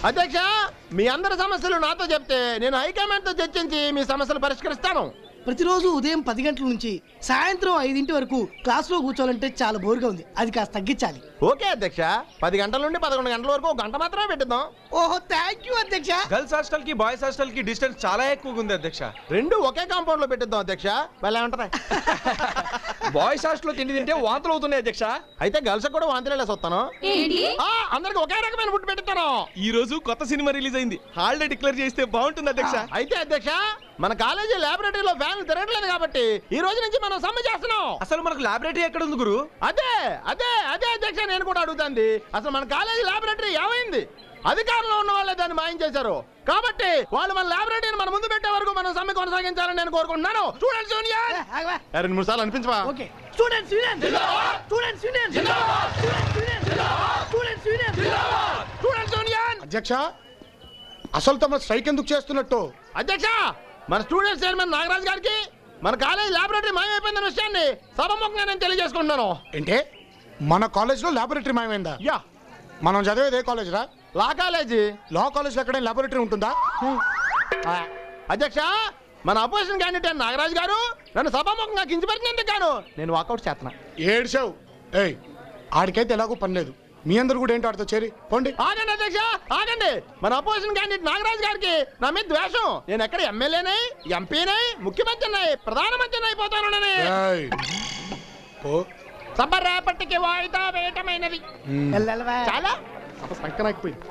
అధ్యక్ష మీ అందరి సమస్యలు నాతో చెప్తే నేను హైకమాండ్ తో చర్చించి మీ సమస్యలు పరిష్కరిస్తాను ప్రతిరోజు ఉదయం పది గంటల నుంచి సాయంత్రం ఐదింటి వరకు క్లాస్లో కూర్చోవాలంటే చాలా బోర్గా ఉంది అది కాస్త తగ్గించాలి ఓకే అధ్యక్ష పది గంటల నుండి పదకొండు గంటల వరకు ఒక గంట మాత్రమే పెట్టిద్దాం ఓహో థ్యాంక్ యూ అధ్యక్ష గర్ల్స్ హాస్టల్ కి బాయ్స్ హాస్టల్ కి డిస్టెన్స్ చాలా ఎక్కువగా ఉంది అధ్యక్ష రెండు ఒకే కాంపౌండ్ లో పెట్టిద్దాం అధ్యక్ష భలే ఉంటది బాయ్స్ హాస్టల్ తిండి తింటే వాంతులు అవుతున్నాయి అధ్యక్ష అయితే గర్ల్స్ కూడా వాంతిలేసి వస్తాను ఏంటి ఆ, అందరికి ఒకే రకమైన ఫుడ్ పెట్టిస్తాను ఈ రోజు కొత్త సినిమా రిలీజ్ అయింది హాలిడే డిక్లేర్ చేస్తే బాగుంటుంది అధ్యక్ష అయితే అధ్యక్ష మన కాలేజీ లాబొరేటరీలో ఫ్యాన్లు తిరగట్లేదు కాబట్టి ఈ రోజు నుంచి మనం సమ్మె చేస్తున్నాం అసలు మనకు లాబొరేటరీ ఎక్కడ ఉంది గురు అదే అదే అదే అధ్యక్ష నేను కూడా అడుగుతాంది అసలు మన కాలేజీ లాబొరేటరీ ఏమైంది అధికారంలో ఉన్న వాళ్ళే దాన్ని మాయం చేశారు కాబట్టి వాళ్ళు మన లాబొరేటరీని మన ముందు పెట్టే వరకు మనం సమ్మె కొనసాగించాలని నేను కోరుకుంటున్నాను స్టూడెంట్స్ యూనియన్ ఆగవా. రెండు మూడు సార్లు అనిపించవా okay students union students union students union students union students union అధ్యక్ష అసలు తమ స్ట్రైక్ ఎందుకు చేస్తున్నట్టు అధ్యక్ష మన స్టూడెంట్స్ చైర్మన్ నాగరాజ్ గారికి మన కాలేజ్ లాబొరేటరీ మాయమైపోయిందన్న విషయాన్ని సభముఖంగా నేను తెలియజేసుకుంటున్నాను ఏంటే మన కాలేజ్లో లాబొరేటరీ మాయమైందా యా మనం చదివేది ఏ కాలేజ్ రా లా కాలేజీ లా కాలేజ్లో ఎక్కడైనా లాబొరేటరీ ఉంటుందా ఆ, అధ్యక్ష మన అపోజిషన్ క్యాండిడేట్ నాగరాజ్ గారు నన్ను సభాముఖంగా కించపరిచినందుకు గాను నేను వాకౌట్ చేస్తున్నా ఏడ్చావు ఏయ్ ఆడికైతే ఎలాగో పని లేదు మీ అందరు కూడా ఏంటో ఆడితో చేరి పోండి ఆగండి అధ్యక్ష ఆగండి మన అపోజిషన్ క్యాండిడేట్ నాగరాజ్ గారికి నా మీద ద్వేషం నేను ఎక్కడ ఎమ్మెల్యేనై ఎంపీనై ముఖ్యమంత్రినై ప్రధానమంత్రిని అయిపోతానని ఏయ్. ఓ సభ రేపటికి వాయిదా వేయటమైనది వెళ్ళవా చాలా సభ సంకరాకపోయింది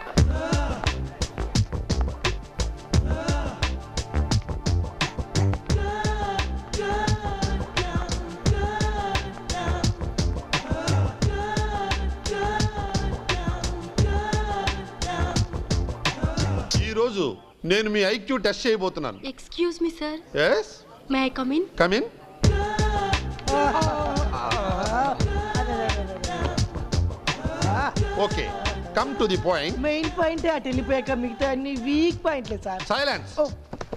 ఈ రోజు నేను మీ ఐక్యూ టెస్ట్ చేయబోతున్నాను excuse me sir yes may I come in come in okay come to the point main point అటు వెళ్ళిపోయాక మిగతా అన్ని వీక్ పాయింట్లే సార్ సైలెన్స్ ఓ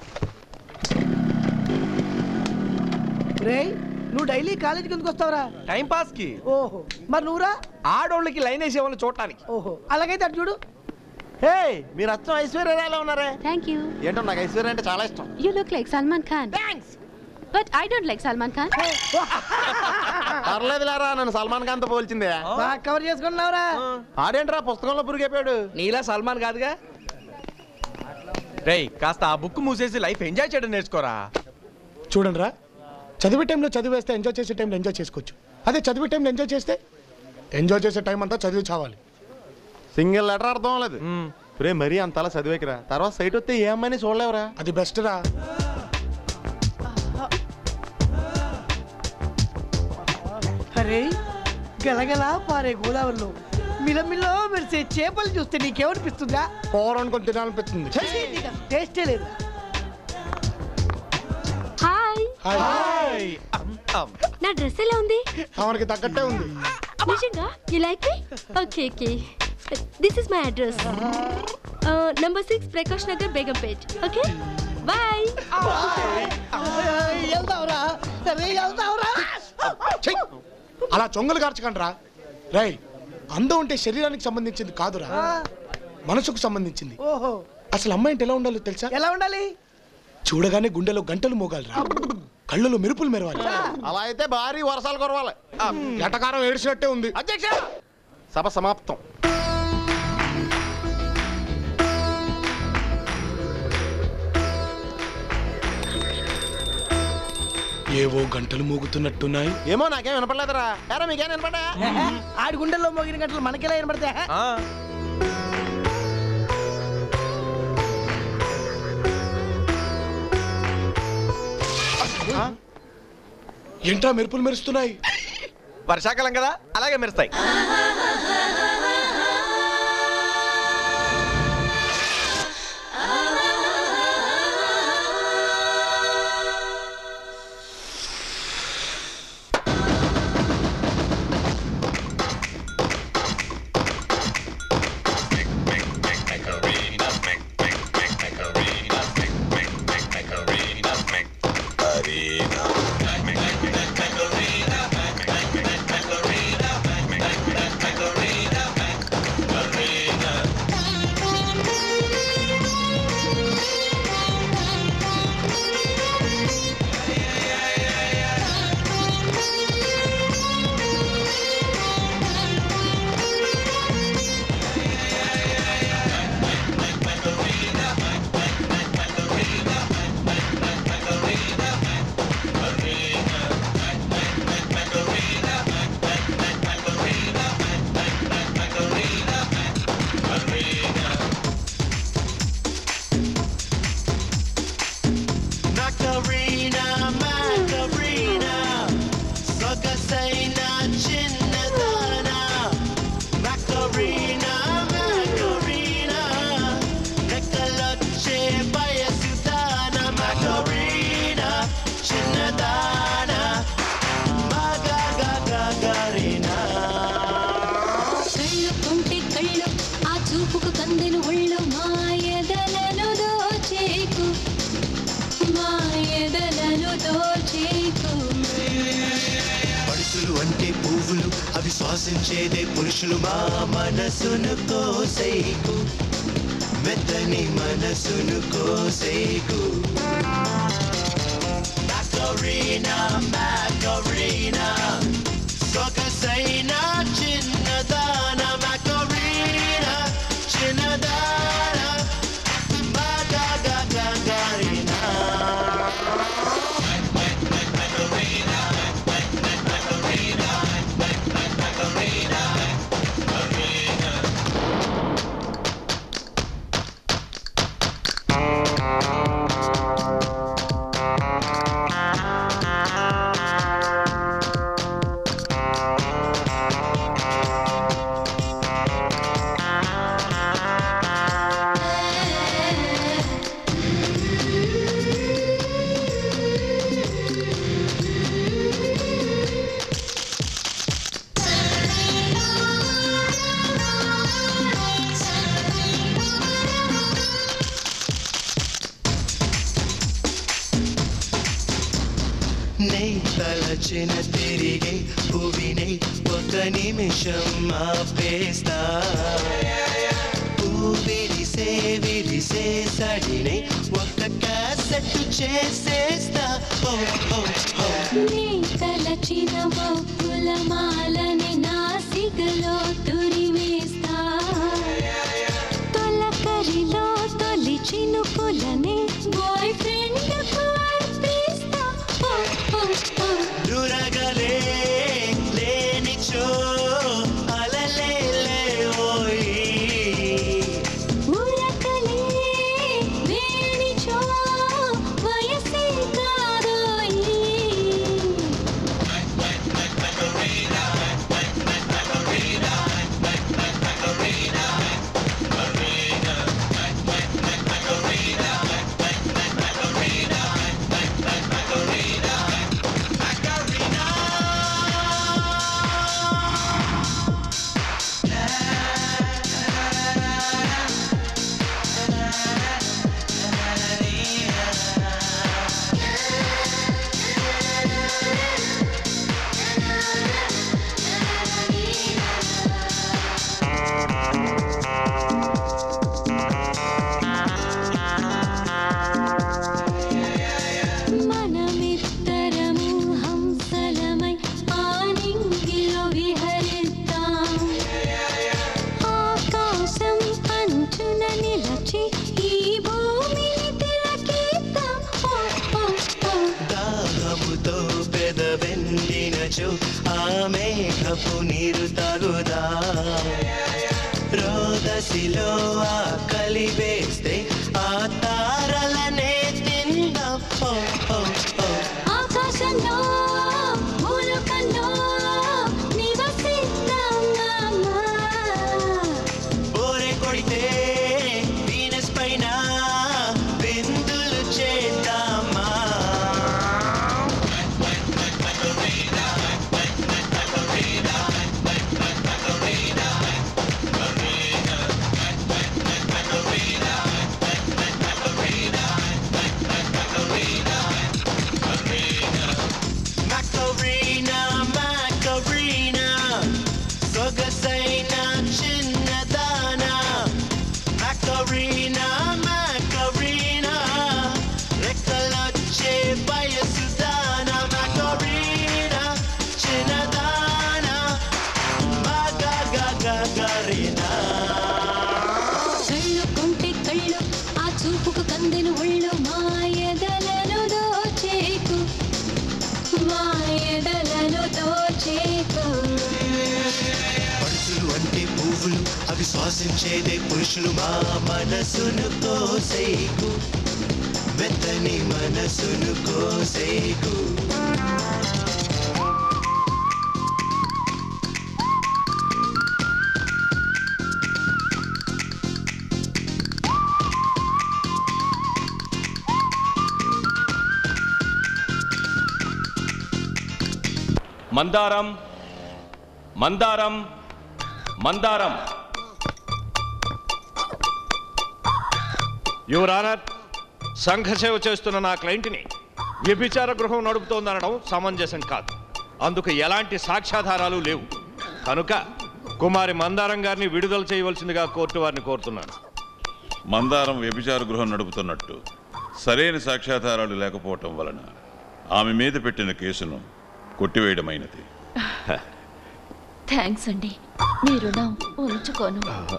రేయ్ నువ్వు డైలీ కాలేజీకి ఎందుకు వస్తావురా టైం పాస్ కి ఓహో మరి నువ్వురా ఆడోళ్ళకి లైన్ వేసే వాళ్ళని చూడటానికి ఓహో అలాగైతే అటు చూడు హే మీరు అచ్చం ఐశ్వర్యరాయలా ఉన్నారే థ్యాంక్ యూ ఏంటో నాకు ఐశ్వర్య అంటే చాలా ఇష్టం you look like Salman Khan thanks but I don't like Salman Khan పర్లేదు లేరా నన్ను సల్మాన్ ఖాన్ తో పోల్చిందే బాగా కవర్ చేసుకున్నావురా ఆడేంట్రా పుస్తకంలో పురిగైపోయాడు నీలా సల్మాన్ కాదుగా రేయ్ కాస్త ఆ బుక్ మూసేసి లైఫ్ ఎంజాయ్ చేయడం నేర్చుకోరా చూడండి రా చదివే టైంలో చదివేస్తే ఎంజాయ్ చేసే టైంలో ఎంజాయ్ చేసుకోవచ్చు అదే చదివే టైంలో ఎంజాయ్ చేస్తే ఎంజాయ్ చేసే టైం అంతా చదివి చావాలి సింగిల్ లెటర్ అర్థం లేదు రే మరీ అంతలా చదివేకిరా తర్వాత సైట్ వస్తే ఏ అమ్మాయిని చూడలేవురా అది బెస్ట్ రా అరే గలగల పారే గోదావరిలో మిలమిలో మెరిసే చేపలు చూస్తే నీకేమనిపిస్తుందా కూర అనుకొని తినాలనిపిస్తుంది నీకు అసలు టేస్టే లేదా హాయ్ హాయ్ నా డ్రెస్ ఎలా ఉంది మనకి తగ్గట్టే ఉంది నిజంగా you like me okay okay this is my address number six Prakash Nagar Begumpet okay bye వెళ్తావురా సరే వెళ్తావురా చెయ్ అలా చొంగలు కార్చకండి రా రై అందం ఉంటే శరీరానికి సంబంధించింది కాదురా మనసుకు సంబంధించింది ఓహో అసలు అమ్మాయి అంటే ఎలా ఉండాలో తెలుసా ఎలా ఉండాలి చూడగానే గుండెలో గంటలు మోగాలిరా కళ్ళలో మెరుపులు మెరవాలి అలా అయితే భారీ వర్షాలు కురవాలి ఎటకారం ఏడిచినట్టే ఉంది అధ్యక్ష సభ సమాప్తం ఏవో గంటలు మోగుతున్నట్టున్నాయి ఏమో నాకేం వినపడలేదురా ఎరా మీకేం వినపడా ఆడి గుండెల్లో మోగిన గంటలు మనకెలా వినపడతా ఏంట్రా మెరుపులు మెరుస్తున్నాయి వర్షాకాలం కదా అలాగే మెరుస్తాయి Macarena, శ్వాసించేదే పురుషులు మా మనసును కోసేకు మెత్తని మనసును కోసేకు Macarena, Macarena, సొగసైన చిన్నదాన Macarena, చిన్నదాన Macarena. నే తలచిన తిరిగే భువినే ఒక నిమిషం ఆపేస్తా విరిసే విరిసే సడినే ఒక క్యాసెట్ చేసేస్తా ఓ ఓ ఓ నీ తలచిన మబ్బుల మాలని నాసికలో తురిమేస్తా తొలకరిలో తొలి చినుకులని బాయ్ ఫ్రెండ్ అర్పిస్తా ఓ, ఓ, ఓ. దురగలే లేనిచో అలలే లేవోయి ఉరకలే వేణిచో వయసే కాదోయి మనమిద్దరము హంసలమై ఆనింగిలో విహరిద్దాం ఆకాశం అంచున నిలచి ఈ భూమిని తిలకిద్దాం ఓ, ఓ, ఓ. దాహముతో పెదవెండినచో ఆ మేఘపు నీరు తగుదా రోదసిలో ఆ కలివేస్తే ఆ తారలనే తిందాం ఓ, ఓ, ఓ. ఆకాశంలో భూలోకంలో నివసిద్దాం మామా. బోరె కొడితే వీనస్ పైన బిందులు చేద్దామా Macarena, Macarena, సొగసైన చిన్నదాన Macarena, Macarena, రెక్కలొచ్చే వయసుదాన Macarena, చిన్నదాన Macarena. కళ్ళు కొంటే కళ్ళు ఆ చూపుకు కందెను ఒళ్ళు మాయదలను దోచేకు మాయదలను దోచేకు పడుచులు అంటే పువ్వులు అవి శ్వాసించేదే పురుషులు మా మనసును కోసేకు మెత్తని మనసును కోసేకు మందారం మందారం మందారం యువర్ ఆనర్ సంఘ సేవ చేస్తున్న నా క్లయింట్ని వ్యభిచార గృహం నడుపుతోందనడం సమంజసం కాదు అందుకు ఎలాంటి సాక్ష్యాధారాలు లేవు కనుక కుమారి మందారం గారిని విడుదల చేయవలసిందిగా కోర్టు వారిని కోరుతున్నాను మందారం వ్యభిచార గృహం నడుపుతున్నట్టు సరైన సాక్ష్యాధారాలు లేకపోవటం వలన ఆమె మీద పెట్టిన కేసును కొట్టివేయడమైనది థ్యాంక్స్ అండి మీ రుణం ఉంచుకోను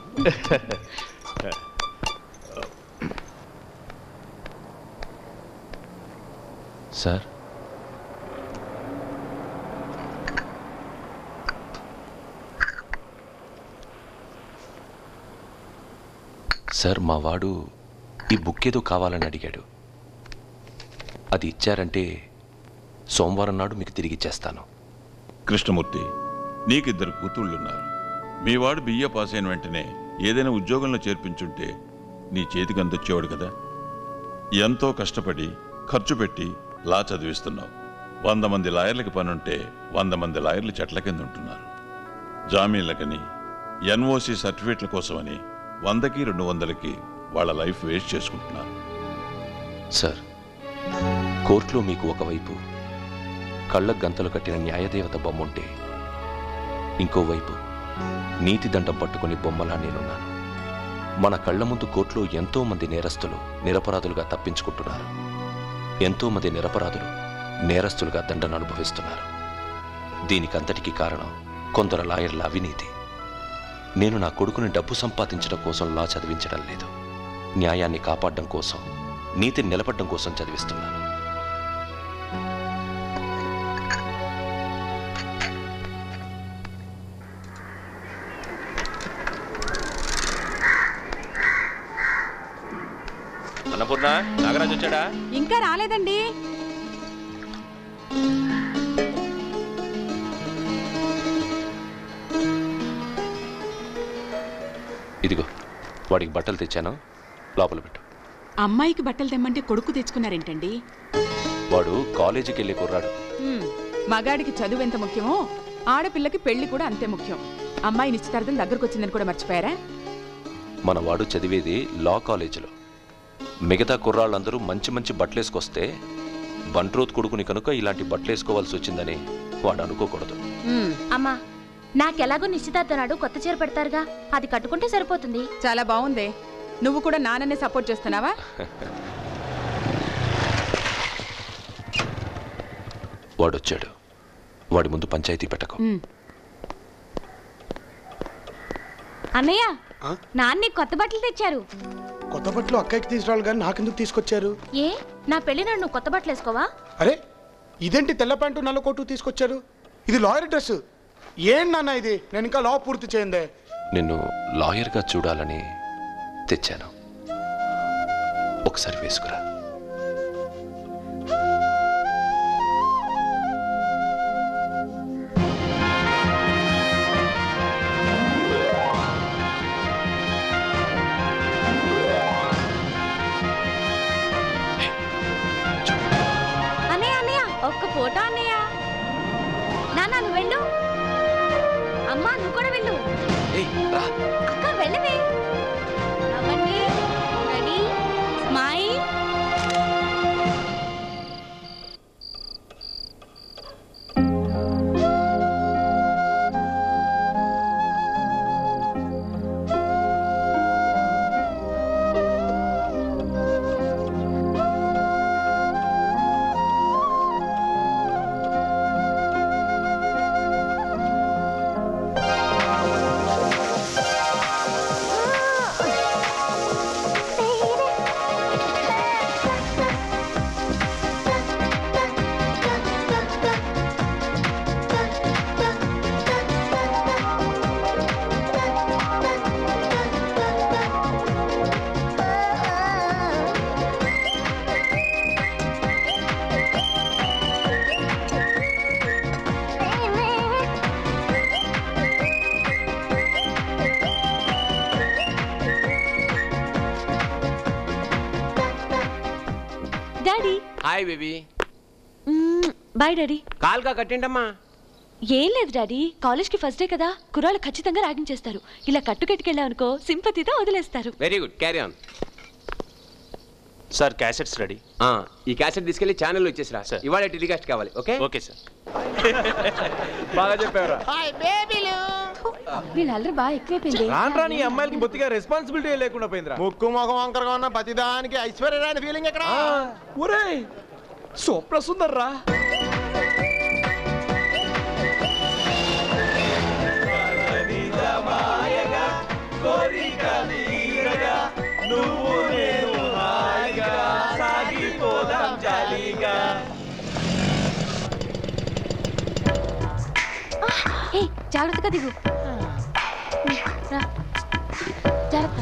సార్ సార్ మా వాడు ఈ బుక్ ఏదో కావాలని అడిగాడు అది ఇచ్చారంటే సోమవారం నాడు మీకు తిరిగి ఇచ్చేస్తాను కృష్ణమూర్తి నీకిద్దరు కూతుళ్ళున్నారు మీ వాడు బియ్య పాస్ అయిన వెంటనే ఏదైనా ఉద్యోగంలో చేర్పించుంటే నీ చేతికి అందొచ్చేవాడు కదా ఎంతో కష్టపడి ఖర్చు పెట్టి లా చదివిస్తున్నావు వంద మంది లాయర్లకి పనుంటే వంద మంది లాయర్లు చెట్ల కింద ఉంటున్నారు జామీన్లకని ఎన్ఓసి సర్టిఫికేట్ల కోసమని వందకి రెండు వందలకి వాళ్ళ లైఫ్ వేస్ట్ చేసుకుంటున్నారు సార్ కోర్టులో మీకు ఒకవైపు కళ్ళ గంతలు కట్టిన న్యాయదేవత బొమ్మ ఉంటే ఇంకోవైపు నీతి దండం పట్టుకుని బొమ్మలా నేనున్నాను మన కళ్ళ ముందు కోర్టులో ఎంతో మంది నేరస్తులు నిరపరాధులుగా తప్పించుకుంటున్నారు ఎంతో మంది నిరపరాధులు నేరస్తులుగా దండన అనుభవిస్తున్నారు దీనికంతటికీ కారణం కొందరు లాయర్ల అవినీతి నేను నా కొడుకుని డబ్బు సంపాదించడం కోసం లా చదివించడం లేదు న్యాయాన్ని కాపాడడం కోసం నీతిని నిలబడడం కోసం చదివిస్తున్నాను అన్నపూర్ణ నాగరాజు వచ్చాడా ఇంకా రాలేదండి ఇదిగో వాడికి బట్టలు తెచ్చాను లోపల పెట్టు అమ్మాయికి బట్టలు తెమ్మంటే కొడుకు తెచ్చుకున్నారేంటండి వాడు కాలేజీకి వెళ్ళే కుర్రాడు హ్మ్, మగాడికి చదువు ఎంత ముఖ్యమో ఆడపిల్లకి పెళ్లి కూడా అంతే ముఖ్యం అమ్మాయి నిశ్చితార్థం దగ్గరకు వచ్చిందని కూడా మర్చిపోయారా మన వాడు చదివేది లా కాలేజీలో మిగతా కుర్రాళ్ళందరూ మంచి మంచి బట్టలేసుకొస్తే బంట్రోత్ కొడుకుని కనుక ఇలాంటి బట్టలేసుకోవాల్సి వచ్చిందని వాడు అనుకోకూడదు హ్మ్, అమ్మా నాకెలాగో నిశ్చితార్థం నాడు కొత్త చీర పెడతారుగా అది కట్టుకుంటే సరిపోతుంది చాలా బాగుందే నువ్వు కూడా నాన్ననే సపోర్ట్ చేస్తున్నావా వాడొచ్చాడు వాడి ముందు పంచాయతీ పెట్టకు హ్మ్. అన్నయ్య ఆ? నాన్ని కొత్త బట్టలు తెచ్చారు కొత్త బట్టలు అక్కకి తీసుకురావాలి కానీ నాకెందుకు తీసుకొచ్చారు ఏ నా పెళ్లి నాడు నువ్వు కొత్త బట్టలు వేసుకోవా అరే ఇదేంటి తెల్ల ప్యాంటు నల్ల కోటు తీసుకొచ్చారు ఇది లాయర్ డ్రెస్ ఏం నాన్న ఇది నేను ఇంకా లా పూర్తి చేయందే నిన్ను లాయర్గా చూడాలని తెచ్చాను ఒకసారి వేసుకురా అన్నయ్య అన్నయ్య ఒక్క ఫోటో అన్నయ్య నాన్న నువ్వు వెళ్ళు అమ్మా నువ్వు కూడా వెళ్ళు అక్క వెళ్ళవే అవ్వండి ready smile daddy hi baby bye daddy కాల్గా కట్టిండమ్మా ఏం లేదు డాడీ కాలేజ్కి ఫస్ట్ డే కదా కుర్రాళ్ళు ఖచ్చితంగా ర్యాగింగ్ చేస్తారు ఇలా కట్టు కట్టుకెళ్ళామనుకో సింపతితో వదిలేస్తారు very good carry on sir cassettes ready ఈ క్యాసెట్ తీసుకెళ్లి ఛానల్ వచ్చేసిరా Sir. ఇవాళ టెలికాస్ట్ కావాలి ఓకే ఓకే సార్ బాగా చెప్పారా హాయ్ బేబీలు వీళ్ళందరూ బాగా ఎక్కువైపోయింది రాను రాని ఈ అమ్మాయిలకి బొత్తిగా రెస్పాన్సిబిలిటీ లేకుండా పోయిందిరా ముక్కు ముఖం వంకరగా ఉన్న ప్రతిదానికి ఐశ్వర్యరాయని ఫీలింగ్ ఎక్కడ ఒరే స్వప్న సుందర్రా ఏ జాగ్రత్తగా దిగు రా. జాగ్రత్త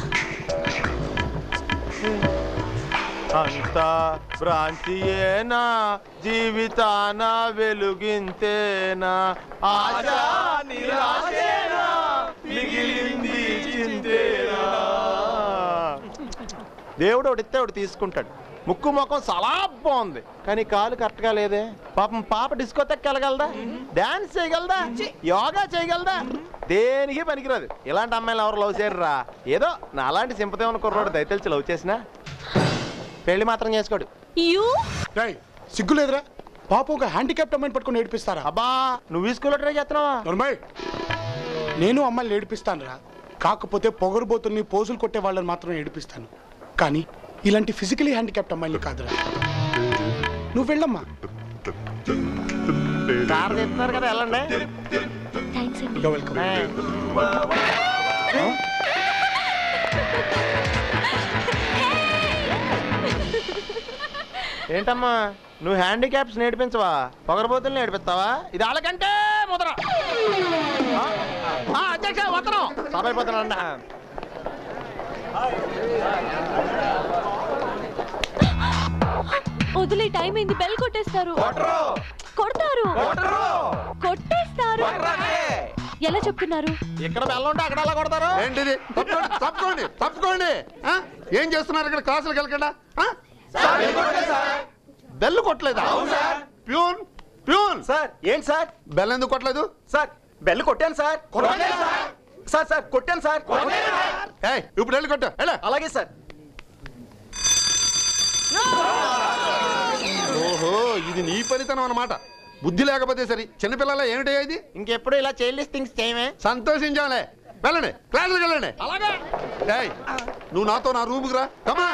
అంతా భ్రాంతియేనా జీవితాన వెలుగింతేనా ఆశా నిరాశేనా మిగిలింది చింతేనా దేవుడు ఒకటిస్తే ఒకటి తీసుకుంటాడు ముక్కు ముఖం చాలా బాగుంది కానీ కాలు కరెక్ట్గా లేదే పాపం పాప డిస్కో వెళ్ళగలదా డాన్స్ చేయగలదా యోగా చేయగలదా దేనికి పనికిరాదు ఇలాంటి అమ్మాయిలు ఎవరు లవ్ చేయరురా ఏదో నా అలాంటి సింపతి ఉన్న కుర్రోడు దయతెలిచి లవ్ చేసినా పెళ్లి మాత్రం చేసుకోడు యూ రేయ్ సిగ్గు లేదురా పాప ఒక హ్యాండిక్యాప్ట్ అమ్మాయిని పట్టుకొని ఏడిపిస్తారా అబ్బా నువ్వు ఈ స్కూల్లో ట్రై చేస్తున్నావా నర్మయ్ నేను అమ్మాయిని ఏడిపిస్తాను రా కాకపోతే పొగరుబోతుల్ని పోజులు కొట్టే వాళ్ళని మాత్రం ఏడిపిస్తాను కానీ ఇలాంటి ఫిజికలీ హ్యాండిక్యాప్ట్ అమ్మాయిని కాదురా నువ్వు వెళ్ళమ్మా కార్ తెస్తున్నారు కదా వెళ్ళండి థ్యాంక్స్ అండి You're welcome. ఏంటమ్మా నువ్వు హ్యాండిక్యాప్స్ నేర్పించవా పొగరబోతుల్ని నేర్పిస్తావా ఇది వాళ్ళకంటే ముద్ర ఆ? ఆ, అధ్యక్ష ఉత్తరం సభ అయిపోతున్నా వదిలే టైం అయింది బెల్ కొట్టేస్తారు కొడతారు కొట్టేస్తారు ఎలా చెప్తున్నారు ఇక్కడ బెల్ల ఉంటే అక్కడ ఎలా కొడతారు ఏంటిది తప్పుకోండి తప్పుకోండి తప్పుకోండి ఆ? ఏం చేస్తున్నారు ఇక్కడ క్లాసులకు వెళ్ళకుండా ఆ? బెల్ కొట్టలేదా ప్యూన్ ప్యూన్ సార్ ఏంటి సార్ బెల్ ఎందుకు కొట్టలేదు సార్ బెల్ కొట్టాను సార్ సార్ సార్ కొట్టాను సార్ ఏయ్, ఇప్పుడు వెళ్ళి కొట్టు వెళ్ళ అలాగే సార్ ఓహో ఇది నీ పనితనం అన్నమాట బుద్ధి లేకపోతే సరి చిన్నపిల్లల ఏమిటో ఇది ఇంకెప్పుడు ఇలా చైల్డ్ థింగ్స్ చేయమే సంతోషించాలే వెళ్ళండి క్లాసులకు వెళ్ళండి అలాగే ఏయ్, నువ్వు నాతో నా రూముకి రా కమా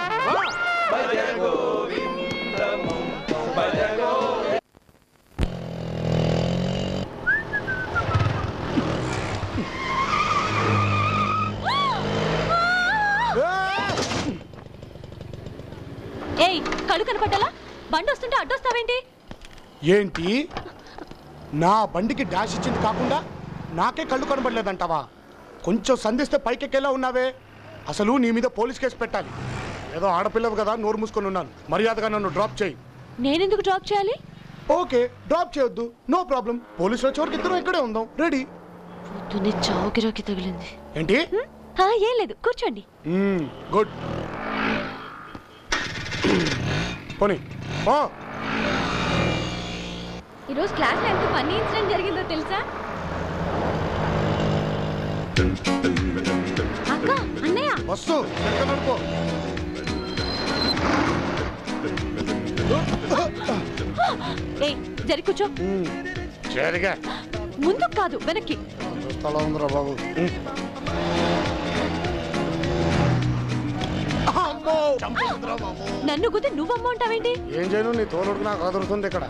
ఏయ్ కళ్ళు కనపడ్డాలా బండి వస్తుంటే అడ్డొస్తావేంటి ఏంటి నా బండికి డాష్ ఇచ్చింది కాకుండా నాకే కళ్ళు కనబడలేదంటావా కొంచెం సంధిస్తే పైకెక్కేలా ఉన్నావే అసలు నీ మీద పోలీస్ కేసు పెట్టాలి ఏదో ఆడపిల్లవు కదా నోరు మూసుకొని ఉన్నాను మర్యాదగా నన్ను డ్రాప్ చేయి నేనెందుకు డ్రాప్ చేయాలి ఓకే డ్రాప్ చేయొద్దు నో ప్రాబ్లం పోలీసుల చివరికి ఇద్దరం ఇక్కడే ఉందాం రెడీ పొద్దున్నే చావు గిరాకి తగిలింది ఏంటి ఆ, ఏం లేదు కూర్చోండి గుడ్ పోనీ ఓ ఈరోజు క్లాస్లో ఎంత ఫన్నీ ఇన్సిడెంట్ జరిగిందో తెలుసా అక్క అన్నయ్య వస్తు ఎక్కడ నడుకో ఏయ్ జరి కూర్చో సరిగా ముందుకు కాదు వెనక్కి స్థలం ఉందిరా బాబు నన్ను గుద్ది నువ్వమ్మ ఉంటావేంటి ఏం చేయను నీ తోలుడు నాకు అదురుతుంది ఇక్కడ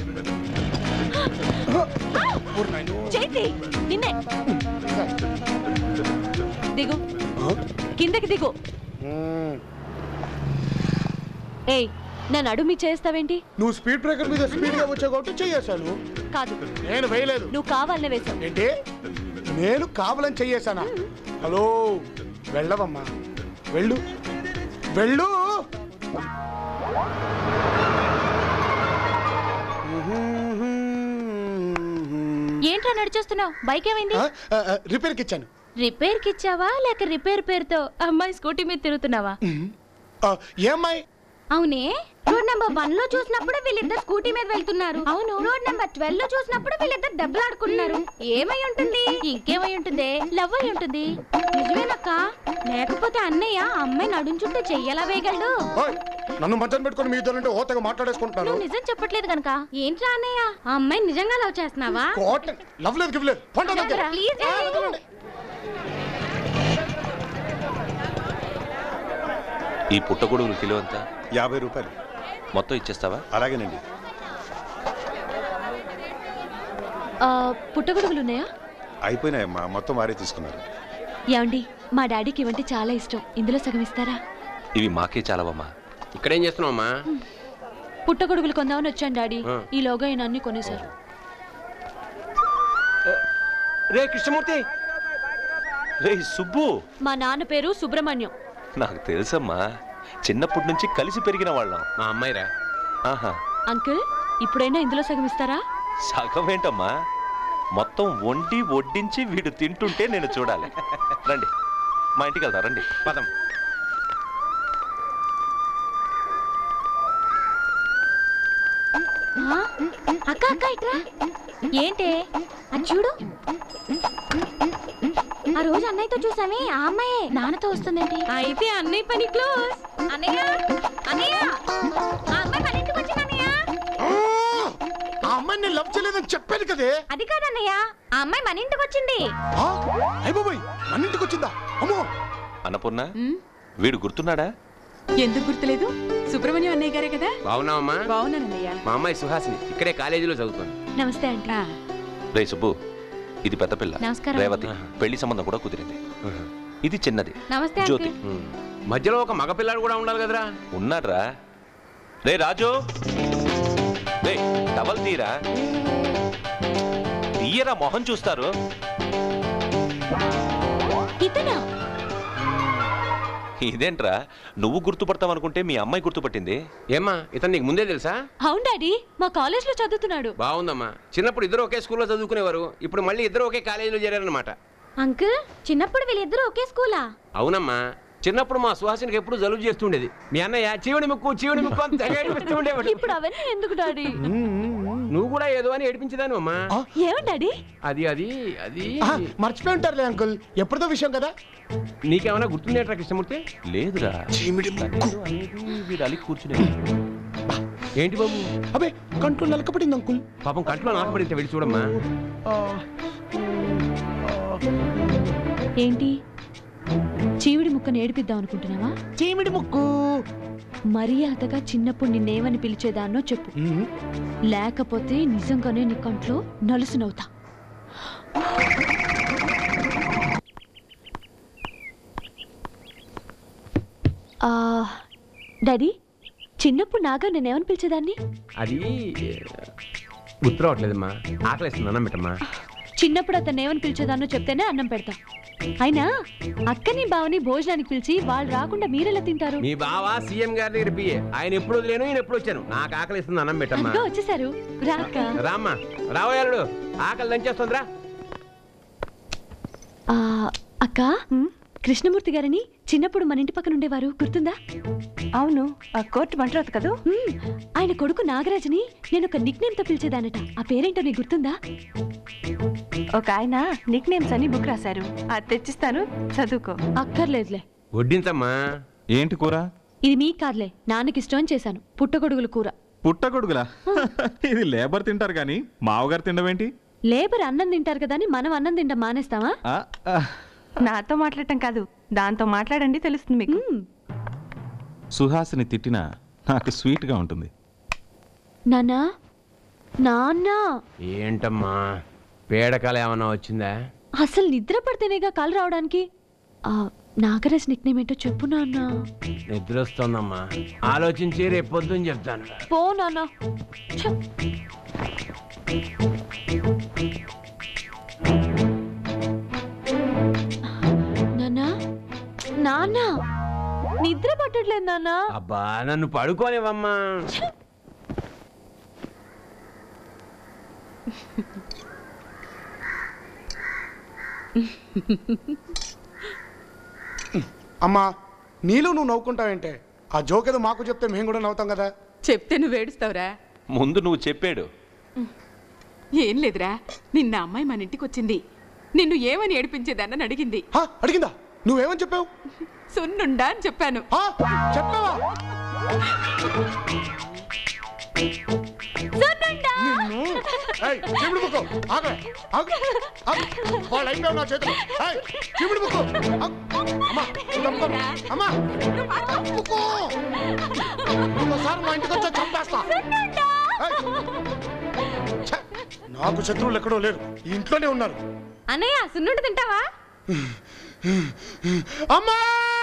చేతి నిన్నే దిగు కిందకి దిగు ఏయ్ నన్ను అడుగు మీ చేస్తావేంటి నువ్వు స్పీడ్ బ్రేకర్ మీద స్పీడ్ గా వచ్చావు కాబట్టి చెయ్యేశాను కాదు నేను వేయలేదు నువ్వు కావాలనే వేసావు ఏంటి నేను కావాలని చెయ్యేశానా హలో వెళ్ళవమ్మా వెళ్ళు వెళ్ళు ఏంట్రా నడిచేస్తున్నావు బైక్ ఏమైంది ఆ, ఆ, ఆ, రిపేర్కి ఇచ్చాను రిపేర్ కి ఇచ్చావా లేక రిపేర్ పేరుతో అమ్మాయి స్కూటీ మీద తిరుగుతున్నావా ఆ, ఏమ్మాయి అవునే రోడ్ నెంబర్ వన్ లో చూసినప్పుడు వీళ్ళిద్దరు స్కూటీ మీద వెళ్తున్నారు అవును రోడ్ నెంబర్ ట్వెల్వ్ లో చూసినప్పుడు వీళ్ళిద్దరు దెబ్బలాడుకుంటున్నారు ఏమై ఉంటుంది ఇంకేమై ఉంటుంది లవ్ అయి ఉంటుంది నిజమేనక్క లేకపోతే అన్నయ్య ఆ అమ్మాయి నడుం చుట్టూ చెయ్యలా వేయగలడు ఓయ్, నన్ను మధ్యన పెట్టుకుని మీ ఇద్దరు ఓతగా మాట్లాడేసుకుంటున్నారు నువ్వు నిజం చెప్పట్లేదు కనుక ఏంట్రా అన్నయ్య ఆ అమ్మాయి నిజంగా లవ్ చేస్తున్నావా కోట లవ్ లేదు గివ్ లేదు పంట దగ్గర ప్లీజ్ ఈ పుట్టగొడుగులు కిలో ఎంత యాభై రూపాయలు మొత్తం ఇచ్చేస్తావా అలాగేనండి పుట్టగొడుగులు ఉన్నాయా అయిపోయినాయమ్మా మొత్తం వారే తీసుకున్నారు ఏమండి మా డాడీకి ఇవంటే చాలా ఇష్టం ఇందులో సగం ఇస్తారా ఇవి మాకే చాలవమ్మా ఇక్కడేం చేస్తున్నావమ్మా పుట్టగొడుగులు కొందామని వచ్చాను డాడీ ఆ. ఈలోగా ఈయన అన్ని కొనేశారు రే కృష్ణమూర్తి రే సుబ్బు మా నాన్న పేరు సుబ్రహ్మణ్యం నాకు తెలుసమ్మా చిన్నప్పటి నుంచి కలిసి పెరిగిన వాళ్ళం మా అమ్మాయిరా ఆహా అంకుల్ ఇప్పుడైనా ఇందులో సగం ఇస్తారా సగం ఏంటమ్మా మొత్తం వండి వడ్డించి వీడు తింటుంటే నేను చూడాలి రండి మా ఇంటికి వెళ్తా రండి పదం ఆ? అక్క అక్క ఇట్రా ఏంటే అది చూడు ఆ రోజు అన్నయ్యతో చూసామే ఆ అమ్మాయే నాన్నతో వస్తుందండి అయితే అన్నయ్య పని క్లోజ్ అన్నయ్య అన్నయ్య ఆ అమ్మాయి మన ఇంటికి వచ్చింది అన్నయ్య ఆ అమ్మాయిని నేను లవ్ చేయలేదని చెప్పాను కదే అది కాదన్నయ్య ఆ అమ్మాయి మన ఇంటికి వచ్చింది అయిపోయి మన ఇంటికి వచ్చిందా అమ్మో అన్నపూర్ణ వీడు గుర్తున్నాడా ఎందుకు గుర్తులేదు సుబ్రహ్మణ్యం అన్నయ్య గారే కదా బాగున్నావమ్మా బాగున్నానన్నయ్య మా అమ్మాయి సుహాసిని ఇక్కడే కాలేజీలో చదువుతుంది నమస్తే అండి రే సుబ్బు ఇది పెద్ద పిల్ల నమస్కారం. రేవతి పెళ్లి సంబంధం కూడా కుదిరింది ఇది చిన్నది నమస్తే జ్యోతి మధ్యలో ఒక మగపిల్లాడు కూడా ఉండాలి కదరా ఉన్నాడ్రా రే రాజు రే డబల్ తీరా తీయరా మొహం చూస్తారు ఇతనా ఇదేంట్రా నువ్వు గుర్తుపడతావనుకుంటే మీ అమ్మాయి గుర్తుపట్టింది ఏమ్మా ఇతను నీకు ముందే తెలుసా అవును డాడీ మా కాలేజ్ లో చదువుతున్నాడు బాగుందమ్మా చిన్నప్పుడు ఇద్దరు ఒకే స్కూల్లో చదువుకునేవారు ఇప్పుడు మళ్ళీ ఇద్దరు ఒకే కాలేజీలో చేరారనమాట అంకుల్ చిన్నప్పుడు వీళ్ళిద్దరూ ఒకే స్కూలా అవునమ్మా చిన్నప్పుడు మా సుహాసినికి ఎప్పుడు జలుబు చేస్తుండేది మీ అన్నయ్య చీవుడి ముక్కు చీవుడి ముక్కు అని తెగ ఏడిపిస్తూ ఉండేవాడు ఇప్పుడు అవన్నీ ఎందుకు డాడీ నువ్వు కూడా ఏదో అని ఏడిపించదాను అమ్మా ఏమని డాడీ అది అది అది మర్చిపోయి ఉంటారులే అంకుల్ ఎప్పుడుదో విషయం కదా నీకేమైనా గుర్తుండేట్రా కృష్ణమూర్తి లేదురా తనేదో అనేది వీడు అలిగి కూర్చునే ఏంటి బాబు అబే కంట్లో నలకపడింది అంకుల్ పాపం కంట్లో నాకపడింది వెళ్ళి చూడమ్మా ఏంటి చీవిడి ముక్కను ఏడిపిద్దాం అనుకుంటున్నావా చీమిడి ముక్కు మర్యాదగా చిన్నప్పుడు నిన్నేమని పిలిచేదాన్నో చెప్పు లేకపోతే నిజంగానే నీ కంట్లో నలుసునవుతా ఆ, డాడీ చిన్నప్పుడు నాగా నేనేమని పిలిచేదాన్ని అది గుర్తు రావట్లేదమ్మా ఆకలిస్తుంది అన్నం పెట్టమ్మా చిన్నప్పుడు అతను ఏమని పిలిచేదాన్నో చెప్తేనే అన్నం పెడతా అయినా అక్కని బావని భోజనానికి పిలిచి వాళ్ళు రాకుండా మీరెలా తింటారు మీ బావ సీఎం గారి దగ్గర పిఏ ఆయన ఎప్పుడు వదిలేను ఈయన ఎప్పుడు వచ్చాను నాకు ఆకలిస్తుంది అన్నం పెట్టమ్మా అదిగో వచ్చేసారు రాక రామ్మా రావయాలుడు ఆకలి దంచేస్తుందిరా ఆ, అక్క కృష్ణమూర్తి గారని చిన్నప్పుడు మన ఇంటి పక్కన ఉండేవారు గుర్తుందా అవును కోర్టు మంటరాదు కదా ఆయన కొడుకు నాగరాజుని నేను ఒక నిక్ నేమ్ తో పిలిచేదానట ఆ పేరేంటో నీకు గుర్తుందా ఒక ఆయన నిక్ నేమ్స్ అని బుక్ రాశారు అది తెచ్చిస్తాను చదువుకో అక్కర్లేదులే వడ్డించమ్మా ఏంటి కూర ఇది మీకు కాదులే నాన్నకి ఇష్టం అని చేశాను పుట్టగొడుగుల కూర పుట్టగొడుగులా ఇది లేబర్ తింటారు కానీ మావగారు తినడమేంటి లేబర్ అన్నం తింటారు కదా అని మనం అన్నం తింటాం మానేస్తావా ఆ, ఆ, నాతో మాట్లాడటం కాదు దాంతో మాట్లాడండి తెలుస్తుంది మీకు సుహాసిని తిట్టినా నాకు స్వీట్గా ఉంటుంది నాన్నా నాన్న ఏంటమ్మా పేడకాల ఏమన్నా వచ్చిందా అసలు నిద్ర పడితేనేగా కాలు రావడానికి ఆ, నాగరాజ్ నిక్ నేమ్ ఏంటో చెప్పు నాన్న నిద్ర వస్తుందమ్మా ఆలోచించి రేపు పొద్దున్న చెప్తాను పో నాన్న ఛ! నాన్న నాన్న నిద్ర పట్టట్లేదు నాన్న అబ్బా నన్ను పడుకోనివమ్మా అమ్మా నీలో నువ్వు నవ్వుకుంటావేంటే ఆ జోక్ ఏదో మాకు చెప్తే మేము కూడా నవ్వుతాం కదా చెప్తే నువ్వు ఏడుస్తావురా ముందు నువ్వు చెప్పాడు ఏం లేదురా నిన్న అమ్మాయి మన ఇంటికి వచ్చింది నిన్ను ఏమని ఏడిపించేదాన్నని అడిగింది అడిగిందా నువ్వేమని చెప్పావు సున్నుండా అని చెప్పాను చెప్పావా ఏయ్, చీపుడు ముక్కు, ఆగు, ఆగు, ఆగు. వాళ్ళ అయిపోయావు నా చేతులు ఏయ్, చీపుడు ముక్కు, ఆగు. అమ్మా, ఇదమ్మా, అమ్మా, ముక్కు. ఇంకోసారి మా ఇంటికి వచ్చా చంపేస్తా ఏయ్. ఛ, నాకు శత్రువులు ఎక్కడో లేరు ఈ ఇంట్లోనే ఉన్నారు అన్నయ్య సున్నుండి తింటావా అమ్మా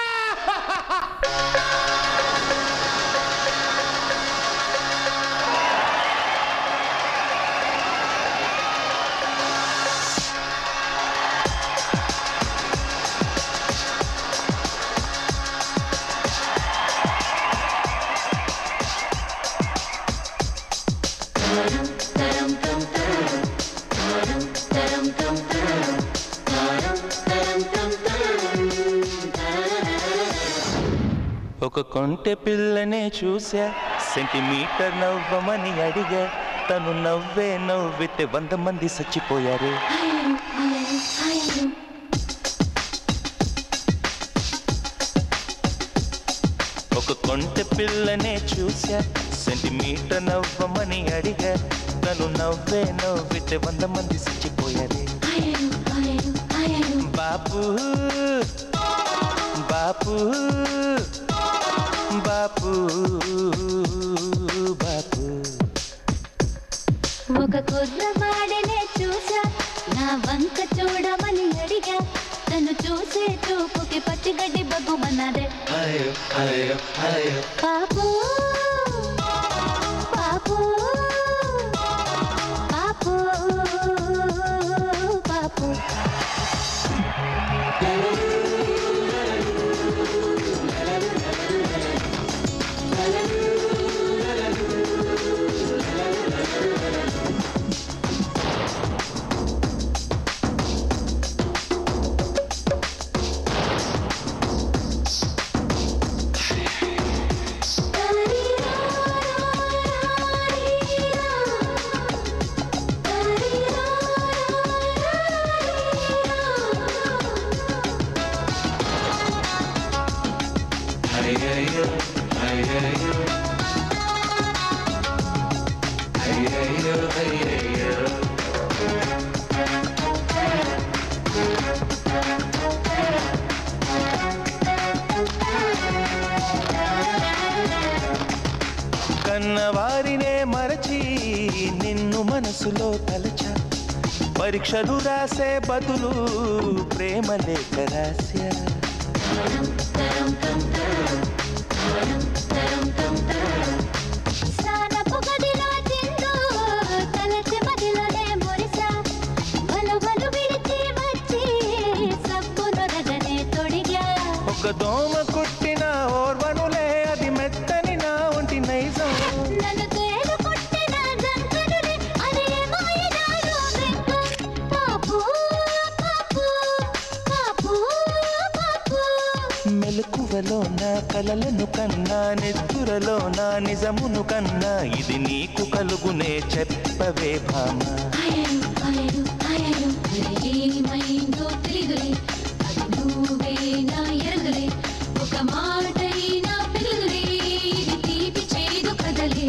ఒక కొంటె పిల్లనే చూసా సెంటీమీటర్ నవ్వమని అడిగా తను నవ్వే నవ్వితే వంద మంది చచ్చిపోయారు ఒక కొంటె పిల్లనే చూసా సెంటీమీటర్ నవ్వమని అడిగా తను నవ్వే నవ్వితే వంద మంది చచ్చిపోయారు బాపు బాపు బాపు బాపు ఒక కుర్రవాడినే చూసా నా వంక చూడమని అడిగా తను చూసే చూపుకి పచ్చిగడ్డి బగ్గుమన్నదే అయ్యో అయ్యో అయ్యో పాపు పాపు పాపు పాపు అయ్యయ్యో అయ్యయ్యో అయ్యయ్యో అయ్యయ్యో కన్నవారినే మరచి నిన్ను మనసులో తలచా పరీక్షలు రాసే బదులు ప్రేమ లేఖ రాశా స్నానపు గదిలో చిందు తలచి మదిలోనే మురిసా వలువలు విడిచి వచ్చి సబ్బును రగనే తొడిగా ఒక దోమ కుట్టిన ఓర్వనులే అది మెత్తని నా ఒంటి నైజం నన్ను తేలు కొట్టిన జంకనులే అదే మాయదారు బెంగ పాపు పాపు పాపు పాపు మెలకువలో నా కలలను కన్నా నిద్దురలో నా నిజమును కన్నా ఇది నీకు కలుగునే చెప్పవే భామ అయరు అయరు అయరు ఏమైందో తెలీదులే అది నువ్వేనా ఎరగలే ఒక మాటైనా పిలుదులే ఇది తీపి చేదు కదలే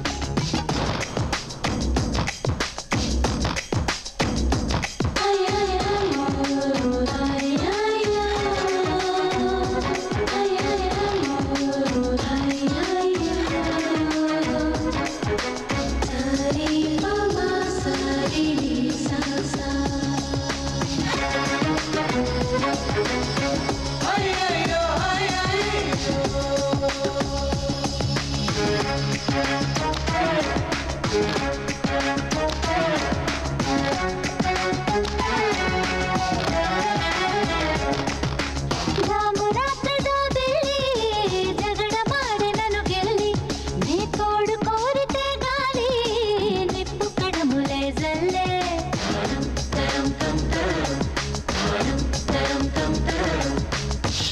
ರಾಮರಾತ್ರಿದು ಬೆಳ್ಳಿ ಜಗಳ ಮಾಡಿ ನನು ಗೆಲ್ಲಿ ನೀ ತೋಡು ಕೋರಿತೆ ಗಾಳಿ ನಿಪ್ಪು ಕಡಮುಲೆ ಜಲ್ಲೆ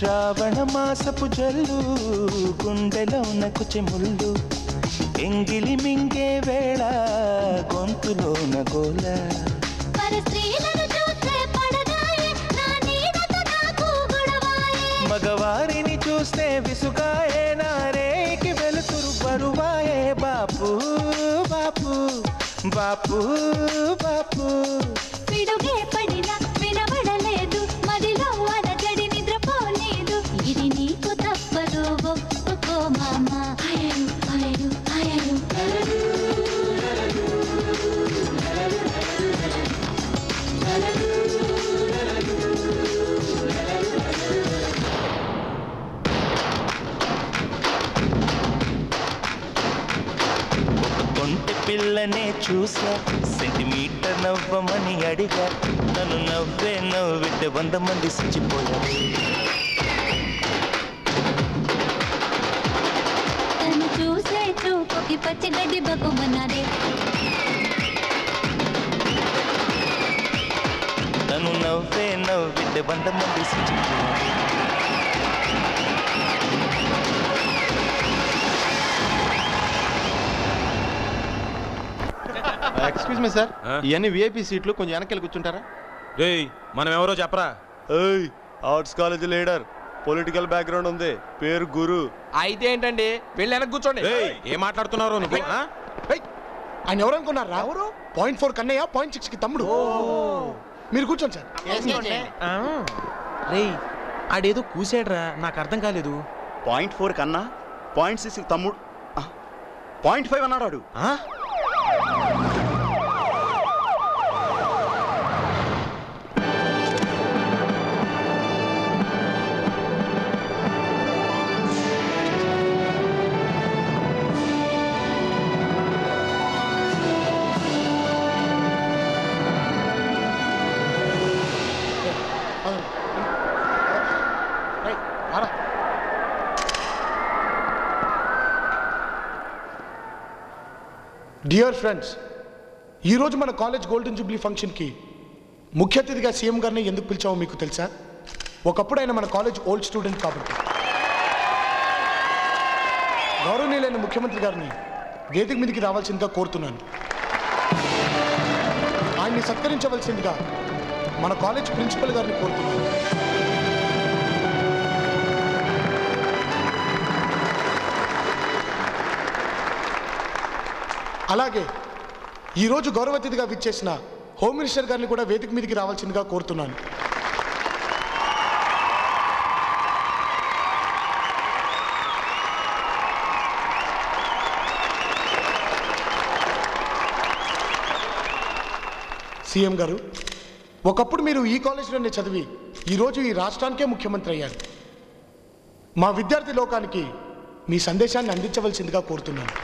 శ్రావణ మాసపు జల్లు గుండెలో నకుచె ముళ్ళు ఎంగిలి మింగే వేళ గొంతులోన గోల మరి స్త్రీలను చూస్తే పడదాయే నా నీడతో నాకు గొడవాయే మగవారిని చూస్తే విసుగాయే నారేకి వెలుతురు బరువాయే బాపు బాపు బాపు బాపు పిడుగే పడినా వినబడలేదు మదిలో అలజడి నిద్రపోలేదు ఇది నీకు తప్పదు ఒప్పుకో మామ అయరు అయరు అయరు ఒక కొంటె పిల్లనే చూసా సెంటిమీటర్ నవ్వమని అడిగా నన్ను నవ్వే నవ్వితే వంద మంది సిచ్చిపోయారు తను చూసే చూపుకి పచ్చిగడ్డి బగుమన్నదే నన్ను నవ్వే నవ్వితే వంద మంది సిచ్చిపోయారు ఎక్స్క్యూజ్ మీ సార్ ఇవన్నీ విఐపి సీట్లు కొంచెం వెనకెళ్ళి కూర్చుంటారా రేయ్ మనం ఎవరో చెప్పరా ఏయ్ arts college leader political background ఉంది పేరు గురు అయితే ఏంటండి వెళ్ళి వెనక్కి కూర్చోండి ఏం మాట్లాడుతున్నారో నువ్వు ఆ? ఆయన ఎవరు అనుకున్నారా ఎవరు పాయింట్ ఫోర్ కన్నయ్య పాయింట్ సిక్స్ కి తమ్ముడు మీరు కూర్చోండి సార్ రేయ్ ఆడేదో కూసాడ్రా నాకు అర్థం కాలేదు పాయింట్ ఫోర్ కన్నా పాయింట్ సిక్స్ తమ్ముడు పాయింట్ ఫైవ్ అన్నాడు వాడు. డియర్ ఫ్రెండ్స్ ఈరోజు మన కాలేజ్ గోల్డెన్ జూబ్లీ ఫంక్షన్కి ముఖ్య అతిథిగా సీఎం గారిని ఎందుకు పిలిచామో మీకు తెలుసా ఒకప్పుడు ఆయన మన కాలేజ్ ఓల్డ్ స్టూడెంట్ కాబట్టి గౌరవనీయులైన ముఖ్యమంత్రి గారిని వేదిక మీదకి రావాల్సిందిగా కోరుతున్నాను ఆయన్ని సత్కరించవలసిందిగా మన కాలేజ్ ప్రిన్సిపల్ గారిని కోరుతున్నాను అలాగే ఈరోజు గౌరవ అతిథిగా విచ్చేసిన హోమ్ మినిస్టర్ గారిని కూడా వేదిక మీదకి రావాల్సిందిగా కోరుతున్నాను సీఎం గారు ఒకప్పుడు మీరు ఈ కాలేజీలోనే చదివి ఈరోజు ఈ రాష్ట్రానికే ముఖ్యమంత్రి అయ్యారు మా విద్యార్థి లోకానికి మీ సందేశాన్ని అందించవలసిందిగా కోరుతున్నాను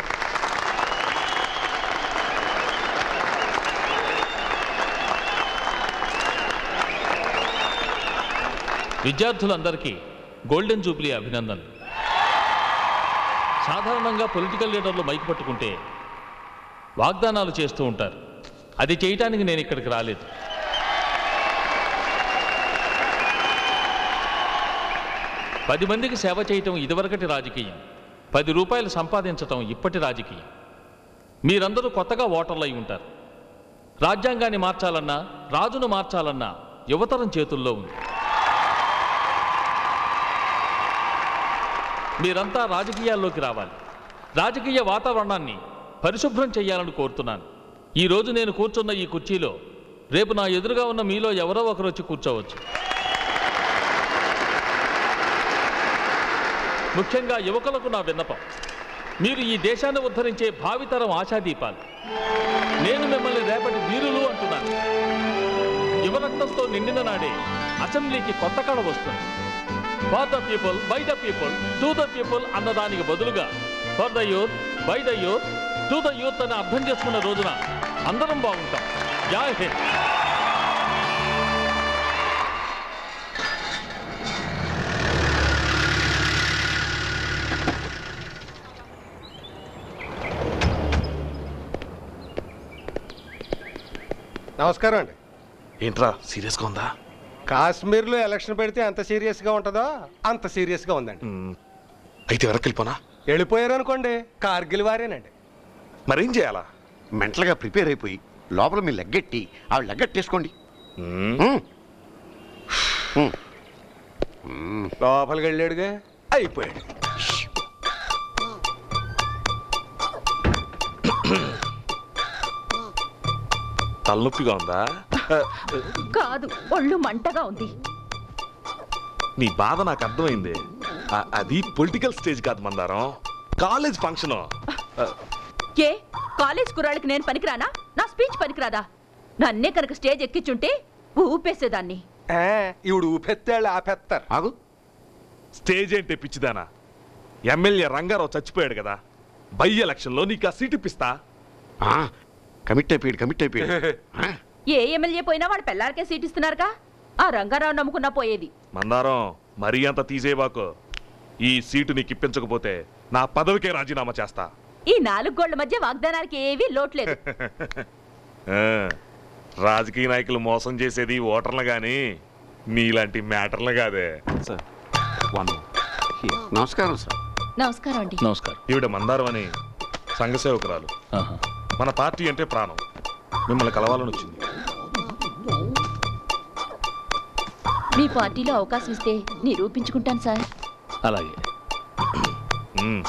విద్యార్థులందరికీ గోల్డెన్ జూబ్లీ అభినందనలు సాధారణంగా పొలిటికల్ లీడర్లు మైక్ పట్టుకుంటే వాగ్దానాలు చేస్తూ ఉంటారు అది చేయటానికి నేను ఇక్కడికి రాలేదు పది మందికి సేవ చేయటం ఇదివరకటి రాజకీయం పది రూపాయలు సంపాదించటం ఇప్పటి రాజకీయం మీరందరూ కొత్తగా ఓటర్లు అయి ఉంటారు రాజ్యాంగాన్ని మార్చాలన్నా రాజును మార్చాలన్నా యువతరం చేతుల్లో ఉంది మీరంతా రాజకీయాల్లోకి రావాలి రాజకీయ వాతావరణాన్ని పరిశుభ్రం చేయాలని కోరుతున్నాను ఈ రోజు నేను కూర్చున్న ఈ కుర్చీలో రేపు నా ఎదురుగా ఉన్న మీలో ఎవరో ఒకరు వచ్చి కూర్చోవచ్చు ముఖ్యంగా యువకులకు నా విన్నపం మీరు ఈ దేశాన్ని ఉద్ధరించే భావితరం ఆశాదీపాలు నేను మిమ్మల్ని రేపటి వీరులు అంటున్నాను యువరక్తంతో నిండిన నాడే అసెంబ్లీకి కొత్త కళ వస్తుంది for the people by the people to the people అన్నదానికి బదులుగా for the youth by the youth to the youth అని అర్థం చేసుకున్న రోజున అందరం బాగుంటాం జై హింద్ నమస్కారం అండి ఏంట్రా సీరియస్గా ఉందా కాశ్మీర్లో ఎలక్షన్ పెడితే ఎంత సీరియస్గా ఉంటుందో అంత సీరియస్గా ఉందండి అయితే వెనక్కి వెళ్ళిపోనా వెళ్ళిపోయారు అనుకోండి కార్గిల్ వారేనండి మరేం చేయాలా మెంటల్గా ప్రిపేర్ అయిపోయి లోపల మీ లెగ్గెట్టి ఆవిడ లెగ్గెట్టేసుకోండి మ్మ్. మ్మ్. లోపలికి వెళ్ళాడుగా అయిపోయాడు తలనొప్పిగా ఉందా కాదు ఒళ్ళు మంటగా ఉంది నీ బాధ నాకు అర్థమైంది ఆ, అది పొలిటికల్ స్టేజ్ కాదు మందారం కాలేజ్ ఫంక్షన్ ఏ కాలేజ్ కుర్రాళ్ళకి నేను పనికిరానా నా స్పీచ్ పనికిరాదా నన్నే కనుక స్టేజ్ ఎక్కించుంటే ఊపేసేదాన్ని ఇవిడు ఊపెత్తాళ్ళు ఆపేస్తారు ఆగు స్టేజ్ ఏంటి పిచ్చిదానా ఎమ్మెల్యే రంగారావు చచ్చిపోయాడు కదా బై ఎలక్షన్లో నీకు ఆ సీట్ ఇప్పిస్తా కమిట్ అయిపోయాడు కమిట్ అయిపోయాడు ఏ ఎమ్మెల్యే పోయినా వాడు పెళ్ళారికే సీట్ ఇస్తున్నారుగా ఆ రంగారావు నమ్ముకున్నా పోయేది మందారం మరీ అంత తీసేవాకు ఈ సీటు నీకు ఇప్పించకపోతే నా పదవికే రాజీనామా చేస్తా ఈ నాలుగు గోళ్ల మధ్య వాగ్దానానికి ఏవీ లోట్లేదు ఆ, రాజకీయ నాయకులు మోసం చేసేది ఓటర్లు గాని నీలాంటి మ్యాటర్లు కాదే సార్ వన్ నమస్కారం సార్ నమస్కారం అండి నమస్కారం ఈవిడ మందారం అని సంఘ సేవకురాలు మన పార్టీ అంటే ప్రాణం మిమ్మల్ని కలవాలని వచ్చింది మీ పార్టీలో అవకాశం ఇస్తే నిరూపించుకుంటాను సార్ అలాగే మ్మ్.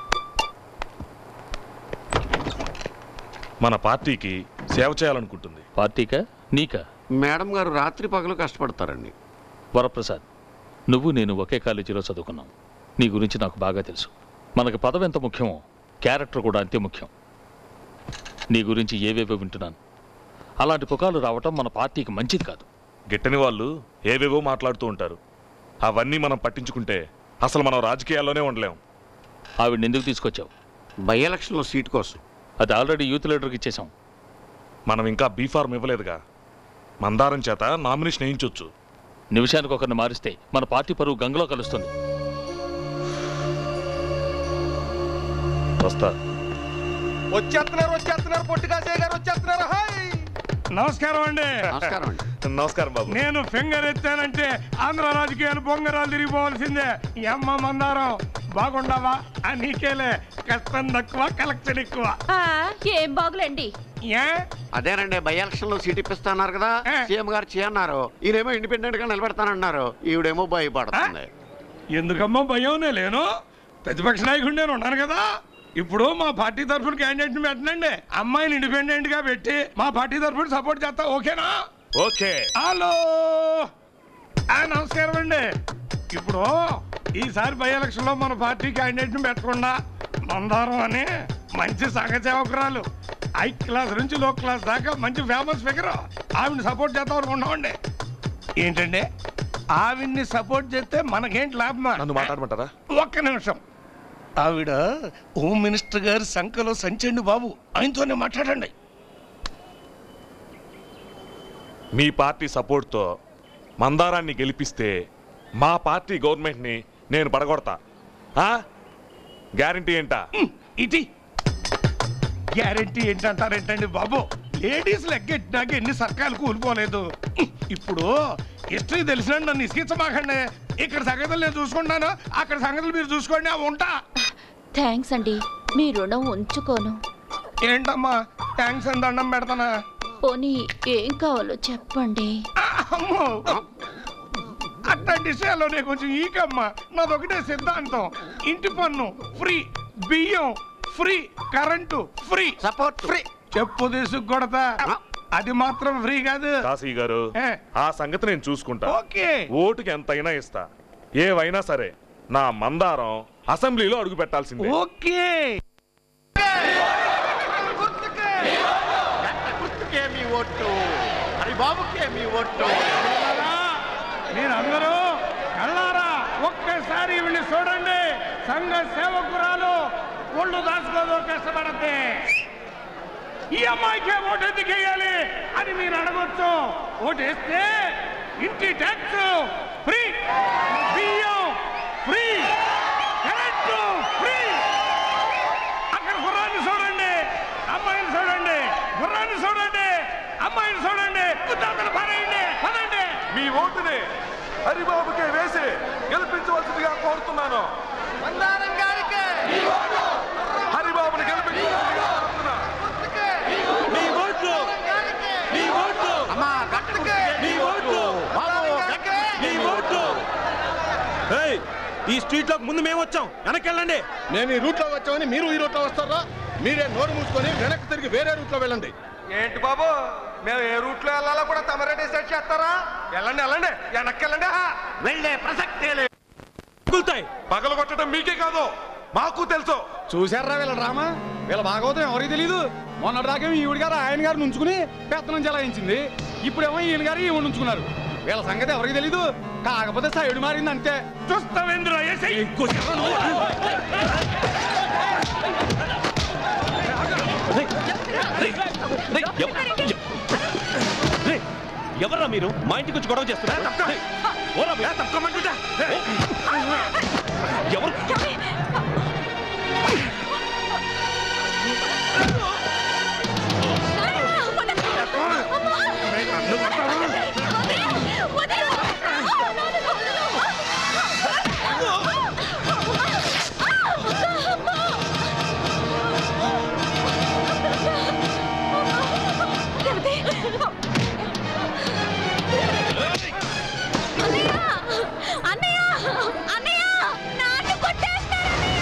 మన పార్టీకి సేవ చేయాలనుకుంటుంది పార్టీకా నీకా మేడం గారు రాత్రి పగలు కష్టపడతారండి వరప్రసాద్ నువ్వు నేను ఒకే కాలేజీలో చదువుకున్నాం నీ గురించి నాకు బాగా తెలుసు మనకు పదవి ఎంత ముఖ్యమో క్యారెక్టర్ కూడా అంతే ముఖ్యం నీ గురించి ఏవేవో వింటున్నాను అలాంటి పుకాలు రావటం మన పార్టీకి మంచిది కాదు గిట్టని వాళ్ళు ఏవేవో మాట్లాడుతూ ఉంటారు అవన్నీ మనం పట్టించుకుంటే అసలు మనం రాజకీయాల్లోనే ఉండలేం ఆవిడ ఎందుకు తీసుకొచ్చావు బై ఎలక్షన్లో సీట్ కోసం అది ఆల్రెడీ యూత్ లీడర్కి ఇచ్చేసాం మనం ఇంకా బీ ఫార్మ్ ఇవ్వలేదుగా మందారం చేత నామినేషన్ వేయించవచ్చు నిమిషానికి ఒకరిని మారిస్తే మన పార్టీ పరువు గంగలో కలుస్తుంది వస్తా వచ్చేస్తున్నారు వచ్చేస్తున్నారు పొట్టికాసే గారు వచ్చేస్తున్నారు హాయ్ నమస్కారం అండి నమస్కారం అండి నమస్కారం బాబు నేను ఫింగర్ ఎత్తానంటే ఆంధ్ర రాజకీయాలు బొంగరాలు తిరిగిపోవాల్సిందే ఈ అమ్మ మందారం బాగుండవా ఆ నీకేలే కష్టం తక్కువ కలెక్షన్ ఎక్కువ ఆ, ఏం బాగులేండి ఏ అదేనండి బై ఎలక్షన్ లో సీట్ ఇప్పిస్తాన్నారు కదా సీఎం గారు చేయన్నారు ఈయనేమో ఇండిపెండెంట్ గా నిలబెడతానన్నారు ఈవిడేమో భయపడుతుంది ఎందుకమ్మా భయంనే లేను ప్రతిపక్ష నాయకుడు నేను ఉన్నాను కదా ఇప్పుడు మా పార్టీ తరఫున క్యాండిడేట్ ని పెట్టనండి అమ్మాయిని ఇండిపెండెంట్ గా పెట్టి మా పార్టీ తరఫున సపోర్ట్ చేస్తా ఓకేనా ఓకే హలో ఆ, నమస్కారం అండి ఇప్పుడు ఈసారి బై ఎలక్షన్ లో మన పార్టీ క్యాండిడేట్ ని పెట్టకుండా మందారం అని మంచి సంఘ సేవకురాలు హై క్లాస్ నుంచి లో క్లాస్ దాకా మంచి ఫేమస్ ఫిగర్ ఆవిడని సపోర్ట్ చేద్దాం అనుకుంటున్నామండి ఏంటండి ఆవిడ్ని సపోర్ట్ చేస్తే మనకేంటి లాభమా నన్ను మాట్లాడమంటారా ఒక్క నిమిషం ఆవిడ హోమ్ మినిస్టర్ గారి సంఖలో సంచండి బాబు ఆయనతోనే మాట్లాడండి మీ పార్టీ సపోర్ట్తో మందారాన్ని గెలిపిస్తే మా పార్టీ గవర్నమెంట్ని నేను పడగొడతా గ్యారంటీ ఏంటా ఇది గ్యారెంటీ ఏంటంటారేంటండి బాబు లేడీస్ లెగ్గెట్టినాక ఎన్ని సర్కాలు కూలిపోలేదు ఇప్పుడు హిస్టరీ తెలిసిన నన్ను ఇసుకించమాకండి ఇక్కడ సంగతులు నేను చూసుకుంటాను అక్కడ సంగతులు మీరు చూసుకోండి అవి ఉంటా థ్యాంక్స్ అండి మీ రుణం ఉంచుకోను ఏంటమ్మా థ్యాంక్స్ అని దండం పెడతానా పోనీ ఏం కావాలో చెప్పండి అమ్మో అట్లాంటి విషయాల్లోనే కొంచెం ఈకమ్మా నాదొకటే సిద్ధాంతం ఇంటి పన్ను ఫ్రీ బియ్యం free current free support free చెప్పు తీసుకు కొడతా అది మాత్రం ఫ్రీ కాదు కాశీ గారు ఏ. ఆ సంగతి నేను చూసుకుంటా ఓకే ఓటుకి ఎంతైనా ఇస్తా ఏవైనా సరే నా మందారం అసెంబ్లీలో అడుగు పెట్టాల్సిందే ఓకే గుర్తుకే మీ ఓటు హరి బాబుకే మీ ఓటు మీరందరూ కళ్ళారా ఒక్కసారి ఈవిని చూడండి సంఘ సేవకురాలు ఒళ్ళు దాచుకోదు కష్టపడద్ది ఈ అమ్మాయికే ఓటు ఎందుకు వేయాలి అని మీరు అడగొచ్చు ఓటు వేస్తే ఇంటి ట్యాక్స్ ఫ్రీ బియ్యం ఫ్రీ కరెంటు ఫ్రీ అక్కడ గుర్రాన్ని చూడండి అమ్మాయిని చూడండి గుర్రాన్ని చూడండి అమ్మాయిని చూడండి ఉద్దాతలు పారేయండి పదండి మీ ఓటుని హరిబాబుకే వేసి గెలిపించవలసిందిగా కోరుతున్నాను హరిబాబుని గెలిపించవలసిందిగా కోరుతున్నా మీ ఓట్లు మీ ఓట్లు మీ ఓట్లు మీ ఓట్లు ఏయ్, ఈ స్ట్రీట్ లో ముందు మేము వచ్చాం వెనకెళ్ళండి మేము ఈ రూట్లో వచ్చామని మీరు ఈ రూట్లో వస్తారా మీరే నోరు మూసుకొని వెనక్కి తిరిగి వేరే రూట్లో వెళ్ళండి ఏంటి బాబు మేము ఏ రూట్లో వెళ్ళాలో కూడా తమరే డిసైడ్ చేస్తారా వెళ్ళండి వెళ్ళండి వెనక్కి వెళ్ళండి వెళ్ళే ప్రసక్తే లేదు పగలు కొట్టడం మీకే కాదు మాకు తెలుసు చూశారా వీళ్ళ డ్రామా వీళ్ళ భాగవతం ఎవరికి తెలీదు మొన్నటి దాకా ఈవిడ గారు ఆయన గారు నుంచుకుని పెత్తనం చెలాయించింది ఇప్పుడేమో ఈయన గారు ఈవిడ ఉంచుకున్నారు వీళ్ళ సంగతి ఎవరికి తెలీదు కాకపోతే సైడ్ మారింది అంతే చూస్తావేంద్ర ఎవరా మీరు మా ఇంటికి వచ్చి గొడవ చేస్తున్నారు ఎవరు అన్నయ్య అన్నయ్య నాన్న కొట్టేస్తారన్నయ్య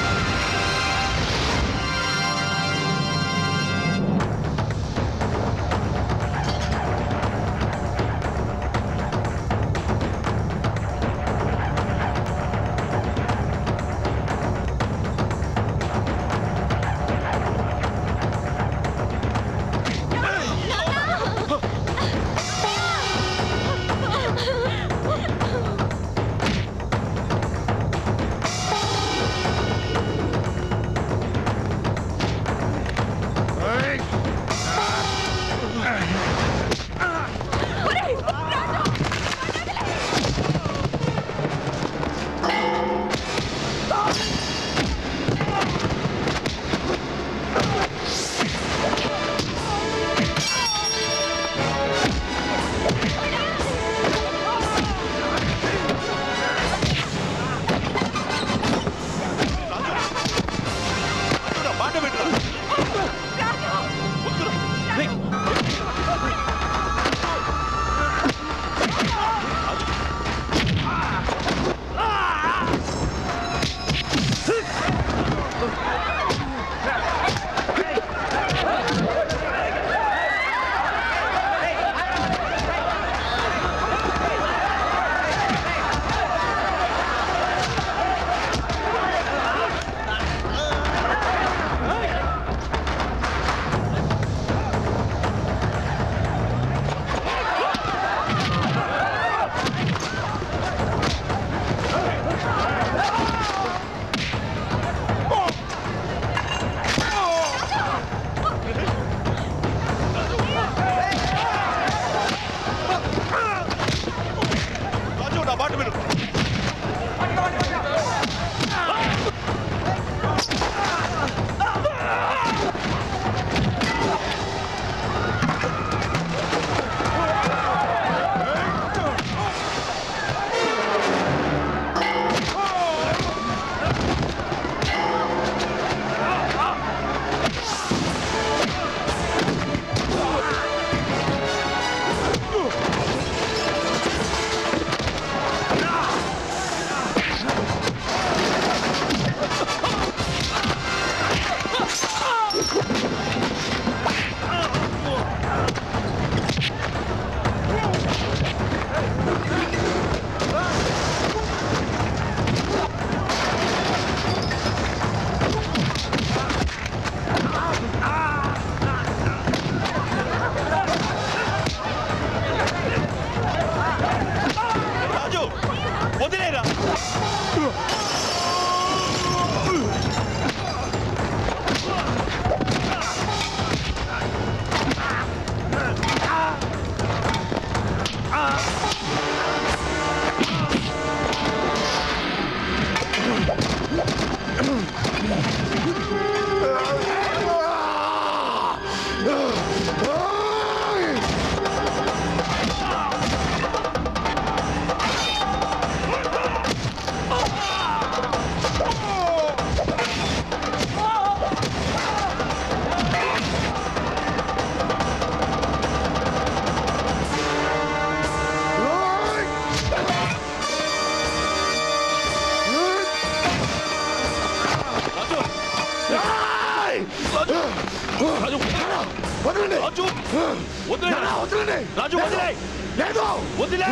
వదలండి రాజు వదిలే నాన్న, వదలండి రాజు వదిలే లేదు వదిలే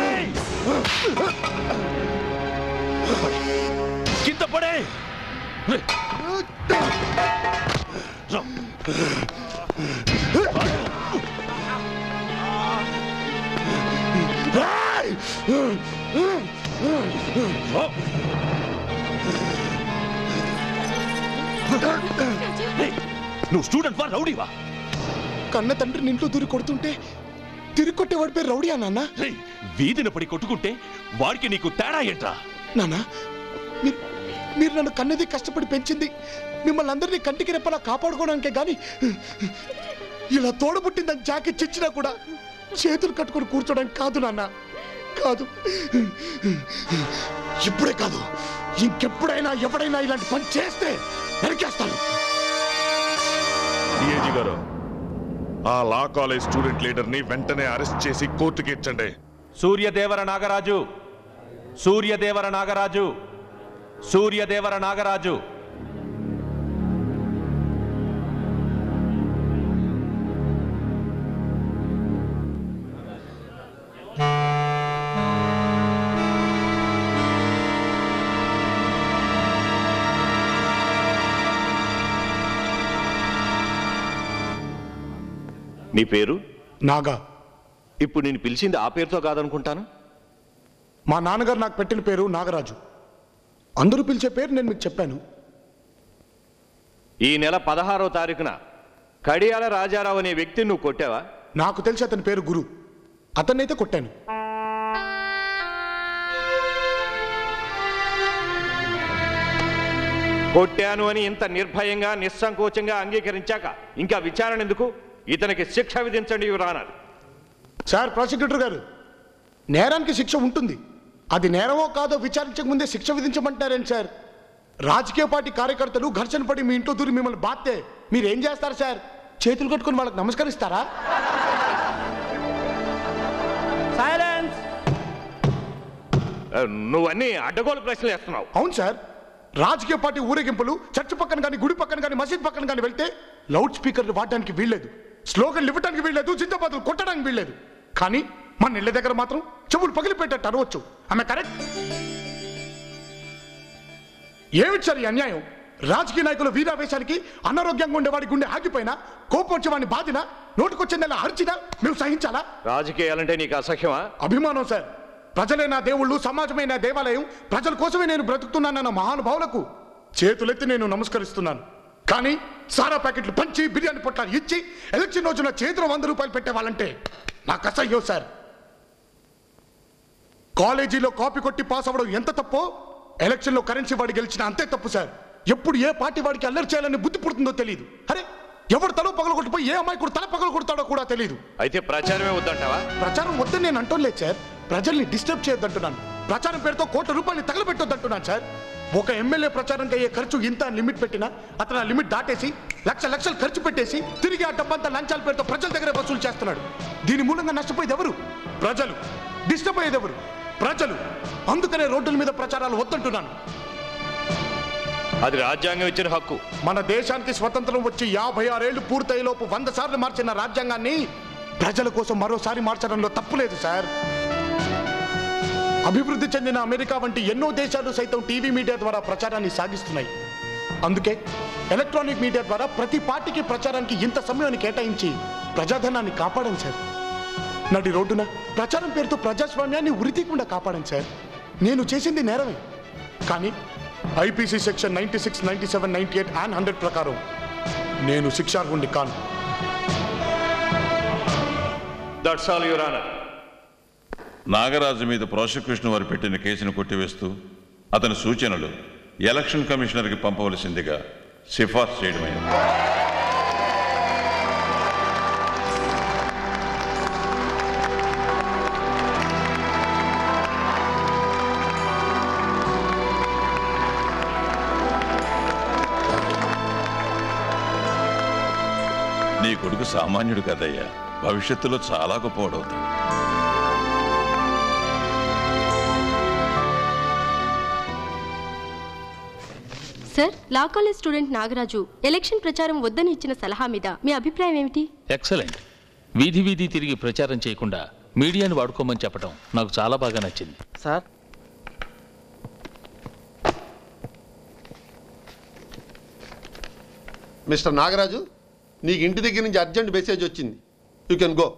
కింద పడే నువ్వు స్టూడెంట్ వా రౌడీవా కన్న తండ్రిని ఇంట్లో దూరి కొడుతుంటే తిరిగి కొట్టేవాడి పేరు రౌడీ నాన్న వీధిన పడి కొట్టుకుంటే వాడికి నీకు తేడా ఏంట్రా నాన్న మీరు మీరు నన్ను కన్నది కష్టపడి పెంచింది మిమ్మల్ని అందరినీ కంటికి రెప్పలా కాపాడుకోవడానికే గాని ఇలా తోడబుట్టిందని జాకెట్ ఇచ్చినా కూడా చేతులు కట్టుకొని కూర్చోడానికి కాదు నాన్న కాదు ఇప్పుడే కాదు ఇంకెప్పుడైనా ఎవడైనా ఇలాంటి పని చేస్తే నరికేస్తాను డిఐజీ గారు ఆ లా కాలేజ్ స్టూడెంట్ లీడర్ ని వెంటనే అరెస్ట్ చేసి కోర్టుకి ఇచ్చండి సూర్యదేవర నాగరాజు సూర్యదేవర నాగరాజు సూర్యదేవర నాగరాజు నీ పేరు నాగా ఇప్పుడు నేను పిలిచింది ఆ పేరుతో కాదనుకుంటాను మా నాన్నగారు నాకు పెట్టిన పేరు నాగరాజు అందరూ పిలిచే పేరు నేను మీకు చెప్పాను ఈ నెల పదహారో తారీఖున కడియాల రాజారావు అనే వ్యక్తిని నువ్వు కొట్టావా నాకు తెలిసి అతని పేరు గురు అతన్నైతే కొట్టాను కొట్టాను అని ఇంత నిర్భయంగా నిస్సంకోచంగా అంగీకరించాక ఇంకా విచారణ ఎందుకు ఇతనికి శిక్ష విధించండి యువరానర్ సార్ ప్రాసిక్యూటర్ గారు నేరానికి శిక్ష ఉంటుంది అది నేరమో కాదో విచారించక ముందే శిక్ష విధించమంటారేంటి సార్ రాజకీయ పార్టీ కార్యకర్తలు ఘర్షణ పడి మీ ఇంట్లో దూరి మిమ్మల్ని బాత్తే మీరు ఏం చేస్తారు సార్ చేతులు కట్టుకొని వాళ్ళకి నమస్కరిస్తారా సైలెన్స్ నువ్వన్నీ అడ్డగోలు ప్రశ్నలు వేస్తున్నావు అవును సార్ రాజకీయ పార్టీ ఊరేగింపులు చర్చ్ పక్కన కానీ గుడి పక్కన కానీ మసీద్ పక్కన కానీ వెళ్తే లౌడ్ స్పీకర్లు వాడడానికి వీల్లేదు స్లోగన్లు ఇవ్వడానికి వీల్లేదు జిందాబాదులు కొట్టడానికి వీల్లేదు కానీ మన ఇళ్ళ దగ్గర మాత్రం చెవులు పగిలిపెట్టట్టు అనవచ్చు ఆమె కరెక్ట్ ఏమిచ్చారు ఈ అన్యాయం రాజకీయ నాయకుల వీరావేశానికి అనారోగ్యంగా ఉండేవాడి గుండె ఆగిపోయినా కోపం వచ్చేవాడిని బాధినా నోటుకొచ్చిందలా అరిచినా మేము సహించాలా రాజకీయాలంటే నీకు అసహ్యమా అభిమానం సార్ ప్రజలే నా దేవుళ్ళు సమాజమే నా దేవాలయం ప్రజల కోసమే నేను బ్రతుకుతున్నానన్న మహానుభావులకు చేతులెత్తి నేను నమస్కరిస్తున్నాను కానీ సారా ప్యాకెట్లు పంచి బిర్యానీ పొట్లాలు ఇచ్చి ఎలక్షన్ రోజున చేతిలో వంద రూపాయలు పెట్టేవాళ్ళంటే నాకు అసహ్యం సార్ కాలేజీలో కాపీ కొట్టి పాస్ అవ్వడం ఎంత తప్పో ఎలక్షన్లో కరెన్సీ వాడి గెలిచిన అంతే తప్పు సార్ ఎప్పుడు ఏ పార్టీ వాడికి అల్లరి చేయాలని బుద్ధి పుడుతుందో తెలియదు అరే ఎవడు తల పగల కొట్టిపోయి ఏ అమ్మాయి కూడా తల పగల కొడతాడో కూడా తెలియదు అయితే ప్రచారమే వద్దంటావా ప్రచారం వద్దని నేను అంటోలేదు సార్ ప్రజల్ని డిస్టర్బ్ చేయొద్దంటున్నాను ప్రచారం పేరుతో కోట్ల రూపాయలు తగలబెట్టొద్దంటున్నాను సార్ ఒక ఎమ్మెల్యే ప్రచారంకి అయ్యే ఖర్చు ఇంత అని లిమిట్ పెట్టినా అతను ఆ లిమిట్ దాటేసి లక్ష లక్షలు ఖర్చు పెట్టేసి తిరిగి ఆ డబ్బంతా లంచాల పేరుతో ప్రజల దగ్గర వసూలు చేస్తున్నాడు దీని మూలంగా నష్టపోయేది ఎవరు ప్రజలు డిస్టర్బ్ అయ్యేది ఎవరు ప్రజలు అందుకనే రోడ్ల మీద ప్రచారాలు వద్దంటున్నాను అది రాజ్యాంగం ఇచ్చిన హక్కు మన దేశానికి స్వతంత్రం వచ్చి యాభై ఆరేళ్లు పూర్తయ్యేలోపు వంద సార్లు మార్చిన రాజ్యాంగాన్ని ప్రజల కోసం మరోసారి మార్చడంలో తప్పులేదు సార్ అభివృద్ధి చెందిన అమెరికా వంటి ఎన్నో దేశాలు సైతం టీవీ మీడియా ద్వారా ప్రచారాన్ని సాగిస్తున్నాయి అందుకే ఎలక్ట్రానిక్ మీడియా ద్వారా ప్రతి పార్టీకి ప్రచారానికి ఇంత సమయాన్ని కేటాయించి ప్రజాధనాన్ని కాపాడండి సార్ నడి రోడ్డున ప్రచారం పేరుతో ప్రజాస్వామ్యాన్ని ఉరితీయకుండా కాపాడండి సార్ నేను చేసింది నేరమే కానీ IPC section ninety six ninety seven ninety eight and hundred ప్రకారం నేను శిక్షార్హుండి కాను that's all your honour Nagaraju మీద ప్రాసిక్యూషన్ వారు పెట్టిన కేసును కొట్టివేస్తూ అతని సూచనలు ఎలక్షన్ కమిషనర్కి పంపవలసిందిగా సిఫార్సు చేయడమైంది నీ కొడుకు సామాన్యుడు కదయ్యా భవిష్యత్తులో చాలా గొప్పవాడవుతాడు sir law college student Nagaraju election ప్రచారం వద్దని ఇచ్చిన సలహా మీద మీ అభిప్రాయం ఏమిటి ఎక్సలెంట్ వీధి వీధి తిరిగి ప్రచారం చేయకుండా మీడియాను వాడుకోమని చెప్పడం నాకు చాలా బాగా నచ్చింది సార్ మిస్టర్ నాగరాజు నీకు ఇంటి దగ్గర నుంచి అర్జెంట్ మెసేజ్ వచ్చింది యూ కెన్ గో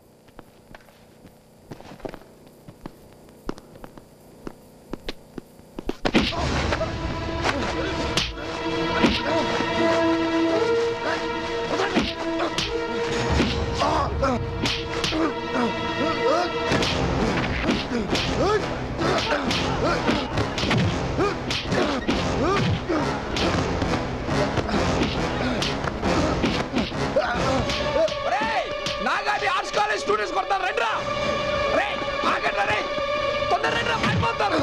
నాగాది ఆర్ట్స్ కాలేజ్ స్టూడెంట్స్ కొడతారు రండి రా రే ఆగండి రే తొందర రండి రా పడిపోతారు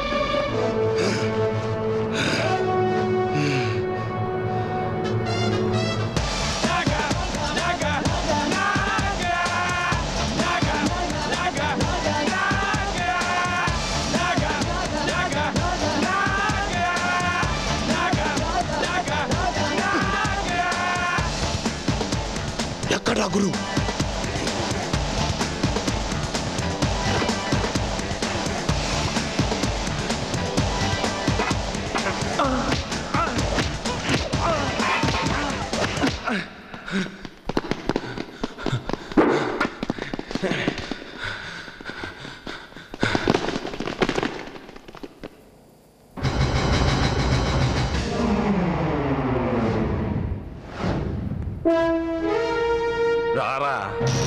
ఎక్కడా గురు రారా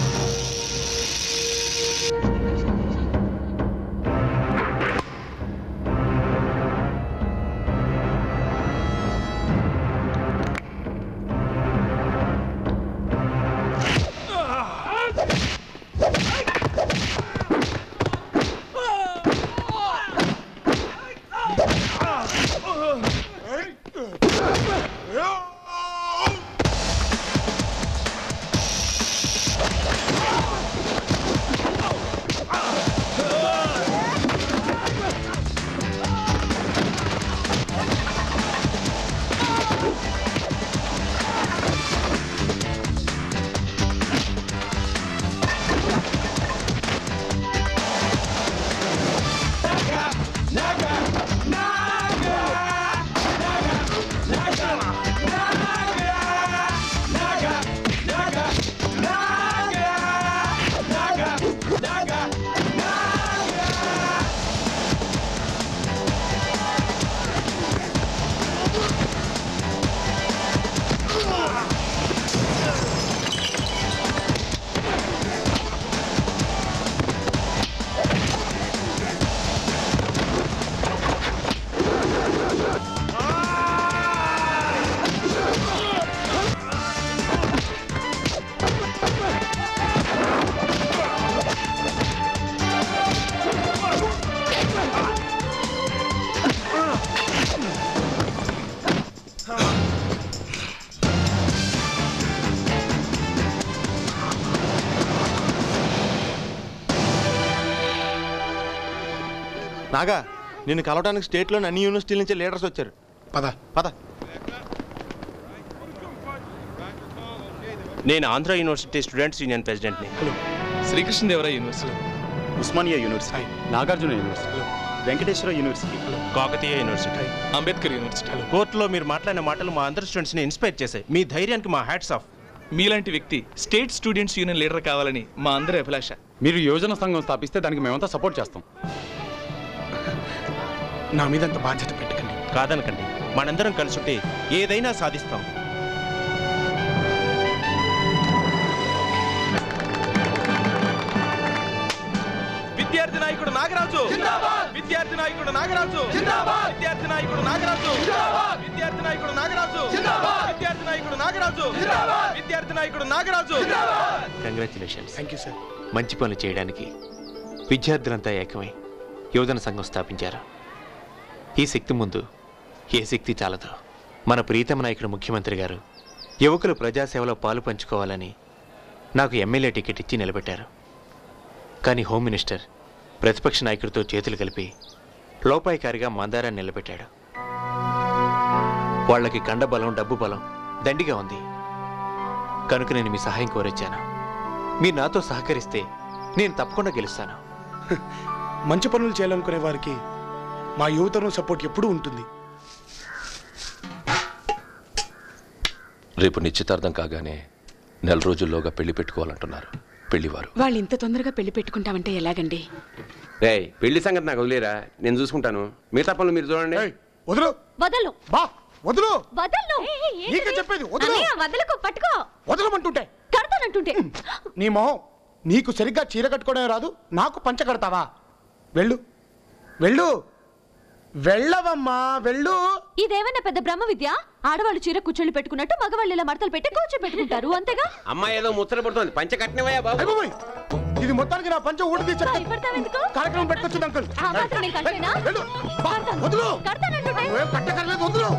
నాగా నిన్ను కలవడానికి స్టేట్లోని అన్ని యూనివర్సిటీల నుంచి లీడర్స్ వచ్చారు పద పద నేను ఆంధ్ర యూనివర్సిటీ స్టూడెంట్స్ యూనియన్ ప్రెసిడెంట్ని Srikrishnadevaraya university Osmania university Nagarjuna university Venkateswara university Kakatiya university Ambedkar university కోర్టులో మీరు మాట్లాడిన మాటలు మా అందరి స్టూడెంట్స్ని ఇన్స్పైర్ చేశాయి మీ ధైర్యానికి మా హ్యాట్స్ ఆఫ్ మీలాంటి వ్యక్తి స్టేట్ స్టూడెంట్స్ యూనియన్ లీడర్ కావాలని మా అందరి అభిలాష మీరు యోజన సంఘం స్థాపిస్తే దానికి మేమంతా సపోర్ట్ చేస్తాం నా మీద అంత బాధ్యత పెట్టకండి కాదనకండి మనందరం కలుసుంటే ఏదైనా సాధిస్తాం విద్యార్థి నాయకుడు నాగరాజు విద్యార్థి నాయకుడు నాగరాజు విద్యార్థి నాయకుడు నాగరాజు విద్యార్థి నాయకుడు నాగరాజు విద్యార్థి నాయకుడు నాగరాజు విద్యార్థి నాయకుడు Nagaraju congratulations thank you sir మంచి పనులు చేయడానికి విద్యార్థులంతా ఏకమై యువజన సంఘం స్థాపించారు ఈ శక్తి ముందు ఏ శక్తి చాలదు మన ప్రీతమ నాయకుడు ముఖ్యమంత్రి గారు యువకులు ప్రజాసేవలో పాలు పంచుకోవాలని నాకు ఎమ్మెల్యే టికెట్ ఇచ్చి నిలబెట్టారు కానీ హోమ్ మినిస్టర్ ప్రతిపక్ష నాయకుడితో చేతులు కలిపి లోపాయికారిగా మందారాన్ని నిలబెట్టాడు వాళ్ళకి కండ బలం డబ్బు బలం దండిగా ఉంది కనుక నేను మీ సహాయం కోరొచ్చాను మీరు నాతో సహకరిస్తే నేను తప్పకుండా గెలుస్తాను మంచి పనులు చేయాలనుకునే వారికి మా యువతరం సపోర్ట్ ఎప్పుడూ ఉంటుంది రేపు నిశ్చితార్థం కాగానే నెల రోజుల్లోగా పెళ్లి పెట్టుకోవాలంటున్నారు పెళ్లివారు వాళ్ళు ఇంత తొందరగా పెళ్లి పెట్టుకుంటామంటే ఎలాగండి రే పెళ్లి సంగతి నాకు వదిలేరా నేను చూసుకుంటాను మిగతా పనులు మీరు చూడండి వదులు వదలు బా వదులు వదలను నీకే చెప్పేది వదులు అన్నయ్య, వదలకు పట్టుకో వదలమంటుంటే కడతానంటుంటే నీ మొహం నీకు సరిగ్గా చీర కట్టుకోవడం రాదు నాకు పంచ కడతావా వెళ్ళు వెళ్ళు వెళ్ళవమ్మా వెళ్ళు ఇదేమైనా పెద్ద బ్రహ్మ విద్య ఆడవాళ్ళు చీర కూర్చొని పెట్టుకున్నట్టు మగవాళ్ళు ఇలా మడతలు పెట్టి కూర్చో పెట్టుకుంటారు అంతేగా అమ్మాయి ఏదో ముచ్చట పడుతుంది పంచ కట్టినవయ్యా బాబు ఇది మొత్తానికి నా పంచ ఊడి తీసి కార్యక్రమం పెట్టుకొచ్చింది అంకుల్ ఆ మాత్రం నీకు అంతేనా? వెళ్ళు బా, వదులు కడతానంటుంటే నువ్వేం కట్టకర్లేదు వదులు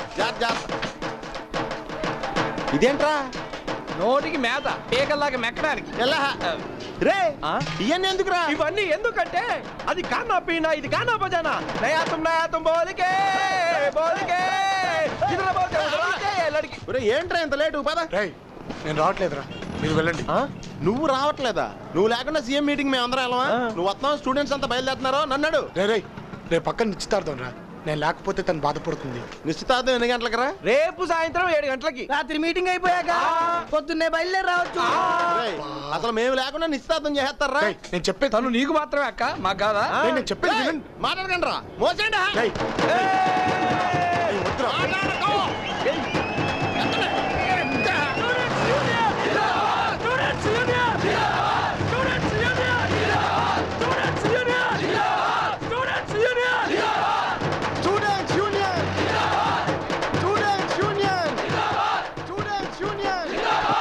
ఇదేంట్రా నోటికి మేత పీకల్లాగా మెక్కడానికి రే ఇవన్నీ ఎందుకురా ఇవన్నీ ఎందుకంటే అది కానా పీనా ఇది కానా బజానా నయా తుమ్ నయా తుమ్ బోలికే బోలికే ఇదిలా బోల్తే బోలికే లడికి ఒరే ఏంట్రా ఇంత లేటు పద నేను రావట్లేదురా మీరు వెళ్ళండి నువ్వు రావట్లేదా నువ్వు లేకుండా సీఎం మీటింగ్ మేము అందరం వెళ్ళమా నువ్వు వస్తున్నావు స్టూడెంట్స్ అంతా బయలుదేరుతున్నారో నన్నాడు రే రే రేపు పక్కన నిశ్చితార్థం రా నేను లేకపోతే తను బాధపడుతుంది నిశ్చితార్థం ఎన్ని గంటలకు రా రేపు సాయంత్రం ఏడు గంటలకి రాత్రి మీటింగ్ అయిపోయాక పొద్దున్నే బయలుదేరి రావచ్చు అసలు మేము లేకుండా నిశ్చితార్థం చేస్తారా నేను చెప్పేది తను నీకు మాత్రమే అక్క మాకు కాదా రేయ్, నేను చెప్పేది వినండి. మాట్లాడకండి రా మోసేయండి రేయ్, students union students union students union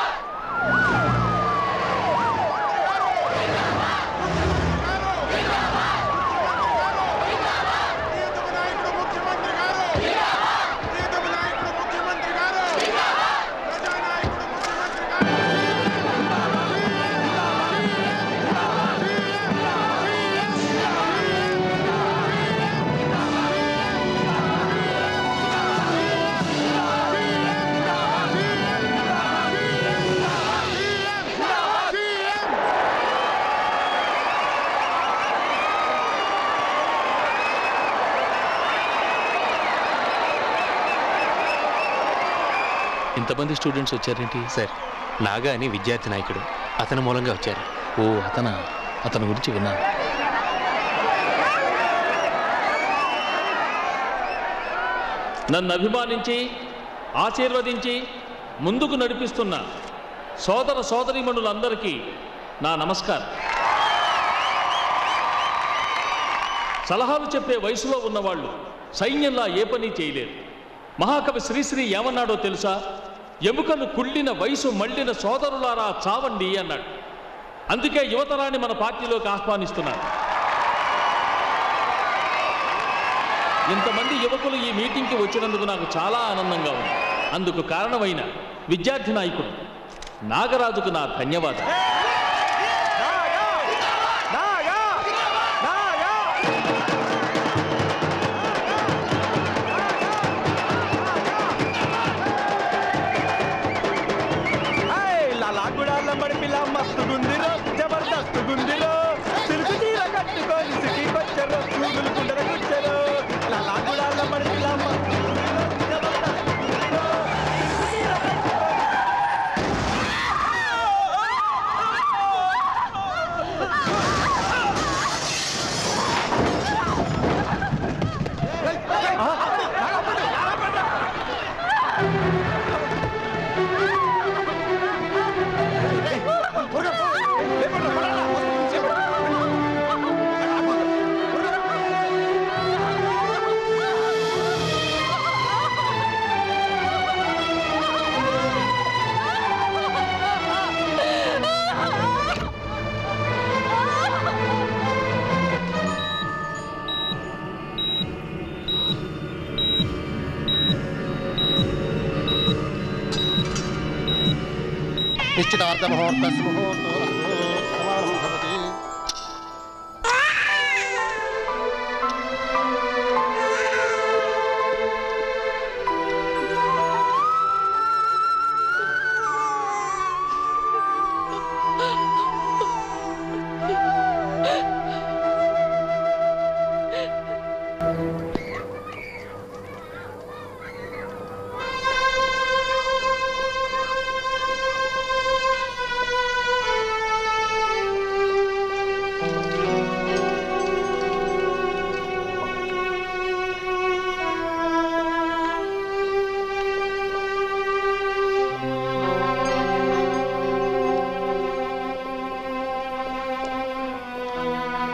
ఇంతమంది స్టూడెంట్స్ వచ్చారేంటి సార్ నాగా అని విద్యార్థి నాయకుడు అతని మూలంగా వచ్చారు ఓ అతన అతని గురించి విన్నాను నన్ను అభిమానించి ఆశీర్వదించి ముందుకు నడిపిస్తున్న సోదర సోదరీమణులందరికీ నా నమస్కారం సలహాలు చెప్పే వయసులో ఉన్నవాళ్ళు సైన్యంలా ఏ పని చేయలేరు మహాకవి శ్రీశ్రీ ఏమన్నాడో తెలుసా ఎముకలు కుళ్ళిన వయసు మళ్ళిన సోదరులారా చావండి అన్నాడు అందుకే యువతరాన్ని మన పార్టీలోకి ఆహ్వానిస్తున్నారు ఇంతమంది యువకులు ఈ మీటింగ్కి వచ్చినందుకు నాకు చాలా ఆనందంగా ఉంది అందుకు కారణమైన విద్యార్థి నాయకుడు నాగరాజుకు నా ధన్యవాదాలు లాగుడాలంబడి పిల్ల మస్తు గుందిరో జబర్దస్త్ గుందిరో సిల్కు చీర కట్టుకొని సిటీకి వచ్చారు కూతురు కుండర కూర్చారు లాగుడాలంబడి పిల్ల మస్తు గుందిరో, జబర్దస్త్ గుందిరో, సిల్కు చీర కట్టుకొని నిశ్చితార్థ ముహూర్త సుముహూర్త భవతి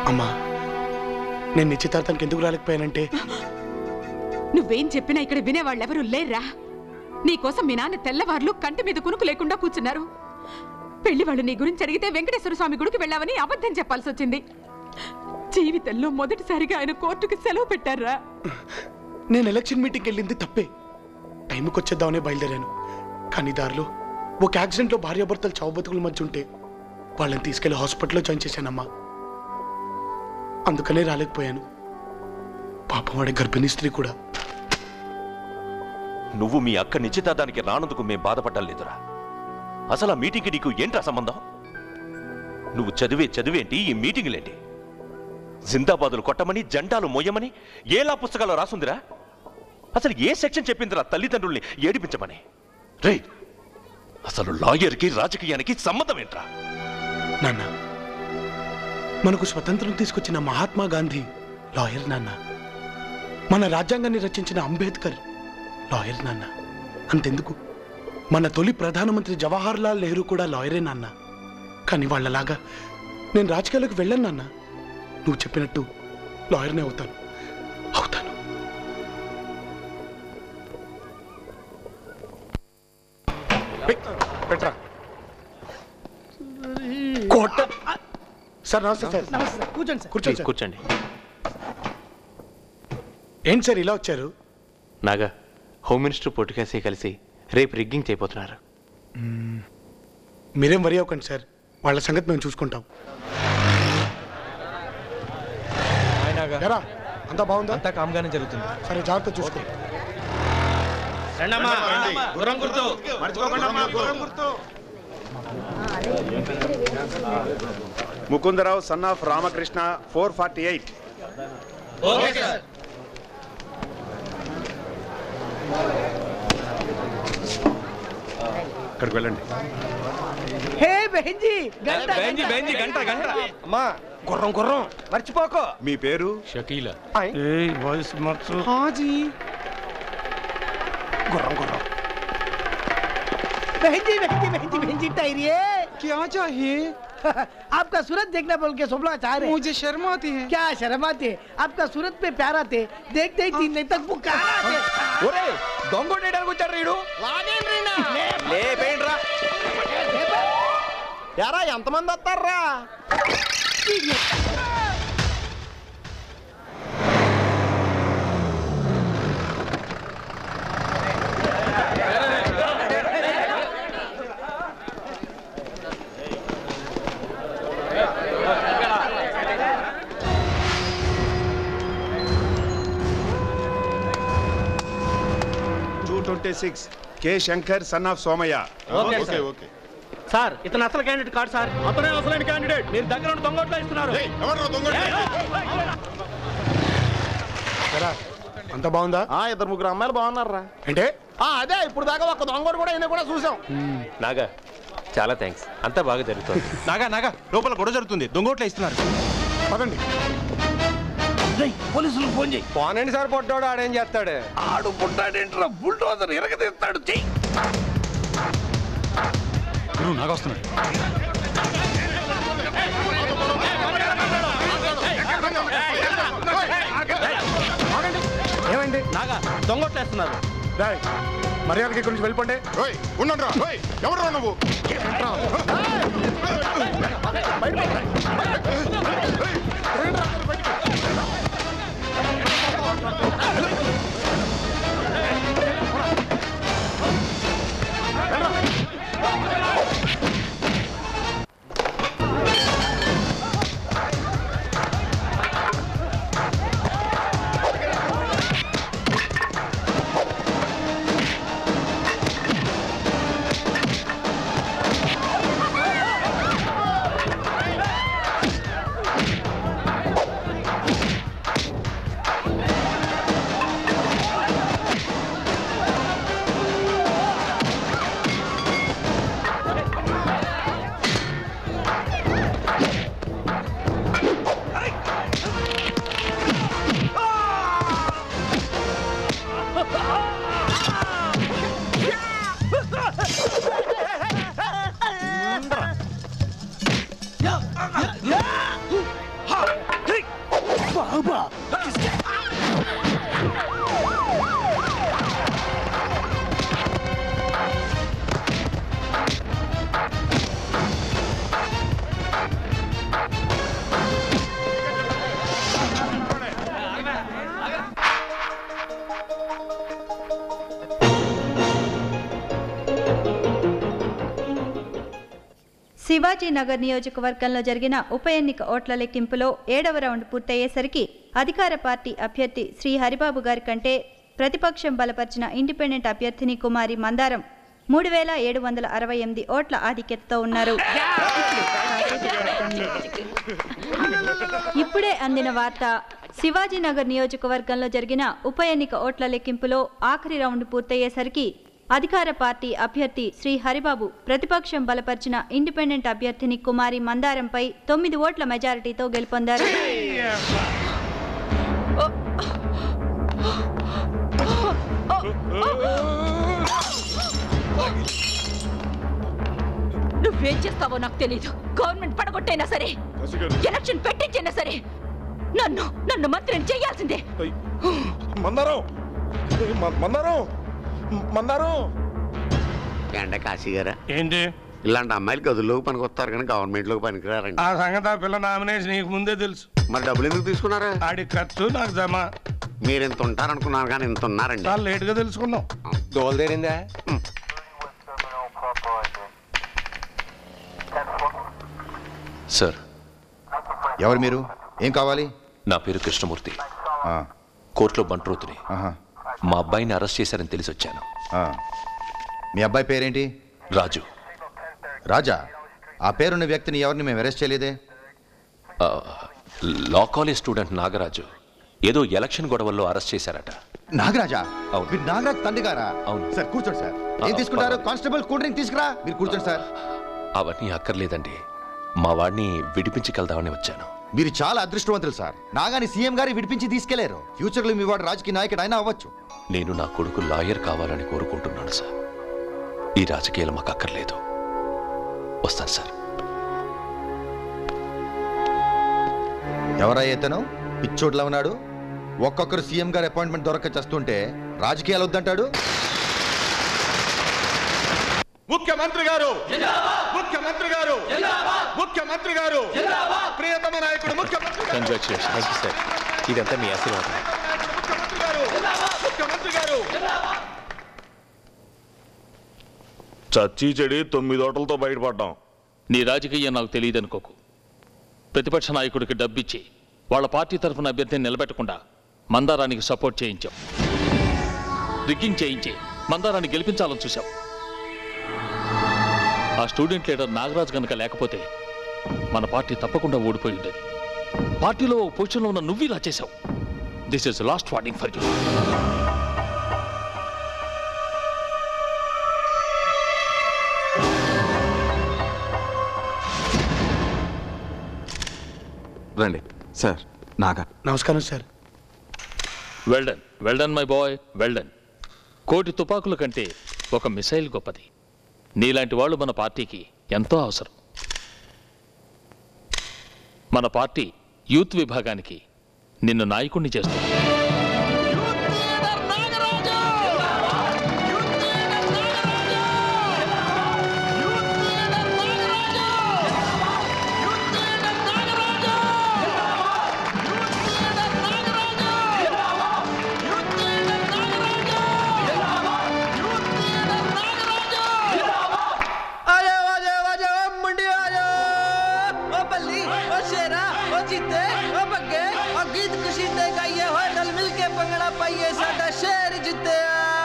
అమ్మా నేను నిశ్చితార్థానికి ఎందుకు రాలేకపోయానంటే నువ్వేం చెప్పినా ఇక్కడ వినేవాళ్ళెవరూ లేర్రా నీకోసం మీ నాన్న తెల్లవార్లు కంటి మీద కునుకు లేకుండా కూర్చున్నారు పెళ్లి వాళ్ళు నీ గురించి అడిగితే వెంకటేశ్వర స్వామి గుడికి వెళ్ళావని అబద్ధం చెప్పాల్సి వచ్చింది జీవితంలో మొదటిసారిగా ఆయన కోర్టుకి సెలవు పెట్టారా నేను ఎలక్షన్ మీటింగ్కి వెళ్ళింది తప్పే టైంకి వచ్చేద్దామనే బయలుదేరాను కానీ దారిలో ఒక యాక్సిడెంట్లో భార్యాభర్తలు చావుబతుకుల మధ్య ఉంటే వాళ్ళని తీసుకెళ్లి హాస్పిటల్లో జాయిన్ చేశానమ్మా అందుకనే రాలేకపోయాను పాపం వాడి గర్భిణీ స్త్రీ కూడా నువ్వు మీ అక్క నిశ్చితార్థానికి రానందుకు మేం బాధపడ్డం లేదురా అసలు ఆ మీటింగ్కి నీకు ఏంట్రా సంబంధం నువ్వు చదివే చదివేంటి ఈ మీటింగులేంటి జిందాబాదులు కొట్టమని జెండాలు మోయమని ఏలా పుస్తకాల్లో రాసుందిరా అసలు ఏ సెక్షన్ చెప్పిందిరా తల్లిదండ్రుల్ని ఏడిపించమని రే అసలు లాయర్కి రాజకీయానికి సంబంధం ఏంట్రా నాన్న మనకు స్వతంత్రం తీసుకొచ్చిన మహాత్మా గాంధీ లాయర్ నాన్న మన రాజ్యాంగాన్ని రచించిన అంబేద్కర్ లాయర్ నాన్న అంతెందుకు మన తొలి ప్రధానమంత్రి జవహర్ లాల్ నెహ్రూ కూడా లాయరే నాన్న కానీ వాళ్ళలాగా నేను రాజకీయాలకు వెళ్ళను నాన్న నువ్వు చెప్పినట్టు లాయర్నే అవుతాను అవుతాను ఏయ్, పెట్రా కోట సార్ నమస్తే సార్ కూర్చోండి సార్ కూర్చోండి సార్. కూర్చోండి ఏంటి సార్ ఇలా వచ్చారు నాగా హోమ్ మినిస్టర్ పొట్టుకేసి కలిసి రేపు రిగ్గింగ్ చేయబోతున్నారు మ్మ్. మీరేం వరి అవ్వకండి సార్ వాళ్ళ సంగతి మేము చూసుకుంటాం ఎరా, అంతా బాగుందా అంతా కామ్గానే జరుగుతుంది సరే జాగ్రత్త చూసుకో రండమ్మా గుర్రం గుర్తు మర్చిపోకుండా అమ్మా, గుర్రం గుర్తు Mukundarao son of Ramakrishna four forty eight okay sir అక్కడికి వెళ్ళండి హే బెంజీ గంట బెంజీ బెంజీ గంట గంట అమ్మా గుర్రం గుర్రం మర్చిపోకో మీ పేరు షకీల వాయిస్ మార్చు హాజీ గుర్రం గుర్రం बहन जी बहन जी बहन जी बहन जी टायरिए क्या चाहिए आपका सूरत देखना बोल के सोमला चाह रहे मुझे शर्म आती है क्या शर्म आती है आपका सूरत पे प्यार आते देखते ही तीन दिन तक पुकार आते ఒరే దొంగొట్టేయడానికి వచ్చాడు రీడు లేపేంట్రా యారా ఎంతమంది వస్తారా two twenty six K Shankar son of Somaiah okay sir. Okay sir ఇతను అసలు క్యాండిడేట్ కాదు సార్ అతనే అసలైన క్యాండిడేట్ మీరు దగ్గర ఉండి దొంగోట్లో ఇస్తున్నారు ఎరా, అంతా బాగుందా ఇద్దరు ముగ్గురు అమ్మాయిలు బాగున్నారా అంటే అదే ఇప్పుడు దాకా ఒక దొంగోడు కూడా అయినా కూడా చూసాం నాగా చాలా థ్యాంక్స్ అంతా బాగా జరుగుతుంది నాగా నాగా లోపల గొడవ జరుగుతుంది దొంగోట్లే ఇస్తున్నారు పదండి పోలీసులు ఫోన్ చేయి పోనండి సార్ పొట్టాడు ఆడేం చేస్తాడు ఆడు పుట్టాడేంట్రా బుల్డోజర్ ఎరగదీస్తాడు చెయ్యి గురువు నాకు వస్తున్నాడు ఏమైంది నాగా దొంగొట్లేస్తున్నారు రాయ్ మర్యాదకి ఇక్కడి నుంచి వెళ్ళిపోండి ఉండండి ఎవరు నువ్వు శివాజీనగర్ నియోజకవర్గంలో జరిగిన ఉప ఎన్నిక ఓట్ల లెక్కింపులో ఏడవ రౌండ్ పూర్తయ్యేసరికి అధికార పార్టీ అభ్యర్థి శ్రీ హరిబాబు గారి కంటే ప్రతిపక్షం బలపరిచిన ఇండిపెండెంట్ అభ్యర్థిని కుమారి మందారం మూడు వేల ఏడు వందల అరవై ఎనిమిది ఓట్ల ఆధిక్యతతో ఉన్నారు ఇప్పుడే అందిన వార్త శివాజీనగర్ నియోజకవర్గంలో జరిగిన ఉప ఎన్నిక ఓట్ల లెక్కింపులో ఆఖరి రౌండ్ పూర్తయ్యేసరికి అధికార పార్టీ అభ్యర్థి శ్రీ హరిబాబు ప్రతిపక్షం బలపరిచిన ఇండిపెండెంట్ అభ్యర్థిని కుమారి మందారంపై తొమ్మిది ఓట్ల మెజారిటీతో గెలుపొందారు నువ్వేం చేస్తావో నాకు తెలీదు గవర్నమెంట్ పడగొట్టైనా సరే ఎలక్షన్ పెట్టించైనా సరే నన్ను నన్ను మంత్రిని చేయాల్సిందే మందారం మ- మందారం మందారం ఎండ కాశీ గారా ఏంటి ఇలాంటి అమ్మాయిలు గదుల్లోకి పనికొస్తారు కానీ గవర్నమెంట్లోకి పనికిరారండి ఆ సంగతి ఆ పిల్ల నామినేషన్ నీకు ముందే తెలుసు మరి డబ్బులు ఎందుకు తీసుకున్నారా ఆడి ఖర్చు నాకు జమ మీరు ఇంత ఉంటారనుకున్నారు కానీ ఇంత ఉన్నారండి చాలా లేట్గా తెలుసుకున్నాం దోలు తీరిందా సార్ ఎవరు మీరు ఏం కావాలి నా పేరు కృష్ణమూర్తి కోర్టులో బంట్రోతుని మా అబ్బాయిని అరెస్ట్ చేశారని తెలిసి వచ్చాను మీ అబ్బాయి పేరేంటి రాజు రాజా ఆ పేరున్న వ్యక్తిని ఎవరిని మేము అరెస్ట్ చేయలేదే ఆ, లా కాలేజ్ స్టూడెంట్ నాగరాజు ఏదో ఎలక్షన్ గొడవల్లో అరెస్ట్ చేశారట నాగరాజా అవును. మీరు నాగరాజ్ తండ్రి గారా అవును సార్ కూర్చోండి సార్ ఆ, ఏం తీసుకుంటారు పర్వాలేదు. కానిస్టేబుల్ కూల్ డ్రింక్ తీసుకురా మీరు కూర్చోండి సార్ అవన్నీ అక్కర్లేదండి మా వాడిని విడిపించుకెళ్దామని వచ్చాను మీరు చాలా అదృష్టవంతులు సార్ నాగాని సీఎం గారి విడిపించి తీసుకెళ్లారు ఫ్యూచర్ లో మీ వాడు రాజకీయ నాయకుడు అయినా అవ్వచ్చు నేను నా కొడుకు లాయర్ కావాలని కోరుకుంటున్నాను సార్ ఈ రాజకీయాలు మాకు అక్కర్లేదు వస్తాను సార్ ఎవరా ఇతను పిచ్చోడ్లా ఉన్నాడు ఒక్కొక్కరు సీఎం గారి అపాయింట్మెంట్ దొరక చేస్తుంటే రాజకీయాలు వద్దంటాడు ముఖ్యమంత్రి గారు ముఖ్యమంత్రి గారు ముఖ్యమంత్రి గారు ప్రియతమ నాయకుడు ముఖ్యమంత్రి గారు కంగ్రాచులేషన్ థ్యాంక్ యూ సార్ ఇదంతా మీ ఆశీర్వాదం ముఖ్యమంత్రి గారు ముఖ్యమంత్రి గారు చచ్చి చెడి తొమ్మిది ఓటలతో బయటపడ్డాం నీ రాజకీయం నాకు తెలియదనుకోకు ప్రతిపక్ష నాయకుడికి డబ్బిచ్చి వాళ్ళ పార్టీ తరఫున అభ్యర్థిని నిలబెట్టకుండా మందారానికి సపోర్ట్ చేయించాం రిగ్గింగ్ చేయించి మందారాన్ని గెలిపించాలని చూశాం ఆ స్టూడెంట్ లీడర్ నాగరాజ్ గనక లేకపోతే మన పార్టీ తప్పకుండా ఓడిపోయి ఉండేది పార్టీలో ఓ పొజిషన్లో ఉన్న నువ్వు ఇలా చేశావు this is last warning for you రండి సార్ నాగా నమస్కారం sir well done well done my boy well done కోటి తుపాకుల కంటే ఒక మిసైల్ గొప్పది నీలాంటి వాళ్ళు మన పార్టీకి ఎంతో అవసరం మన పార్టీ యూత్ విభాగానికి నిన్ను నాయకుణ్ణి చేస్తుంది आजा आजा आजा ओ मुंडी आजा ओ बल्ली ओ शेरा ओ जीते ओ बग्गे ओ गीत खुशी ते गाइए होए नल मिल के पंगड़ा पाइए साडा शेर जिते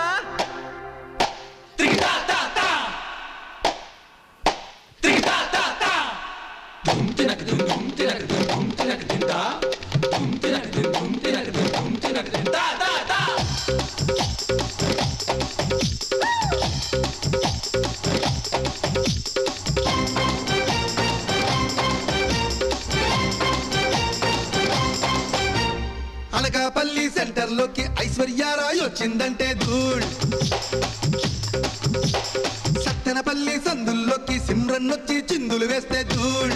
అనకాపల్లి సెంటర్ లోకి ఐశ్వర్యారాయ్ వచ్చిందంటే ధూళ్ సత్తెనపల్లి సందుల్లోకి సిమ్రన్ వచ్చి చిందులు వేస్తే ధూళ్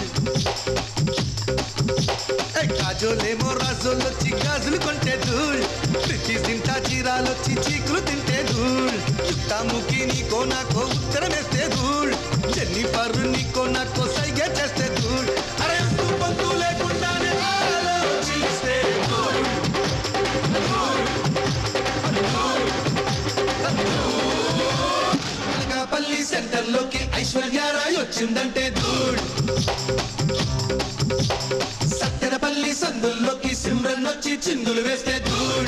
ఏ కాజోలేమో రాజోలొచ్చి గాజులు కొంటే ధూళ్ ప్రతి సింటా చీరాలొచ్చి చీకులు తింటే ధూళ్ చుట్టాముకి నీకో నాకో ఉత్తరం వేస్తే ధూళ్ జెన్నిఫర్ నీకో నాకో సైగే చేస్తే ధూళ్ అరే అంతు పొంతు లేకుండానే ఆలోచిస్తే ధూళ్ అనకాపల్లి సెంటర్ లోకి ఐశ్వర్యారాయ్ వచ్చి వచ్చిందంటే ధూళ్ సత్తెనపల్లి సందుల్లోకి సిమ్రన్ వచ్చి చిందులు వేస్తే ధూళ్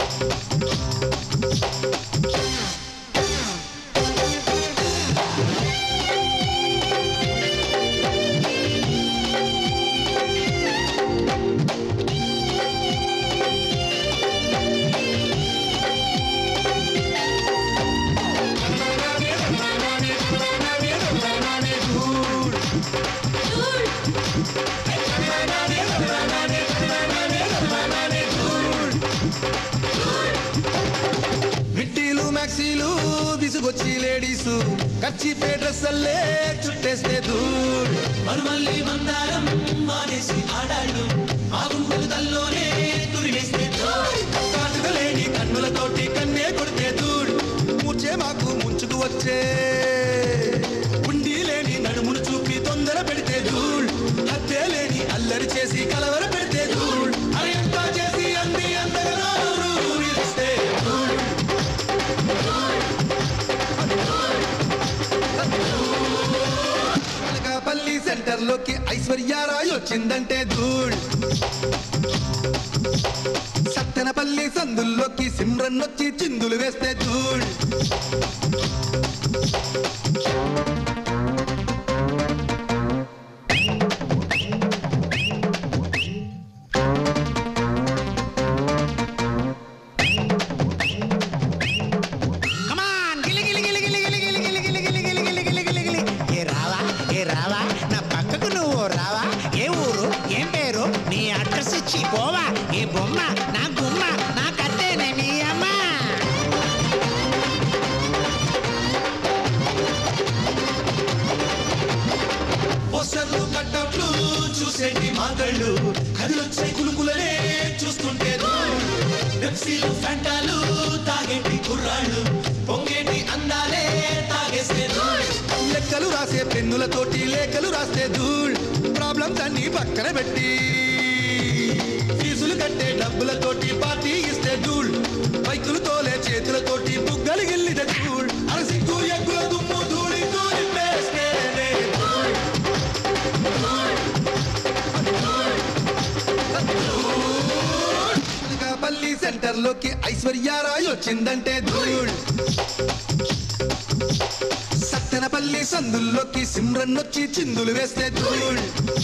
మిట్టీలు మ్యాక్సీలు విసుగొచ్చి లేడీసు కచ్చి డ్రెస్సల్లే చుట్టేస్తే ధూళ్ మరుమల్లి మందారం మానేసి ఆడాళ్ళు ఆ గుండెలు తల్లోనే తురివేస్తే ధూళ్ కాటుక లేని కన్నులతోటి కన్నే కొడితే ధూళ్ మూర్చే మాకు ముంచుకు వచ్చే ఉండి లేని నడుమును చూపి తొందర పెడితే ధూళ్ హత్తే లేని అల్లరి చేసి కలవర పెడితే ధూళ్ అరే ఎంత చేసి అంది అంతగా ఊరిస్తే ధూళ్ అనకాపల్లి సెంటర్ లోకి ఐశ్వర్యారాయ్ వచ్చిందంటే ధూళ్ సత్తెనపల్లి సందుల్లోకి సిమ్రన్ వచ్చి చిందులు వేస్తే ధూళ్ ఏ రావా ఏ రావా నా పక్కకు నువ్వు రావా ఏ ఊరు ఏం పేరు నీ అడ్రస్ ఇచ్చి పోవా ఏ బొమ్మ నా గుమ్మ నా కట్టేనే నీ అమ్మ పోస్టర్లు కట్టౌట్లు చూసేటి మాగళ్ళు కదిలొచ్చే కులుకులనే చూస్తుంటే ధూళ్ పెప్సీలు ఫ్యాంటాలు తాగేటి కుర్రాళ్ళు పొంగేటి అందాలే తాగేస్తే ధూళ్ లెక్కలు రాసే పెన్నులతోటి లేఖలు రాస్తే ధూళ్ ప్రాబ్లమ్స్ అన్ని పక్కన పెట్టి ఫీజులు కట్టే డబ్బులతోటి పార్టీ ఇస్తే ధూళ్ బైకులు తోలే చేతులతోటి బుగ్గలు గిల్లిన ధూళ్ అరసిగ్గు ఎగ్గుల దుమ్ము ధూళి ధూళి వేస్తేనే ధూళ్ అనకాపల్లి సెంటర్ లోకి ఐశ్వర్యారాయ్ వచ్చిందంటే ధూళ్ సత్తెనపల్లి సందుల్లోకి సిమ్రన్ వచ్చి చిందులు వేస్తే ధూళ్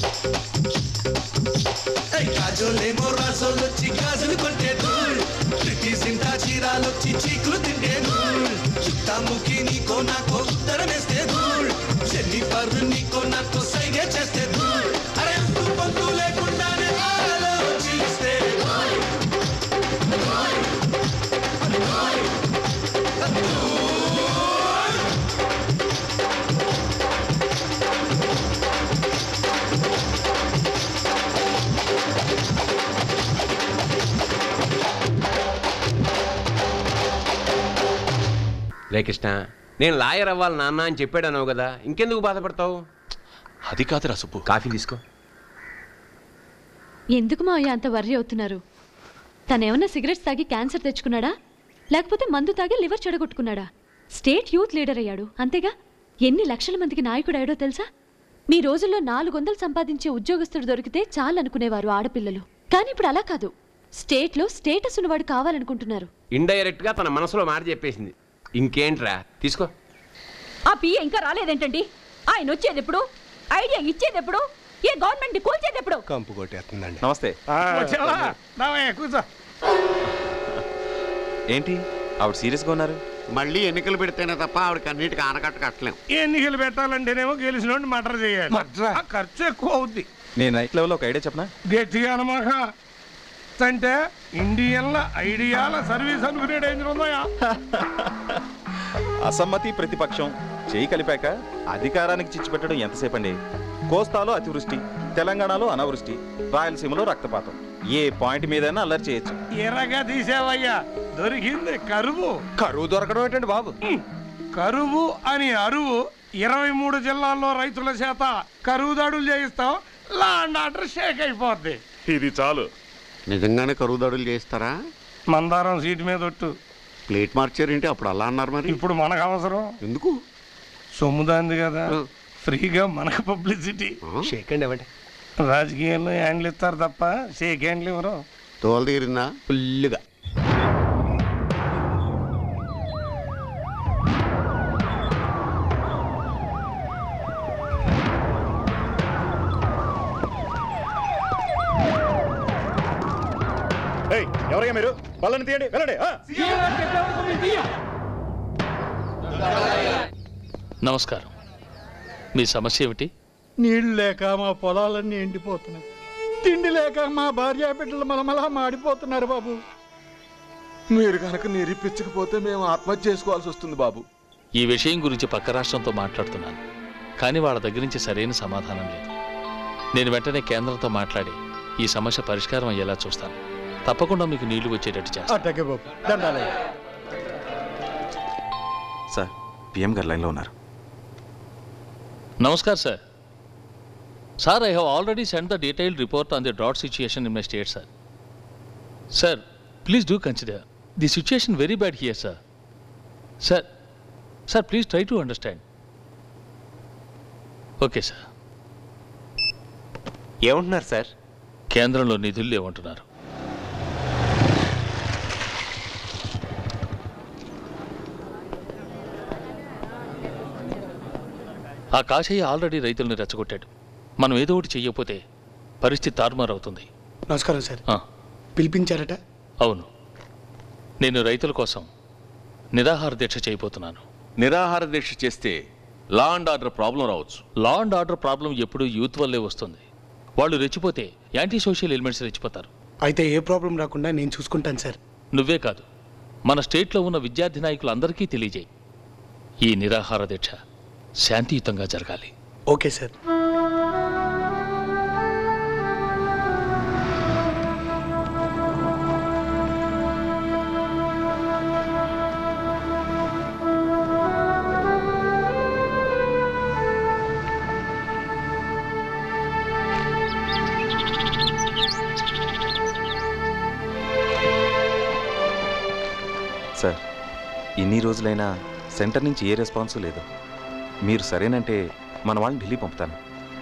ఏయ్ కాజోలేమో రాసోళ్ళొచ్చి గాజులు కొంటే ధూళ్ ప్రిటీసింటా చీరాలొచ్చి చీకులు తింటే ధూళ్ చుట్టాముఖి నీకో నాకో ఉత్తరం వేస్తే ధూళ్ జెన్నిఫర్ నీకో నాకో సైగే చేస్తే ధూళ్ అరే అంతు పొంతు లేకుండానే ఆలోచిస్తే ధూళ్ రే కృష్ణ నేను లాయర్ అవ్వాలి నాన్న అని చెప్పాడన్నావు కదా ఇంకెందుకు బాధపడతావు అది కాదురా సుబ్బు కాఫీ తీసుకో ఎందుకు మావయ్య అంత వర్రీ అవుతున్నారు తనేమన్నా సిగరెట్స్ తాగి క్యాన్సర్ తెచ్చుకున్నాడా లేకపోతే మందు తాగి లివర్ చెడగొట్టుకున్నాడా స్టేట్ యూత్ లీడర్ అయ్యాడు అంతేగా ఎన్ని లక్షల మందికి నాయకుడయ్యాడో తెలుసా మీ రోజుల్లో నాలుగు వందలు సంపాదించే ఉద్యోగస్తుడు దొరికితే చాలనుకునేవారు ఆడపిల్లలు కానీ ఇప్పుడు అలా కాదు స్టేట్లో స్టేటస్ ఉన్నవాడు కావాలనుకుంటున్నారు ఇండైరెక్ట్ గా తన మనసులో మాట చెప్పేసింది ఇంకేంట్రా తీసుకో ఆ పిఏ ఇంకా రాలేదేంటండి ఆయన వచ్చేది ఎప్పుడు ఐడియా ఇచ్చేది ఎప్పుడు ఏ గవర్నమెంట్ కూల్చేది ఎప్పుడు కంపు కొట్టేస్తుందండి నమస్తే వచ్చావా? రావయ్య, కూర్చో ఏంటి ఆవిడ సీరియస్గా ఉన్నారు మళ్ళీ ఎన్నికలు పెడితేనే తప్ప ఆవిడకి అన్నిటికీ ఆనకట్ట కట్టలేం ఎన్నికలు పెట్టాలంటేనేమో గెలిచినోడిని మటర్ చేయాలి ఆ ఖర్చు ఎక్కువ అవుద్ది నేను నైట్ లెవెల్లో ఒక ఐడియా చెప్పనా గట్టిగా అనమాక అంటే ఇండియన్ల ఐడియాల సర్వీస్ అనుకునే డేంజర్ ఉందయా అసమ్మతి ప్రతిపక్షం చేయి కలిపాక అధికారానికి చిచ్చుపెట్టడం ఎంతసేపు అండి కోస్తాలో అతివృష్టి తెలంగాణలో అనావృష్టి రాయలసీమలో రక్తపాతం ఏ పాయింట్ మీదైనా అల్లరి చేయొచ్చు ఎర్రగా తీసావయ్యా దొరికింది కరువు కరువు దొరకడం ఏంటండి బాబు కరువు అని అరువు ఇరవై మూడు జిల్లాల్లో రైతుల చేత కరువు దాడులు చేయిస్తాం లాండ్ ఆర్డర్ షేక్ అయిపోద్ది ఇది చాలు నిజంగానే కరువు దాడులు చేస్తారా మందారం సీటు మీద ఒట్టు ప్లేట్ మార్చారేంటి అప్పుడు అలా అన్నారు మరి ఇప్పుడు మనకు అవసరం ఎందుకు సొమ్ముదాంది కదా ఫ్రీగా మనకు పబ్లిసిటీ షేక్ హ్యాండ్ ఇవ్వండి రాజకీయాల్లో హ్యాండ్లు ఇస్తారు తప్ప షేక్ హ్యాండ్లు ఇవ్వరు తోలు తీరిందా ఫుల్గా ఎవరయ్యా మీరు బల్లని తీయండి వెళ్ళండి ఆ. నమస్కారం మీ సమస్య ఏమిటి నీళ్లు లేక మా పొలాలన్నీ ఎండిపోతున్నాయి తిండి లేక మా భార్య బిడ్డలు మలమలా మాడిపోతున్నారు బాబు మీరు కనుక నిరూపించకపోతే మేము ఆత్మహత్య చేసుకోవాల్సి వస్తుంది బాబు ఈ విషయం గురించి పక్క రాష్ట్రంతో మాట్లాడుతున్నాను కానీ వాళ్ళ దగ్గర నుంచి సరైన సమాధానం లేదు నేను వెంటనే కేంద్రంతో మాట్లాడి ఈ సమస్య పరిష్కారం అయ్యేలా చూస్తాను తప్పకుండా మీకు నీళ్లు వచ్చేటట్టు చేస్తాను అట్టగే బాబు దండాలయ్య సార్ పిఎం గారు లైన్లో ఉన్నారు నమస్కార్ sir sir I have already send the detailed report on the drought situation in my state sir sir please do consider the situation very bad here sir sir sir please try to understand okay sir ఏమంటున్నారు sir కేంద్రంలో నిధులు లేవంటున్నారు ఆ Kasaiah already రైతులను రెచ్చగొట్టాడు మనం ఏదో ఒకటి చెయ్యకపోతే పరిస్థితి తారుమారు అవుతుంది నమస్కారం సార్ ఆ, పిలిపించారట అవును నేను రైతుల కోసం నిరాహార దీక్ష చేయబోతున్నాను నిరాహార దీక్ష చేస్తే లా అండ్ ఆర్డర్ ప్రాబ్లం రావచ్చు లా అండ్ ఆర్డర్ ప్రాబ్లం ఎప్పుడూ యూత్ వల్లే వస్తుంది వాళ్ళు రెచ్చిపోతే యాంటీ సోషల్ ఎలిమెంట్స్ రెచ్చిపోతారు అయితే ఏ ప్రాబ్లం రాకుండా నేను చూసుకుంటాను సార్ నువ్వే కాదు మన స్టేట్లో ఉన్న విద్యార్థి నాయకులందరికీ తెలియజేయి ఈ నిరాహార దీక్ష శాంతియుతంగా జరగాలి ఓకే సార్ సార్ ఇన్ని రోజులైనా సెంటర్ నుంచి ఏ రెస్పాన్స్ లేదు మీరు సరేనంటే మన వాళ్ళని ఢిల్లీ పంపుతాను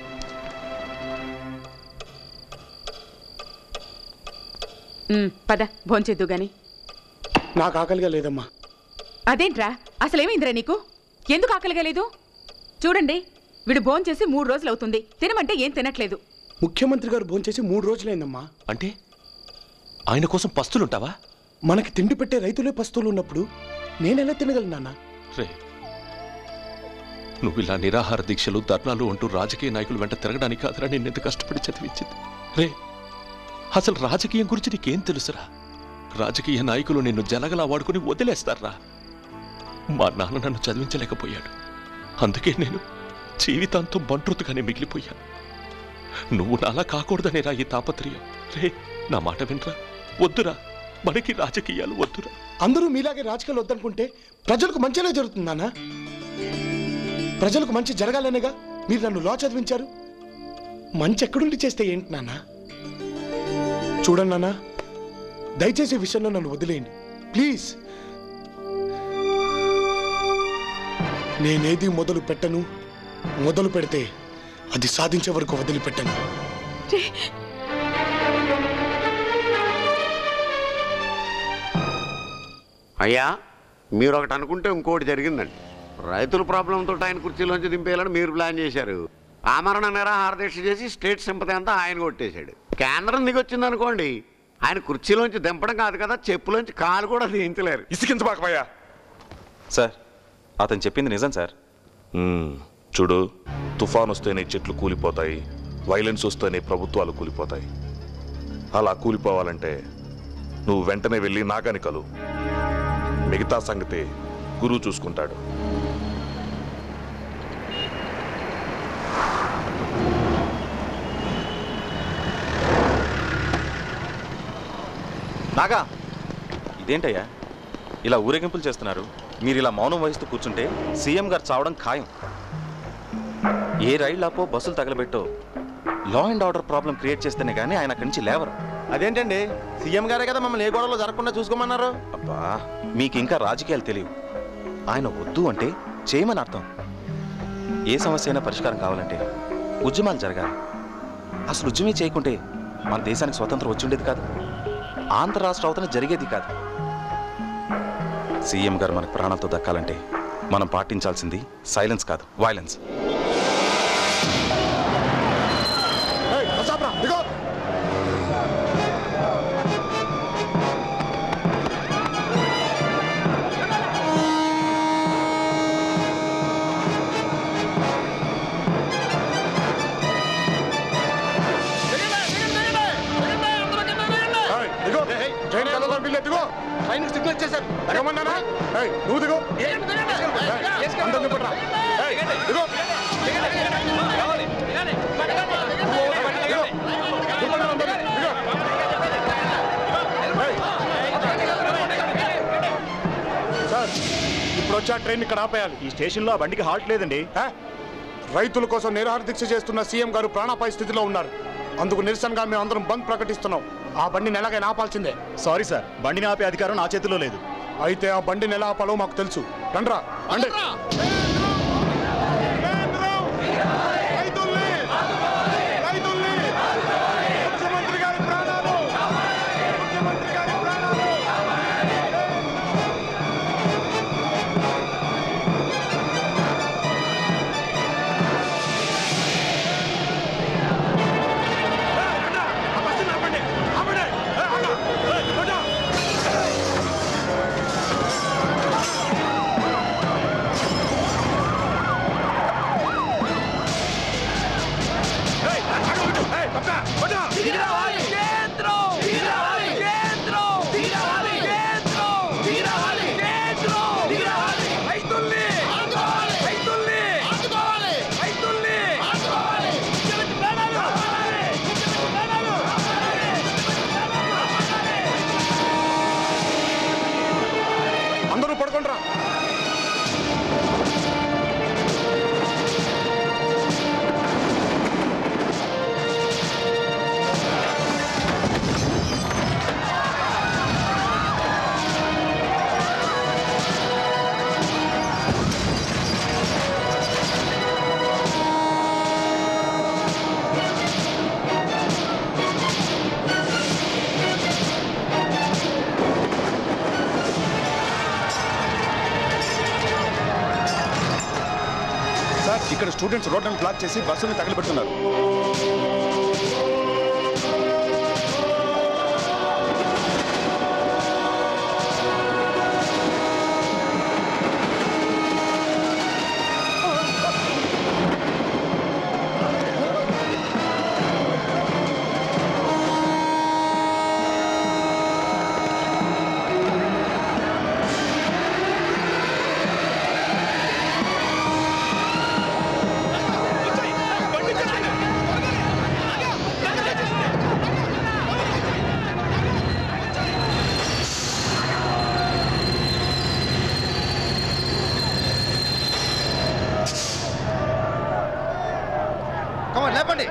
ఉమ్, పద భోంచేద్దు గాని నాకు ఆకలిగా లేదమ్మా అదేంట్రా అసలేమైందిరా నీకు ఎందుకు ఆకలిగా లేదు చూడండి వీడు భోంచేసి మూడు రోజులు అవుతుంది తినమంటే ఏం తినట్లేదు ముఖ్యమంత్రి గారు భోంచేసి మూడు రోజులైందమ్మా అంటే ఆయన కోసం పస్తులుంటావా మనకి తిండి పెట్టే రైతులే పస్తులు ఉన్నప్పుడు నేనెలా తినగలను నాన్న రే నువ్వు ఇలా నిరాహార దీక్షలు ధర్నాలు అంటూ రాజకీయ నాయకుల వెంట తిరగడానికి కాదురా నేను ఎంత కష్టపడి చదివించింది రే అసలు రాజకీయం గురించి నీకేం తెలుసురా రాజకీయ నాయకులు నిన్ను జలగలా వాడుకుని వదిలేస్తారా మా నాన్న నన్ను చదివించలేకపోయాడు అందుకే నేను జీవితాంతం బంట్రుతుగానే మిగిలిపోయాను నువ్వు నాలా కాకూడదనేరా ఈ తాపత్రయం రే నా మాట వినరా వద్దురా మనకి రాజకీయాలు వద్దురా అందరూ మీలాగే రాజకీయాలు వద్దనుకుంటే ప్రజలకు మంచిగా జరుగుతుంది నాన్న ప్రజలకు మంచి జరగాలనేగా మీరు నన్ను లా చదివించారు మంచి ఎక్కడుండి చేస్తే ఏంటి నాన్న చూడండి నాన్న దయచేసి ఈ విషయంలో నన్ను వదిలేయండి ప్లీజ్ నేనేది మొదలు పెట్టను మొదలు పెడితే అది సాధించే వరకు వదిలిపెట్టను అయ్యా మీరు ఒకటి అనుకుంటే ఇంకోటి జరిగిందండి రైతుల ప్రాబ్లంతో ఆయన కుర్చీలోంచి దింపేయాలని మీరు ప్లాన్ చేశారు ఆమరణ నిరాహార దీక్ష చేసి స్టేట్ సింపతి అంతా ఆయన కొట్టేశాడు కేంద్రం దిగొచ్చింది అనుకోండి ఆయన కుర్చీలోంచి దింపడం కాదు కదా చెప్పులోంచి కాలు కూడా దించలేరు ఇసికించబాకపోయా సార్ అతను చెప్పింది నిజం సార్ చూడు తుఫాన్ వస్తేనే చెట్లు కూలిపోతాయి వైలెన్స్ వస్తేనే ప్రభుత్వాలు కూలిపోతాయి అలా కూలిపోవాలంటే నువ్వు వెంటనే వెళ్ళి నాగని కలు మిగతా సంగతి గురువు చూసుకుంటాడు నాగా ఇదేంటయ్యా ఇలా ఊరేగింపులు చేస్తున్నారు మీరు ఇలా మౌనం వహిస్తూ కూర్చుంటే సీఎం గారు చావడం ఖాయం ఏ రైళ్ళాపో బస్సులు తగలబెట్టో law and order problem create చేస్తేనే కానీ ఆయన అక్కడి నుంచి లేవరు అదేంటండి సీఎం గారే కదా మమ్మల్ని ఏ గొడవలో జరగకుండా చూసుకోమన్నారు అబ్బా మీకు ఇంకా రాజకీయాలు తెలియవు ఆయన వద్దు అంటే చేయమని అర్థం ఏ సమస్య అయినా పరిష్కారం కావాలంటే ఉద్యమాలు జరగాలి అసలు ఉద్యమే చేయకుంటే మన దేశానికి స్వతంత్రం వచ్చి ఉండేది కాదు ఆంధ్ర రాష్ట్ర అవతల జరిగేది కాదు సీఎం గారు మనకు ప్రాణాలతో దక్కాలంటే మనం పాటించాల్సింది సైలెన్స్ కాదు వైలెన్స్ దిగో ట్రైన్ కలవడం వీళ్ళు దిగో ట్రైన్ సిగ్నల్ చేశారు దిగమన్నానా ఏయ్, నువ్వు దిగో ఏయ్, అందరూ దిగొట్రా. ఏయ్, దిగో సార్ ఇప్పుడు వచ్చి ఆ ట్రైన్ ఇక్కడ ఆపేయాలి ఈ స్టేషన్లో ఆ బండికి హాల్ట్ లేదండి రైతుల కోసం నిరాహార దీక్ష చేస్తున్న సీఎం గారు ప్రాణాపాయ స్థితిలో ఉన్నారు అందుకు నిరసనగా మేము అందరం బంద్ ప్రకటిస్తున్నాం ఆ బండిని ఎలాగైనా ఆపాల్సిందే సారీ సార్ బండిని ఆపే అధికారం నా చేతిలో లేదు అయితే ఆ బండిని ఎలా ఆపాలో మాకు తెలుసు రండ్రా రండి అందరూ పడుకుంటారా సార్ ఇక్కడ స్టూడెంట్స్ రోడ్లను బ్లాక్ చేసి బస్సుని తగలబెడుతున్నారు కమాన్ లేపండి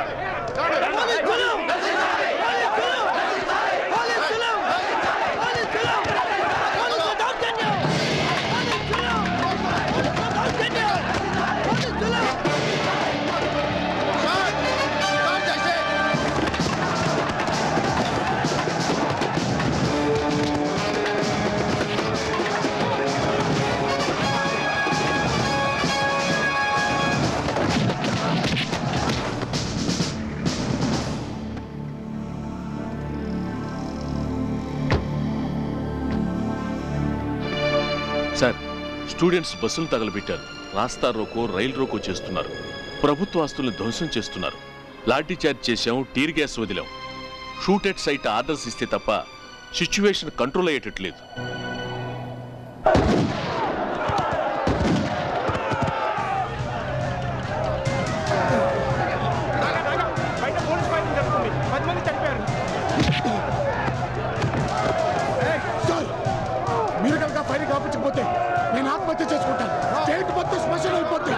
సార్ స్టూడెంట్స్ బస్సులు తగలబెట్టారు రాస్తా రోకో రైలు రోకో చేస్తున్నారు ప్రభుత్వ ఆస్తుల్ని ధ్వంసం చేస్తున్నారు లాఠీ చార్జ్ చేశాం టీర్ గ్యాస్ వదిలాం షూట్ ఎట్ సైట్ ఆర్డర్స్ ఇస్తే తప్ప సిచ్యువేషన్ కంట్రోల్ అయ్యేటట్లేదు పది మంది చనిపోయారు సార్ మీరు కనుక ఫైర్ కాపించకపోతే నేను ఆత్మహత్య చేసుకుంటాను స్టేట్ మొత్తం శ్మశానం అయిపోతే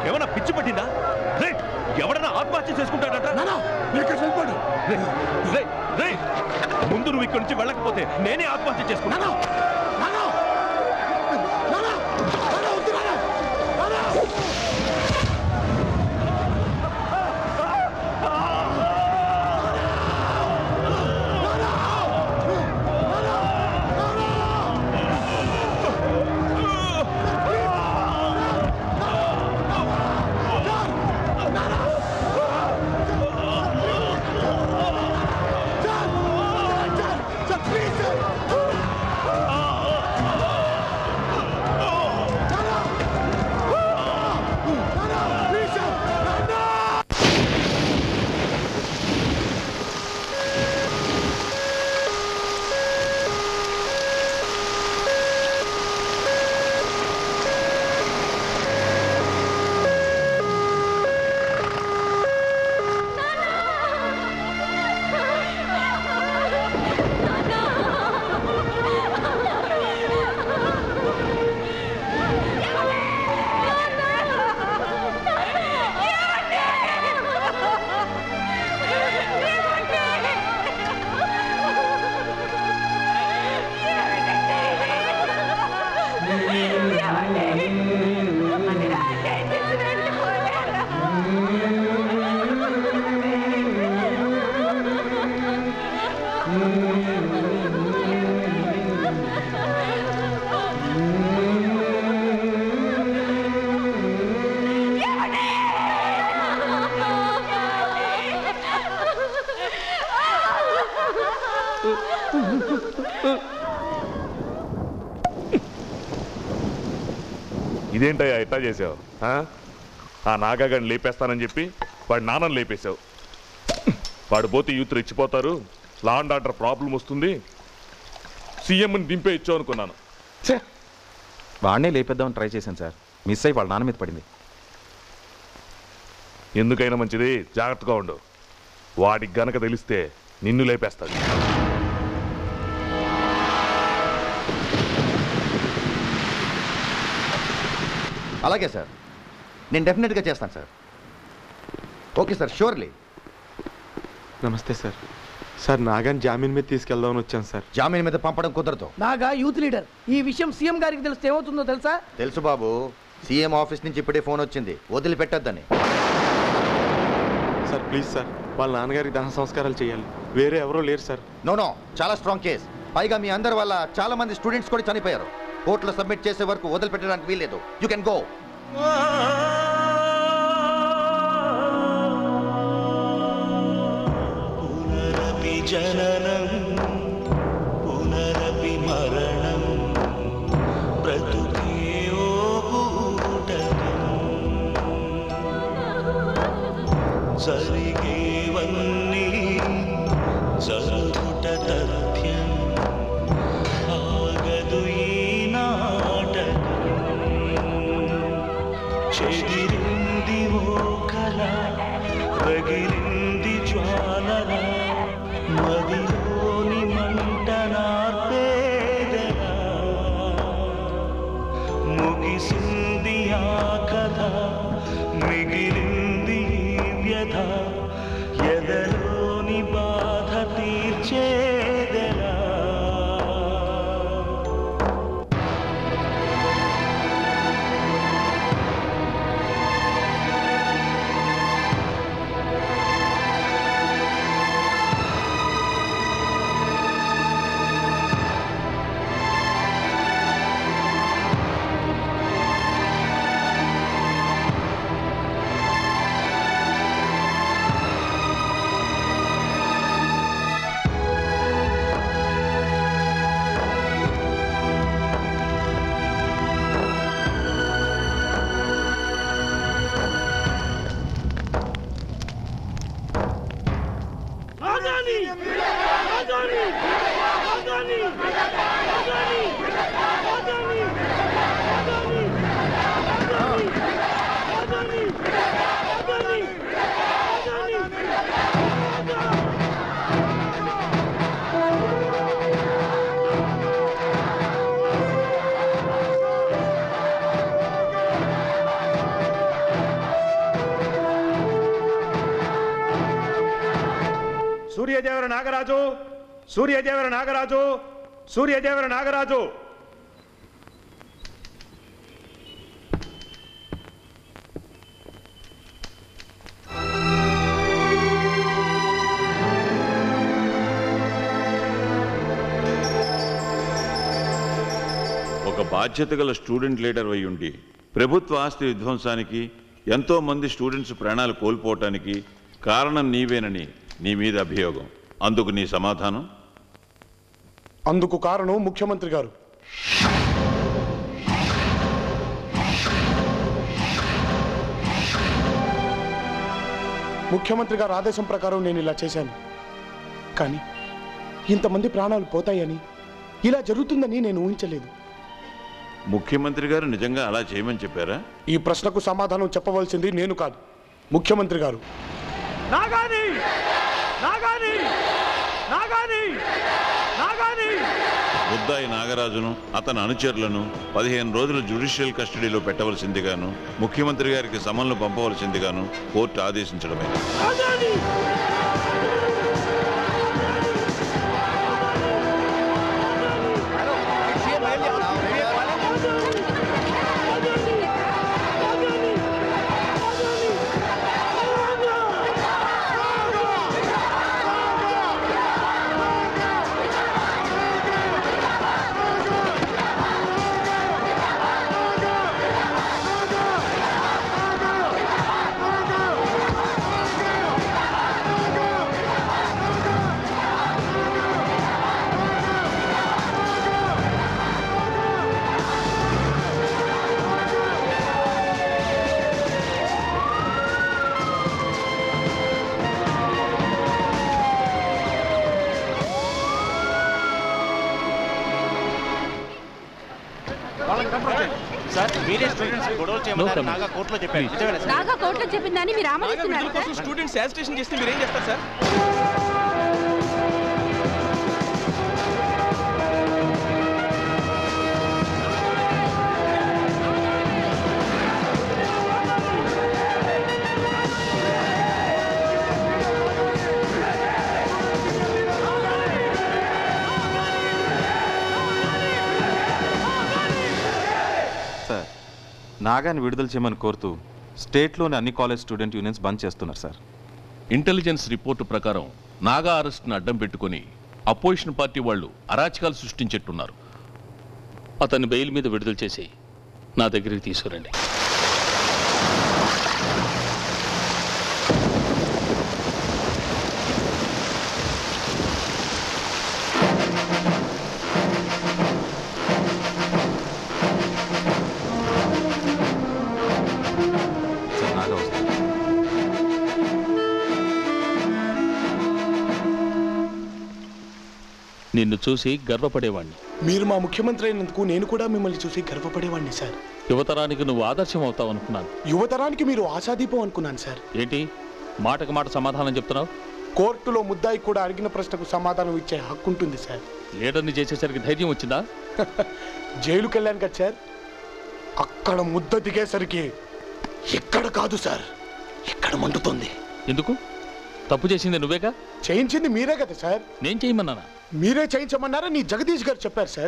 ఏమన్నా పిచ్చి పట్టిందా రే ఎవడన్నా ఆత్మహత్య చేసుకుంటాడట రేయ్, రేయ్, రేయ్, ముందు నువ్వు ఇక్కడి నుంచి వెళ్ళకపోతే నేనే ఆత్మహత్య చేసుకున్నాను ఇదేంటయ్యా ఎట్టా చేసావు ఆ? ఆ నాగాగాడిని లేపేస్తానని చెప్పి వాడి నాన్నని లేపేశావు వాడు పోతే యూత్ రెచ్చిపోతారు లా అండ్ ఆర్డర్ ప్రాబ్లం వస్తుంది సీఎంని దింపే ఇచ్చావు అనుకున్నాను వాడినే లేపేద్దామని ట్రై చేశాను సార్ మిస్ అయ్యి వాళ్ళ నాన్న మీద పడింది ఎందుకైనా మంచిది జాగ్రత్తగా ఉండు వాడికి గనక తెలిస్తే నిన్ను లేపేస్తాడు అలాగే సార్ నేను డెఫినెట్గా చేస్తాను సార్ ఓకే సార్ షూర్లీ నమస్తే సార్ సార్ నాగాన్ జామీన్ మీద తీసుకెళ్దామని వచ్చాను సార్ జామీన్ మీద పంపడం కుదరదు నాగా యూత్ లీడర్ ఈ విషయం సీఎం గారికి తెలిస్తే ఏమవుతుందో తెలుసా తెలుసు బాబు సీఎం ఆఫీస్ నుంచి ఇప్పుడే ఫోన్ వచ్చింది వదిలిపెట్టద్దని సార్ ప్లీజ్ సార్ వాళ్ళ నాన్నగారికి దహన సంస్కారాలు చేయాలి వేరే ఎవరో లేరు సార్ నో నో చాలా స్ట్రాంగ్ కేస్ పైగా మీ అందరి వల్ల చాలా మంది స్టూడెంట్స్ కూడా చనిపోయారు కోర్టులో సబ్మిట్ చేసే వరకు వదిలిపెట్టడానికి వీల్లేదు యూ కెన్ గో పునరపి జననం పునరపి మరణం బ్రతుకే ఓ పూటకం జరిగేవన్నీ జరుగుట తథ్యం ఆగదు ఈ నాటకం చెదిరింది ఓ కళ రగిలింది జ్వాలల మదిలో సూర్యదేవర నాగరాజు సూర్యదేవర నాగరాజు సూర్యదేవర నాగరాజు ఒక బాధ్యత గల స్టూడెంట్ లీడర్ అయి ఉండి ప్రభుత్వ ఆస్తి విధ్వంసానికి ఎంతో మంది స్టూడెంట్స్ ప్రాణాలు కోల్పోవటానికి కారణం నీవేనని నీ మీద అభియోగం అందుకు నీ సమాధానం అందుకు కారణం ముఖ్యమంత్రి గారు ముఖ్యమంత్రి గారు ఆదేశం ప్రకారం నేను ఇలా చేశాను కానీ ఇంతమంది ప్రాణాలు పోతాయని ఇలా జరుగుతుందని నేను ఊహించలేదు ముఖ్యమంత్రి గారు నిజంగా అలా చేయమని చెప్పారా ఈ ప్రశ్నకు సమాధానం చెప్పవలసింది నేను కాదు ముఖ్యమంత్రి గారు నాగాని నాగాని నాగాని నాగాని ముద్దాయి నాగరాజును అతని అనుచరులను పదిహేను రోజులు జ్యుడిషియల్ కస్టడీలో పెట్టవలసిందిగాను ముఖ్యమంత్రి గారికి సమన్లు పంపవలసిందిగాను కోర్టు ఆదేశించడమైనది సార్ మీరే స్టూడెంట్స్ గొడవలు చేయమన్నారు నాగా కోర్టులో చెప్పారు నిజమేనా సార్? నాగా కోర్టులో చెప్పిందని మీరు ఆమోదిస్తున్నారు సార్ స్టూడెంట్స్ యాజిటేషన్ చేస్తే మీరు ఏం చేస్తారు సార్ సార్ నాగాని విడుదల చేయమని కోరుతూ స్టేట్లోని అన్ని కాలేజ్ స్టూడెంట్ యూనియన్స్ బంద్ చేస్తున్నారు సార్ ఇంటెలిజెన్స్ రిపోర్టు ప్రకారం నాగా అరెస్ట్ను అడ్డం పెట్టుకొని అపోజిషన్ పార్టీ వాళ్ళు అరాచకాలు సృష్టించేట్టున్నారు అతన్ని బెయిల్ మీద విడుదల చేసి నా దగ్గరికి తీసుకురండి సార్ నాగా వస్తుంది నిన్ను చూసి గర్వపడేవాణ్ణి మీరు మా ముఖ్యమంత్రి అయినందుకు నేను కూడా మిమ్మల్ని చూసి గర్వపడేవాడిని సార్ యువతరానికి నువ్వు ఆదర్శం అవుతావు అనుకున్నాను యువతరానికి మీరు ఆశాదీపం అనుకున్నాను సార్ ఏంటి మాటకు మాట సమాధానం చెప్తున్నావు కోర్టులో ముద్దాయి కూడా అడిగిన ప్రశ్నకు సమాధానం ఇచ్చే హక్కు ఉంటుంది సార్ లీడర్ని చేసేసరికి ధైర్యం వచ్చిందా జైలుకి వెళ్ళాను కదా సార్ అక్కడ ముద్ద దిగేసరికి ఎక్కడ కాదు సార్ ఇక్కడ మండుతుంది ఎందుకు తప్పు చేసింది నువ్వేగా చేయించింది మీరే కదా సార్ నేను చేయమన్నానా మీరే చేయించమన్నారా నీ జగదీష్ గారు చెప్పారు సార్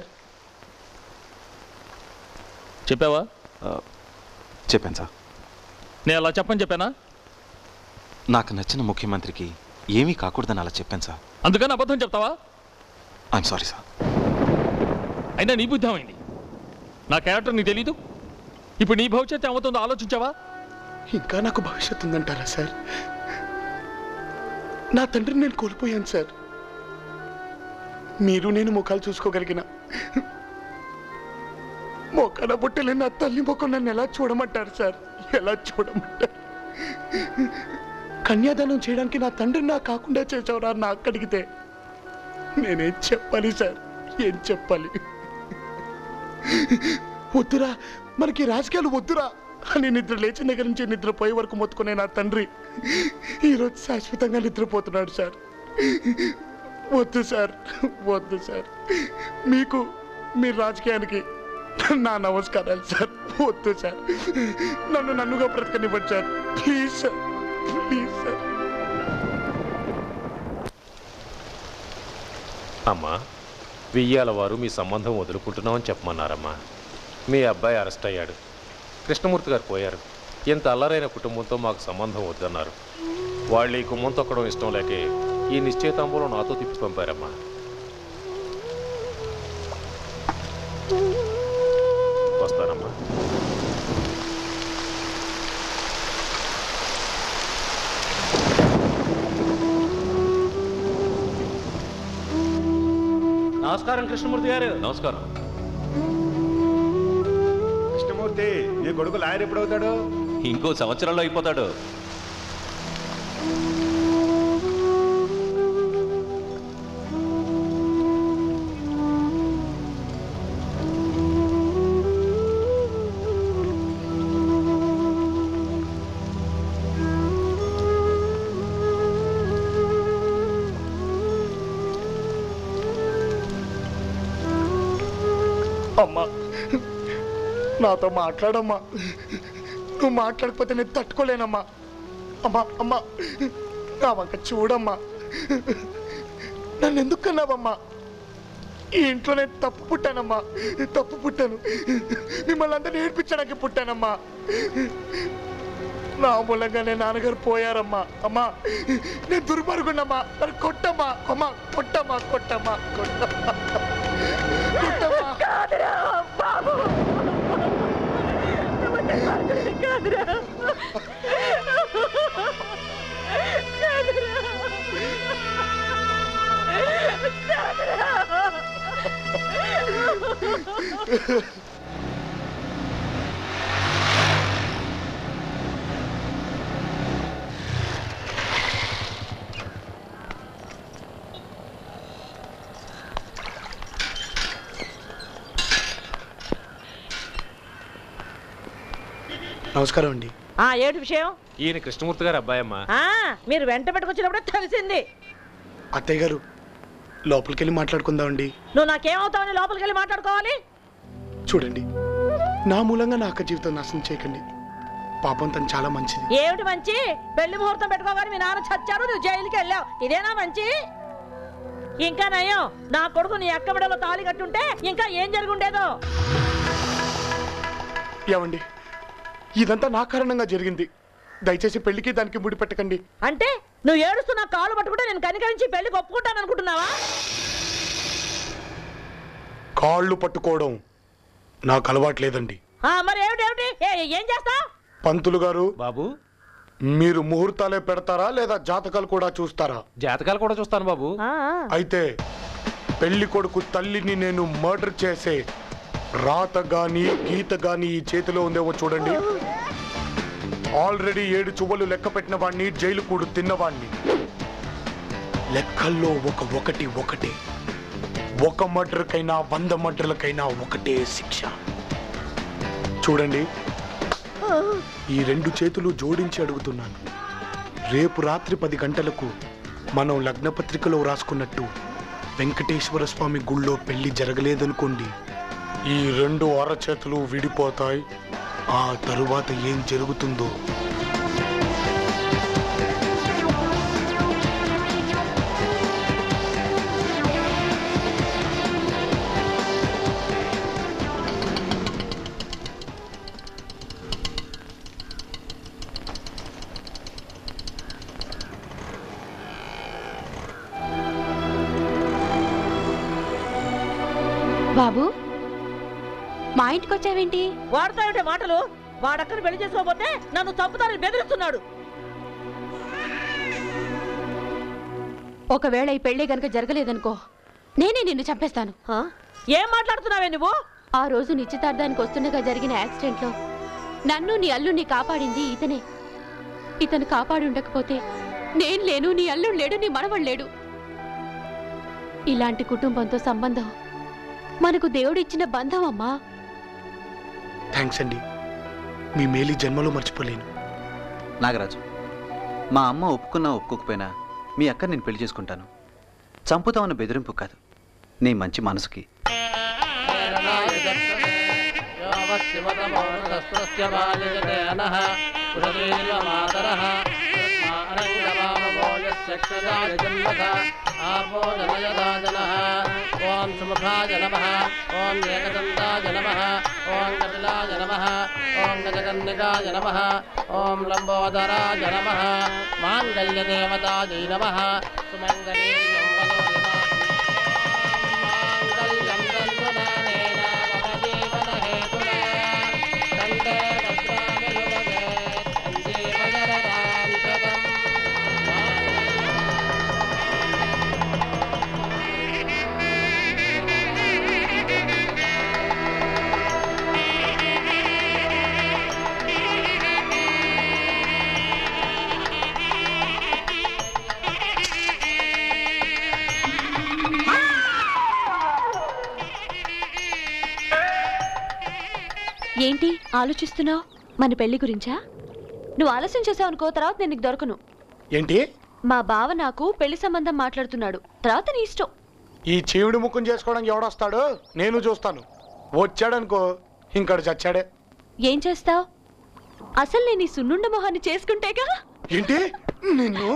చెప్పావా చెప్పాను సార్ నేను అలా చెప్పని చెప్పానా నాకు నచ్చిన ముఖ్యమంత్రికి ఏమీ కాకూడదని అలా చెప్పాను సార్ అందుకని అబద్ధం చెప్తావా ఐఎమ్ సారీ సార్ అయినా నీ బుద్ధి ఏమైంది నా క్యారెక్టర్ నీకు తెలీదు ఇప్పుడు నీ భవిష్యత్తు ఏమవుతుందో ఆలోచించావా ఇంకా నాకు భవిష్యత్తు ఉందంటారా సార్ నా తండ్రిని నేను కోల్పోయాను సార్ మీరు నేను ముఖాలు చూసుకోగలిగిన మొక్కన పుట్టలేని నా తల్లి ముఖం నన్ను ఎలా చూడమంటారు సార్ ఎలా చూడమంటారు కన్యాదానం చేయడానికి నా తండ్రిని నా కాకుండా చేసావురా నా అక్కడిగితే నేనేం చెప్పాలి సార్ ఏం చెప్పాలి వద్దురా మనకి రాజకీయాలు వద్దురా అని నిద్ర లేచిన దగ్గర నుంచి నిద్రపోయే వరకు మొత్తుకునే నా తండ్రి ఈరోజు శాశ్వతంగా నిద్రపోతున్నాడు సార్ వద్దు సార్ వద్దు సార్ మీకు మీ రాజకీయానికి నా నమస్కారాలు సార్ వద్దు సార్ నన్ను నన్నుగా బ్రతకనివ్వండి sir please sir please sir అమ్మా వెయ్యాల వారు మీ సంబంధం వదులుకుంటున్నామని చెప్పమన్నారమ్మా మీ అబ్బాయి అరెస్ట్ అయ్యాడు కృష్ణమూర్తి గారు పోయారు ఇంత అల్లరైన కుటుంబంతో మాకు సంబంధం వద్దన్నారు వాళ్ళు ఈ కుమ్మం తొక్కడం ఇష్టం లేకే ఈ నిశ్చయితాంబూలం నాతో తిప్పి పంపారమ్మా వస్తానమ్మా నమస్కారం కృష్ణమూర్తి గారు నమస్కారం కృష్ణమూర్తి నీ కొడుకు లాయర్ ఎప్పుడవుతాడు ఇంకో సంవత్సరంలో అయిపోతాడు అమ్మా నాతో మాట్లాడమ్మా నువ్వు మాట్లాడకపోతే నేను తట్టుకోలేనమ్మా అమ్మా అమ్మా నా వంక చూడమ్మా నన్ను ఎందుకు కన్నావమ్మా ఈ ఇంట్లో నేను తప్పు పుట్టానమ్మా తప్పు పుట్టాను మిమ్మల్ని అందరినీ ఏడ్పించడానికి పుట్టానమ్మా నా మూలంగా నేను నాన్నగారు పోయారమ్మా అమ్మా నేను దుర్మార్గుండమ్మా నన్ను కొట్టమ్మా అమ్మా కొట్టమ్మా కొట్టమ్మా కొట్టమ్మా కొట్టమ్మా నమస్కారం అండి ఆ ఏడు విషయం ఈయన కృష్ణమూర్తి గారు అబ్బాయి అమ్మా ఆ మీరు వెంట పెట్టుకొచ్చినప్పుడే తెలిసింది అత్తయ్య గారు లోపలికి వెళ్ళి మాట్లాడుకుందామండి నువ్వు నాకేమవుతావని లోపలికి వెళ్ళి మాట్లాడుకోవాలి చూడండి నా మూలంగా నా అక్క జీవితం నాశనం చేయకండి పాపం తను చాలా మంచిది ఏమిటి మంచి పెళ్లి ముహూర్తం పెట్టుకోగానే మీ నాన్న చచ్చారు నువ్వు జైలుకి వెళ్ళావు ఇదేనా మంచి ఇంకా నయం నా కొడుకు నీ అక్క బిడలో తాళి కట్టుంటే ఇంకా ఏం జరుగుండేదో ఏమండి ఇదంతా నా కారణంగా జరిగింది దయచేసి పెళ్లికి దానికి ముడి పెట్టకండి అంటే నువ్వు ఏడుస్తున్న కాలు పట్టుకుంటే నేను కనికరించి పెళ్లికి ఒప్పుకుంటాను అనుకుంటున్నావా కాళ్ళు పట్టుకోవడం నాకు అలవాట్లేదండి ఆ, మరి ఏమిటి ఏమిటి ఏ- ఏం చేస్తా పంతులు గారు బాబు మీరు ముహూర్తాలే పెడతారా లేదా జాతకాలు కూడా చూస్తారా జాతకాలు కూడా చూస్తాను బాబు అయితే పెళ్లి కొడుకు తల్లిని నేను మర్డర్ చేసే రాత గాని గీత గాని ఈ చేతిలో ఉందేమో చూడండి ఆల్రెడీ ఏడు చువ్వలు లెక్క పెట్టిన వాడిని జైలు కూడు తిన్నవాణ్ణి లెక్కల్లో ఒక ఒకటి ఒకటే ఒక మర్డర్కైనా వంద మర్డర్లకైనా ఒకటే శిక్ష చూడండి ఈ రెండు చేతులు జోడించి అడుగుతున్నాను రేపు రాత్రి పది గంటలకు మనం లగ్నపత్రికలో రాసుకున్నట్టు వెంకటేశ్వర స్వామి గుళ్ళో పెళ్లి జరగలేదనుకోండి ఈ రెండు అరచేతులు విడిపోతాయి ఆ తరువాత ఏం జరుగుతుందో బాబు మా ఇంటికి వచ్చావేంటి వాడుతా ఏమిటి మాటలు వాడక్కని పెళ్లి చేసుకోకపోతే నన్ను చంపుతారని బెదిరిస్తున్నాడు ఒకవేళ ఈ పెళ్లి గనక జరగలేదనుకో నేనే నిన్ను చంపేస్తాను ఏం మాట్లాడుతున్నావే నువ్వు ఆ రోజు నిశ్చితార్థానికి వస్తుండగా జరిగిన యాక్సిడెంట్లో నన్ను నీ అల్లుడిని కాపాడింది ఇతనే ఇతను కాపాడి ఉండకపోతే నేను లేను నీ అల్లుడు లేడు నీ మనవడు లేడు ఇలాంటి కుటుంబంతో సంబంధం మనకు దేవుడిచ్చిన బంధం అమ్మా థ్యాంక్స్ అండి మీ మేలు ఈ జన్మలో మర్చిపోలేను నాగరాజు మా అమ్మ ఒప్పుకున్నా ఒప్పుకోకపోయినా మీ అక్క నేను పెళ్లి చేసుకుంటాను చంపుతామన్న బెదిరింపు కాదు నీ మంచి మనసుకి మాతరః चक्षुराय जन्मथ आपो जनयदाजनः ॐ सुमुखाय नमः ॐ एकदन्ताय नमः ॐ कपिलाय नमः ॐ गजकन्निकाय नमः ॐ लम्बोदराय नमः माङ्गल्यदेवतायै नमः सुमङ्गले माङ्गल्यं तन्मुदानेन मम जीवनहेतुना कण्ठे भद्राणि युवगे सञ्जीवनरदां शतम् ఏంటి ఆలోచిస్తున్నావు మన పెళ్లి గురించా నువ్వు ఆలస్యం చేసావు అనుకో తర్వాత నేను నీకు దొరకను ఏంటి మా బావ నాకు పెళ్లి సంబంధం మాట్లాడుతున్నాడు తర్వాత నీ ఇష్టం ఈ చీవుడి ముఖం చేసుకోవడానికి ఎవడొస్తాడో నేను చూస్తాను వచ్చాడనుకో ఇంకడు చచ్చాడే ఏం చేస్తావు అసలు నేను ఈ సున్నుండ మొహాన్ని చేసుకుంటేగా ఏంటి నిన్ను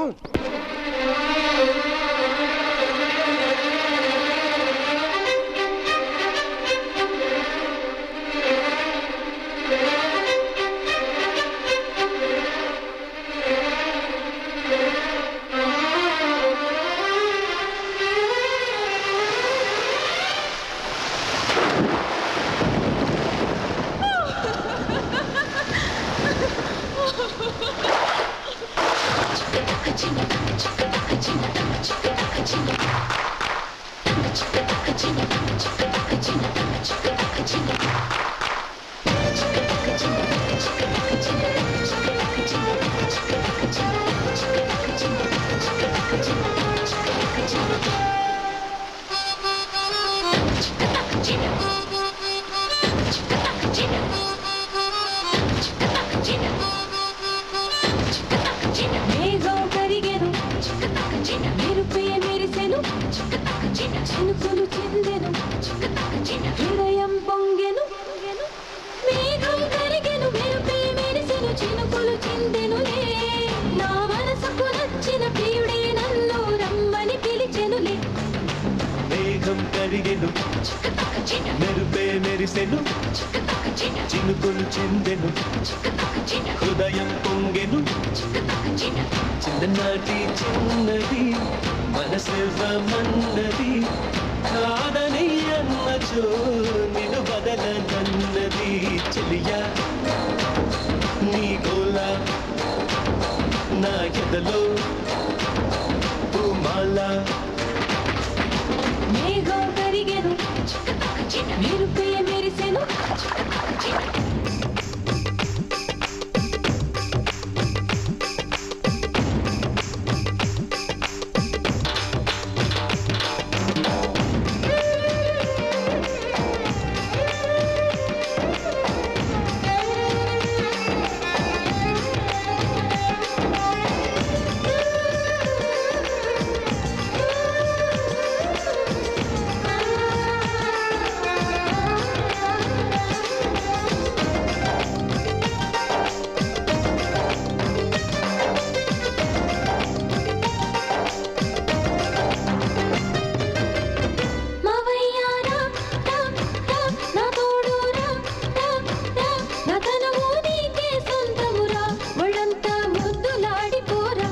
మేఘం కరిగెను మెరుపే మెరిసెను చినుకులు చెందెను హృదయం పొంగెను మేఘం కరిగెను మెరుపే మెరిసెను చినుకులు చెందెనులే నా మనసుకు నచ్చిన ప్రియుడే నన్ను రమ్మని పిలిచెనులే మేఘం కరిగెను మెరుపే మెరిసెను చినుకులు చెందెను హృదయం పొంగెను చిన్ననాటి చిన్నది మనసివ్వమన్నది కాదని అన్నచో నిన్ను బదలనన్నది చెలియా నీ గోల నా ఎదలో పూమాల మేఘం కరిగెను మెరుపే మెరిసెను మావయ్యారా రా రా నా తోడు రా రా రా నా తనము నీకే సొంతమురా ఒళ్ళంతా ముద్దులాడిపోరా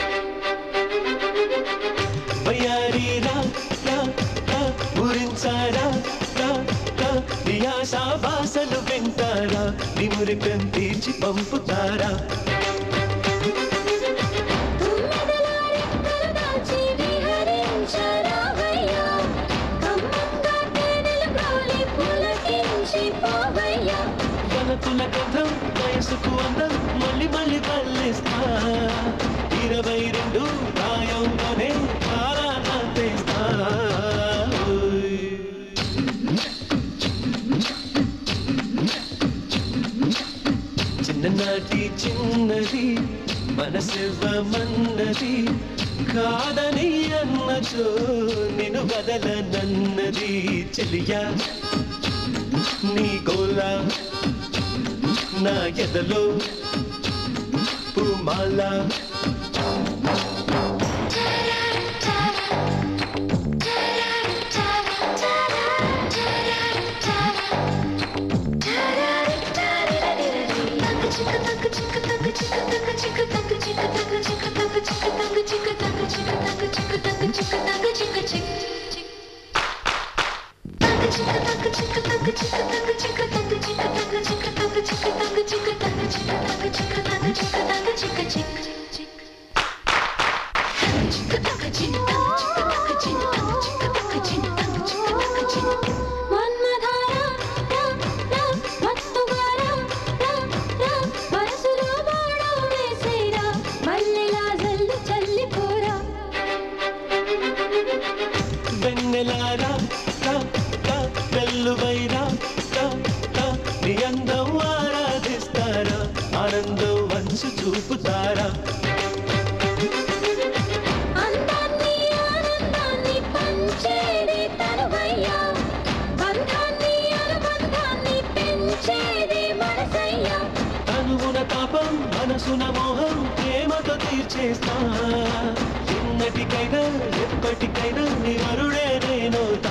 వయ్యారి రా రా రా ఊరించారా రా రా నీ ఆశా భాషలు వింటారా నీ మురికం తీర్చి పంపుతారా దాచి విహరించరావయ్యా కమ్మంగా తేనెలు గాలి పులకించి పోవయ్యా వనతుల గంధం వయసుకు అందం మళ్ళీ మళ్ళీ పల్లిస్తా ఇరవై రెండు ప్రాయంలోనే కాలాన తెస్తా చిన్ననాటి చిన్నది మనసివ్వమన్నది కాదని అన్నచో నిన్ను బదలనన్నది చెలియా నీ గోలా నా ఎదలో పూమాల వెన్నెలారా రా, రా, వెల్లువైరా రా, రా, నీ అందం ఆరాధిస్తారా ఆనందం వంచు చూపుతారా అందాన్ని ఆనందాన్ని పంచేది తనువయ్యా బంధాన్ని అనుబంధాన్ని పెంచేది మనసయ్యా తనువున తాపం మనసున మోహం ప్రేమతో తీర్చేస్తా ఎన్నటికైనా ఎప్పటికైనా నీ వరుడే నేనవుతా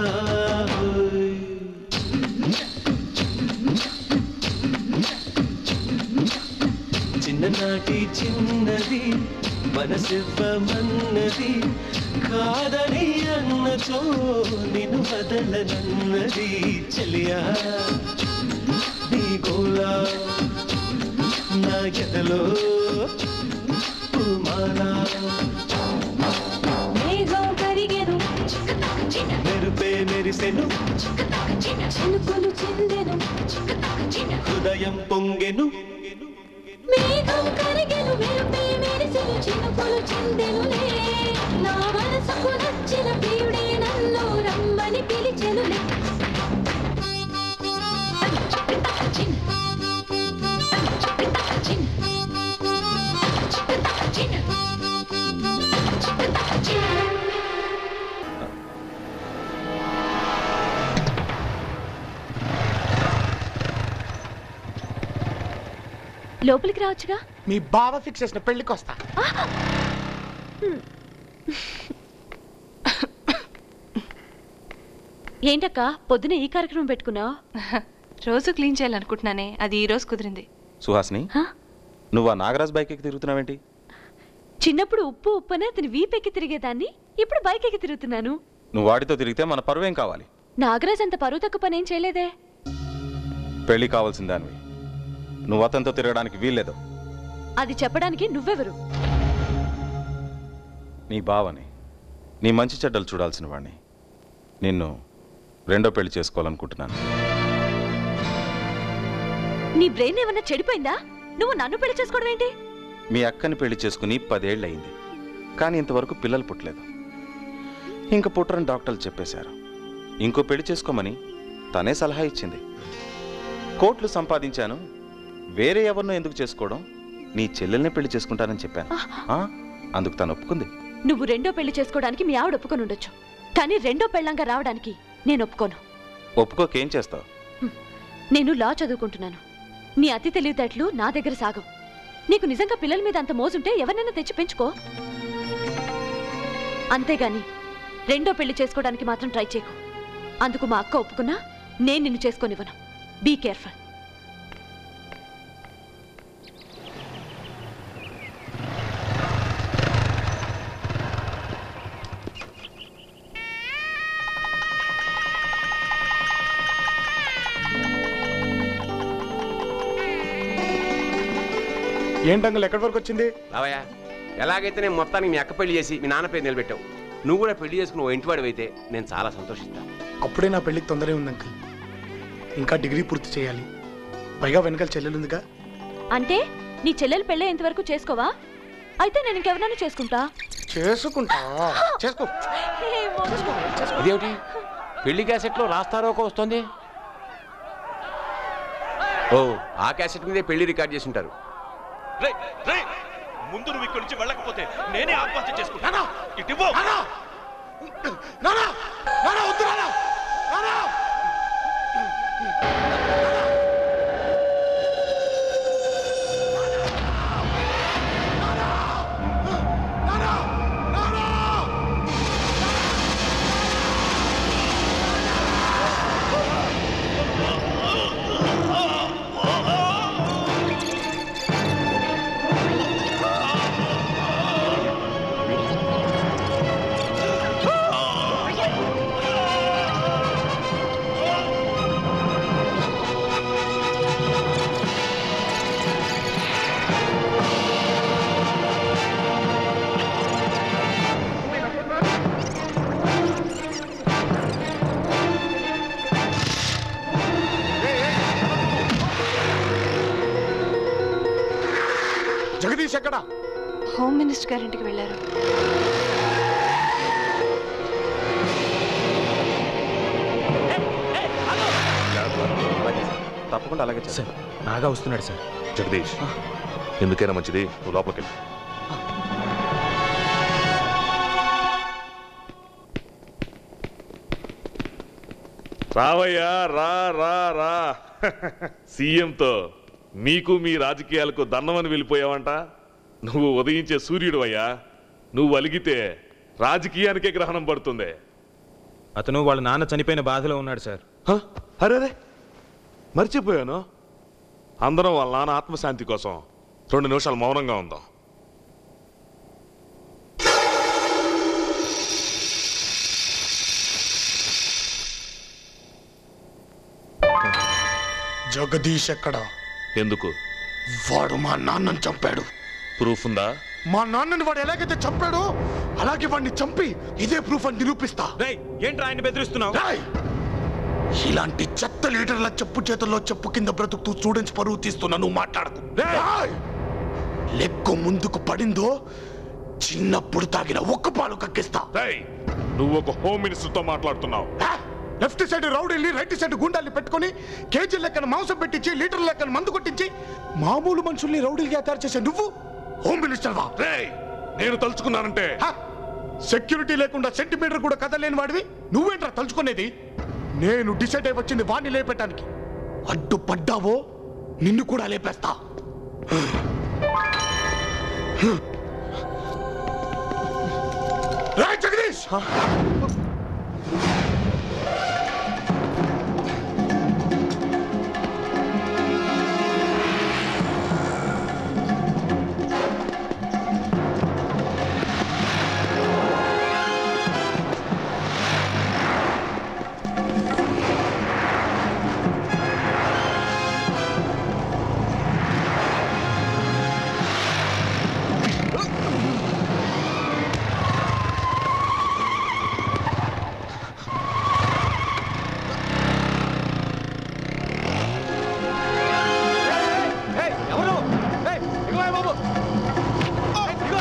చిన్ననాటి చిన్నది మనసివ్వమన్నది కాదని అన్నచో నిన్ను వదలనన్నది చెలియా నీ గోళా నా ఎదలో పూమాలా మేఘం కరిగెను మెరుపే మెరిసెను చినుకులు చిందెను హృదయం పొంగెను మేఘం కరిగెను మెరుపే మెరిసెను చినుకులు చిందెనులే నా మనసుకు నచ్చిన ప్రియుడే నన్ను రమ్మని పిలిచెనులే లోపలికి రావచ్చుగా మీ బావ ఫిక్స్ చేసిన పెళ్లికి వస్తా ఏంటక్క పొద్దున ఈ కార్యక్రమం పెట్టుకున్నావు రోజు క్లీన్ చేయాలనుకుంటున్నానే అది ఈ రోజు కుదిరింది సుహాస్ని నువ్వు ఆ నాగరాజ్ బైక్ ఎక్కి తిరుగుతున్నావేంటి చిన్నప్పుడు ఉప్పు ఉప్పనే అతని వీపెక్కి తిరిగేదాన్ని ఇప్పుడు బైక్ ఎక్కి తిరుగుతున్నాను నువ్వు వాడితో తిరిగితే మన పరువేం కావాలి నాగరాజ్ అంత పరువు తక్కువ పనేం చేయలేదే పెళ్లి కావాల్సిన దానివి నువ్వు అతనితో తిరగడానికి వీల్లేదు అది చెప్పడానికి నువ్వెవరు నీ బావని నీ మంచి చెడ్డలు చూడాల్సిన వాడిని నిన్ను రెండో పెళ్లి చేసుకోవాలనుకుంటున్నాను నీ బ్రెయిన్ ఏమన్నా చెడిపోయిందా నువ్వు నన్ను పెళ్లి చేసుకోవడం ఏంటి మీ అక్కని పెళ్లి చేసుకుని పదేళ్ళు అయింది కానీ ఇంతవరకు పిల్లలు పుట్టలేదు ఇంక పుట్టరని డాక్టర్లు చెప్పేశారు ఇంకో పెళ్లి చేసుకోమని తనే సలహా ఇచ్చింది కోట్లు సంపాదించాను వేరే ఎవరినో ఎందుకు చేసుకోవడం నీ చెల్లెల్ని పెళ్లి చేసుకుంటానని చెప్పాను ఆ? అందుకు తను ఒప్పుకుంది నువ్వు రెండో పెళ్లి చేసుకోవడానికి మీ ఆవిడ ఒప్పుకొని ఉండొచ్చు కానీ రెండో పెళ్ళంగా రావడానికి నేను ఒప్పుకోను ఒప్పుకోకేం చేస్తావు నేను లా చదువుకుంటున్నాను నీ అతి తెలివితేటలు నా దగ్గర సాగవు నీకు నిజంగా పిల్లల మీద అంత మోజుంటే ఎవరినైనా తెచ్చి పెంచుకో అంతేగాని రెండో పెళ్లి చేసుకోవడానికి మాత్రం ట్రై చేయకు అందుకు మా అక్క ఒప్పుకున్నా నేను నిన్ను చేసుకోనివ్వను బీ కేర్ఫుల్ ఏంటంగులు ఎక్కడి వరకు వచ్చింది రావయ్యా ఎలాగైతే నేను మొత్తానికి మీ అక్క పెళ్లి చేసి మీ నాన్న పేరు నిలబెట్టావు నువ్వు కూడా పెళ్లి చేసుకుని ఓ ఇంటివాడు అయితే నేను చాలా సంతోషిస్తాను అప్పుడే నా పెళ్లికి తొందరే ఉంది అంకుల్ ఇంకా డిగ్రీ పూర్తి చేయాలి పైగా వెనకాల చెల్లెలుందిగా అంటే నీ చెల్లెలు పెళ్ళే వరకు చేసుకోవా అయితే నేను ఇంకెవరైనా చేసుకుంటా చేసుకుంటా చేసుకో ఇదేమిటి పెళ్లి క్యాసెట్లో రాస్తారోకో వస్తుంది ఓ ఆ క్యాసెట్ మీదే పెళ్లి రికార్డ్ చేసి ఉంటారు రే రే ముందు నువ్వు ఇక్కడి నుంచి వెళ్ళకపోతే నేనే ఆత్మహత్య చేసుకుంటాను ఇటు ఇవ్వు. ఆ జగదీష్ ఎక్కడా హోమ్ మినిస్టర్ గారింటికి వెళ్ళారు తప్పకుండా అలాగే సార్ నాగా వస్తున్నాడు సార్ జగదీష్ ఎందుకైనా మంచిది నువ్వు లోపలికి వెళ్ళు రావయ్యా రా రా రా సీఎంతో మీకు మీ రాజకీయాలకు దన్నమని వెళ్ళిపోయావంట నువ్వు ఉదయించే సూర్యుడు అయ్యా నువ్వు అలిగితే రాజకీయానికే గ్రహణం పడుతుంది అతను వాళ్ళ నాన్న చనిపోయిన బాధలో ఉన్నాడు సార్ అరే మర్చిపోయాను అందరం వాళ్ళ నాన్న ఆత్మశాంతి కోసం రెండు నిమిషాలు మౌనంగా ఉందాం జగదీష్ ఎక్కడా ఎందుకు వాడు మా నాన్నని చంపాడు ప్రూఫ్ ఉందా మా నాన్నని వాడు ఎలాగైతే చంపాడో అలాగే వాడిని చంపి ఇదే ప్రూఫ్ అని నిరూపిస్తా ఏంట్రా ఆయన బెదిరిస్తున్నావు ఇలాంటి చెత్త లీడర్ల చెప్పు చేతుల్లో చెప్పు కింద బ్రతుకుతూ స్టూడెంట్స్ పరువు తీస్తున్నా నువ్వు మాట్లాడకు రేయ్! లెక్కు ముందుకు పడిందో చిన్నప్పుడు తాగిన ఒక్క పాలు కక్కిస్తా నువ్వు ఒక హోమ్ మినిస్టర్తో మాట్లాడుతున్నావు లెఫ్ట్ సైడ్ రౌడీల్ని రైట్ సైడ్ గుండాల్ని పెట్టుకొని కేజీ లెక్కన మాంసం పెట్టించి లీటర్ లెక్కన మందు కొట్టించి మామూలు మనుషుల్ని రౌడీలుగా తయారు చేసే నువ్వు హోమ్ మినిస్టర్ వా నేను తలుచుకున్నానంటే సెక్యూరిటీ లేకుండా సెంటీమీటర్ కూడా కదలేని వాడివి నువ్వేంట్రా తలుచుకునేది నేను డిసైడ్ అయి వచ్చింది వాణ్ణి లేపేటానికి అడ్డుపడ్డావో నిన్ను కూడా లేపేస్తా రాయ్ జగదీష్ ఎవరు ఏయ్, ఇదిగో బాబు ఏయ్, ఇదిగో.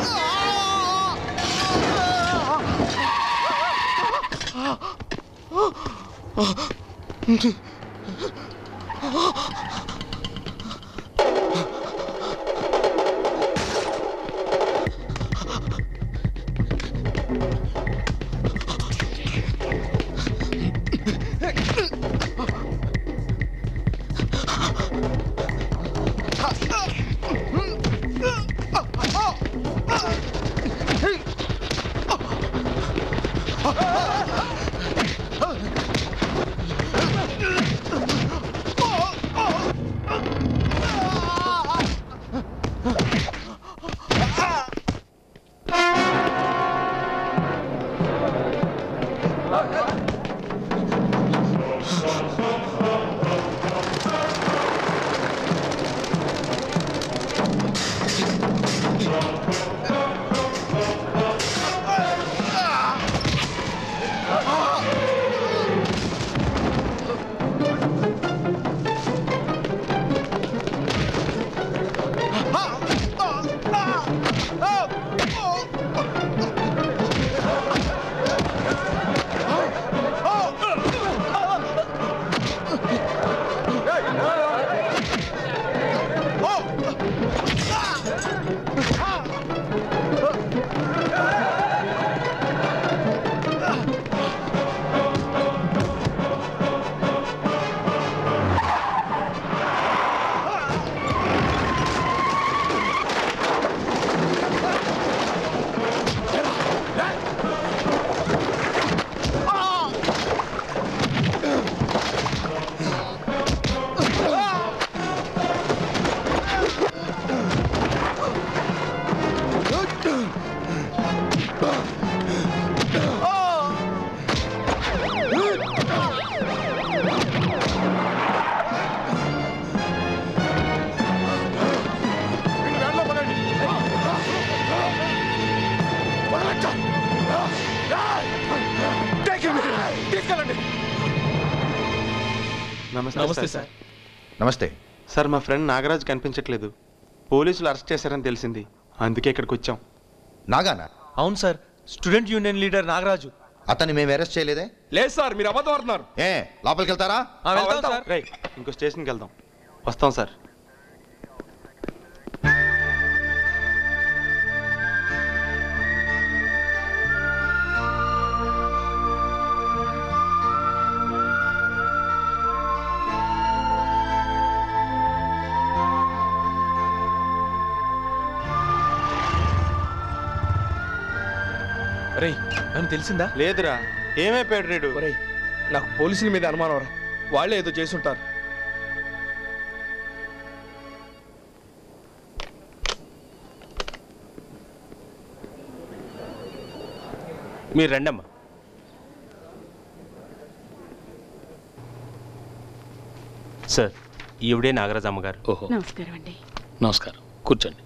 తీసుకెళ్ళండి నమస్తే నమస్తే సార్ నమస్తే సార్ మా ఫ్రెండ్ నాగరాజ్ కనిపించట్లేదు పోలీసులు అరెస్ట్ చేశారని తెలిసింది అందుకే ఇక్కడికి వచ్చాం నాగానా అవును sir student union leader Nagaraju అతన్ని మేము అరెస్ట్ చేయలేదే లేదు సార్ మీరు అబద్ధం ఆడుతున్నారు ఏ లోపలికి వెళ్తారా వెళ్తాం సార్ రేయ్, ఇంకో స్టేషన్కి వెళ్దాం వస్తాం సార్ రేయ్ నన్ను తెలిసిందా లేదురా ఏమైపోయాడు రేడు ఒరేయ్ నాకు పోలీసుల మీద అనుమానం రా వాళ్ళే ఏదో చేసుంటారు మీరు రండమ్మా సార్ ఈవిడే నాగరాజమ్మ గారు ఓహో నమస్కారం అండి నమస్కారం కూర్చోండి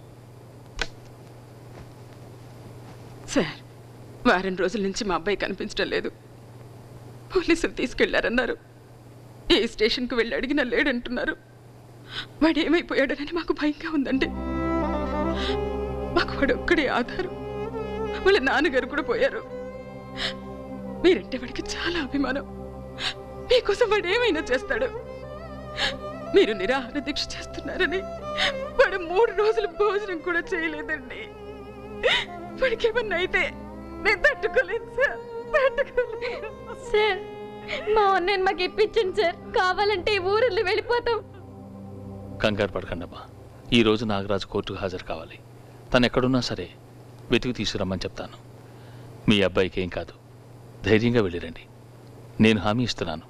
సార్ వారం రోజుల నుంచి మా అబ్బాయి కనిపించడం లేదు పోలీసులు తీసుకెళ్లారన్నారు ఏ స్టేషన్కు వెళ్ళి అడిగినా లేడంటున్నారు వాడు ఏమైపోయాడనని మాకు భయంగా ఉందండి మాకు వాడు ఒక్కడే ఆధారం వాళ్ళ నాన్నగారు కూడా పోయారు మీరంటే వాడికి చాలా అభిమానం మీకోసం వాడు ఏమైనా చేస్తాడు మీరు నిరాహార దీక్ష చేస్తున్నారని వాడు మూడు రోజులు భోజనం కూడా చేయలేదండి వాడికి ఏమన్నా అయితే నేను తట్టుకోలేదు సార్ తట్టుకోలేదు సార్ మా అన్నయ్య మాకు ఇప్పించండి సార్ కావాలంటే ఈ ఊరిల్లు వెళ్ళిపోతాం కంగారు పడకండమ్మా ఈ రోజు నాగరాజు కోర్టుకు హాజరు కావాలి తను ఎక్కడున్నా సరే వెతికి తీసుకురమ్మని చెప్తాను మీ అబ్బాయికి ఏం కాదు ధైర్యంగా వెళ్ళిరండి నేను హామీ ఇస్తున్నాను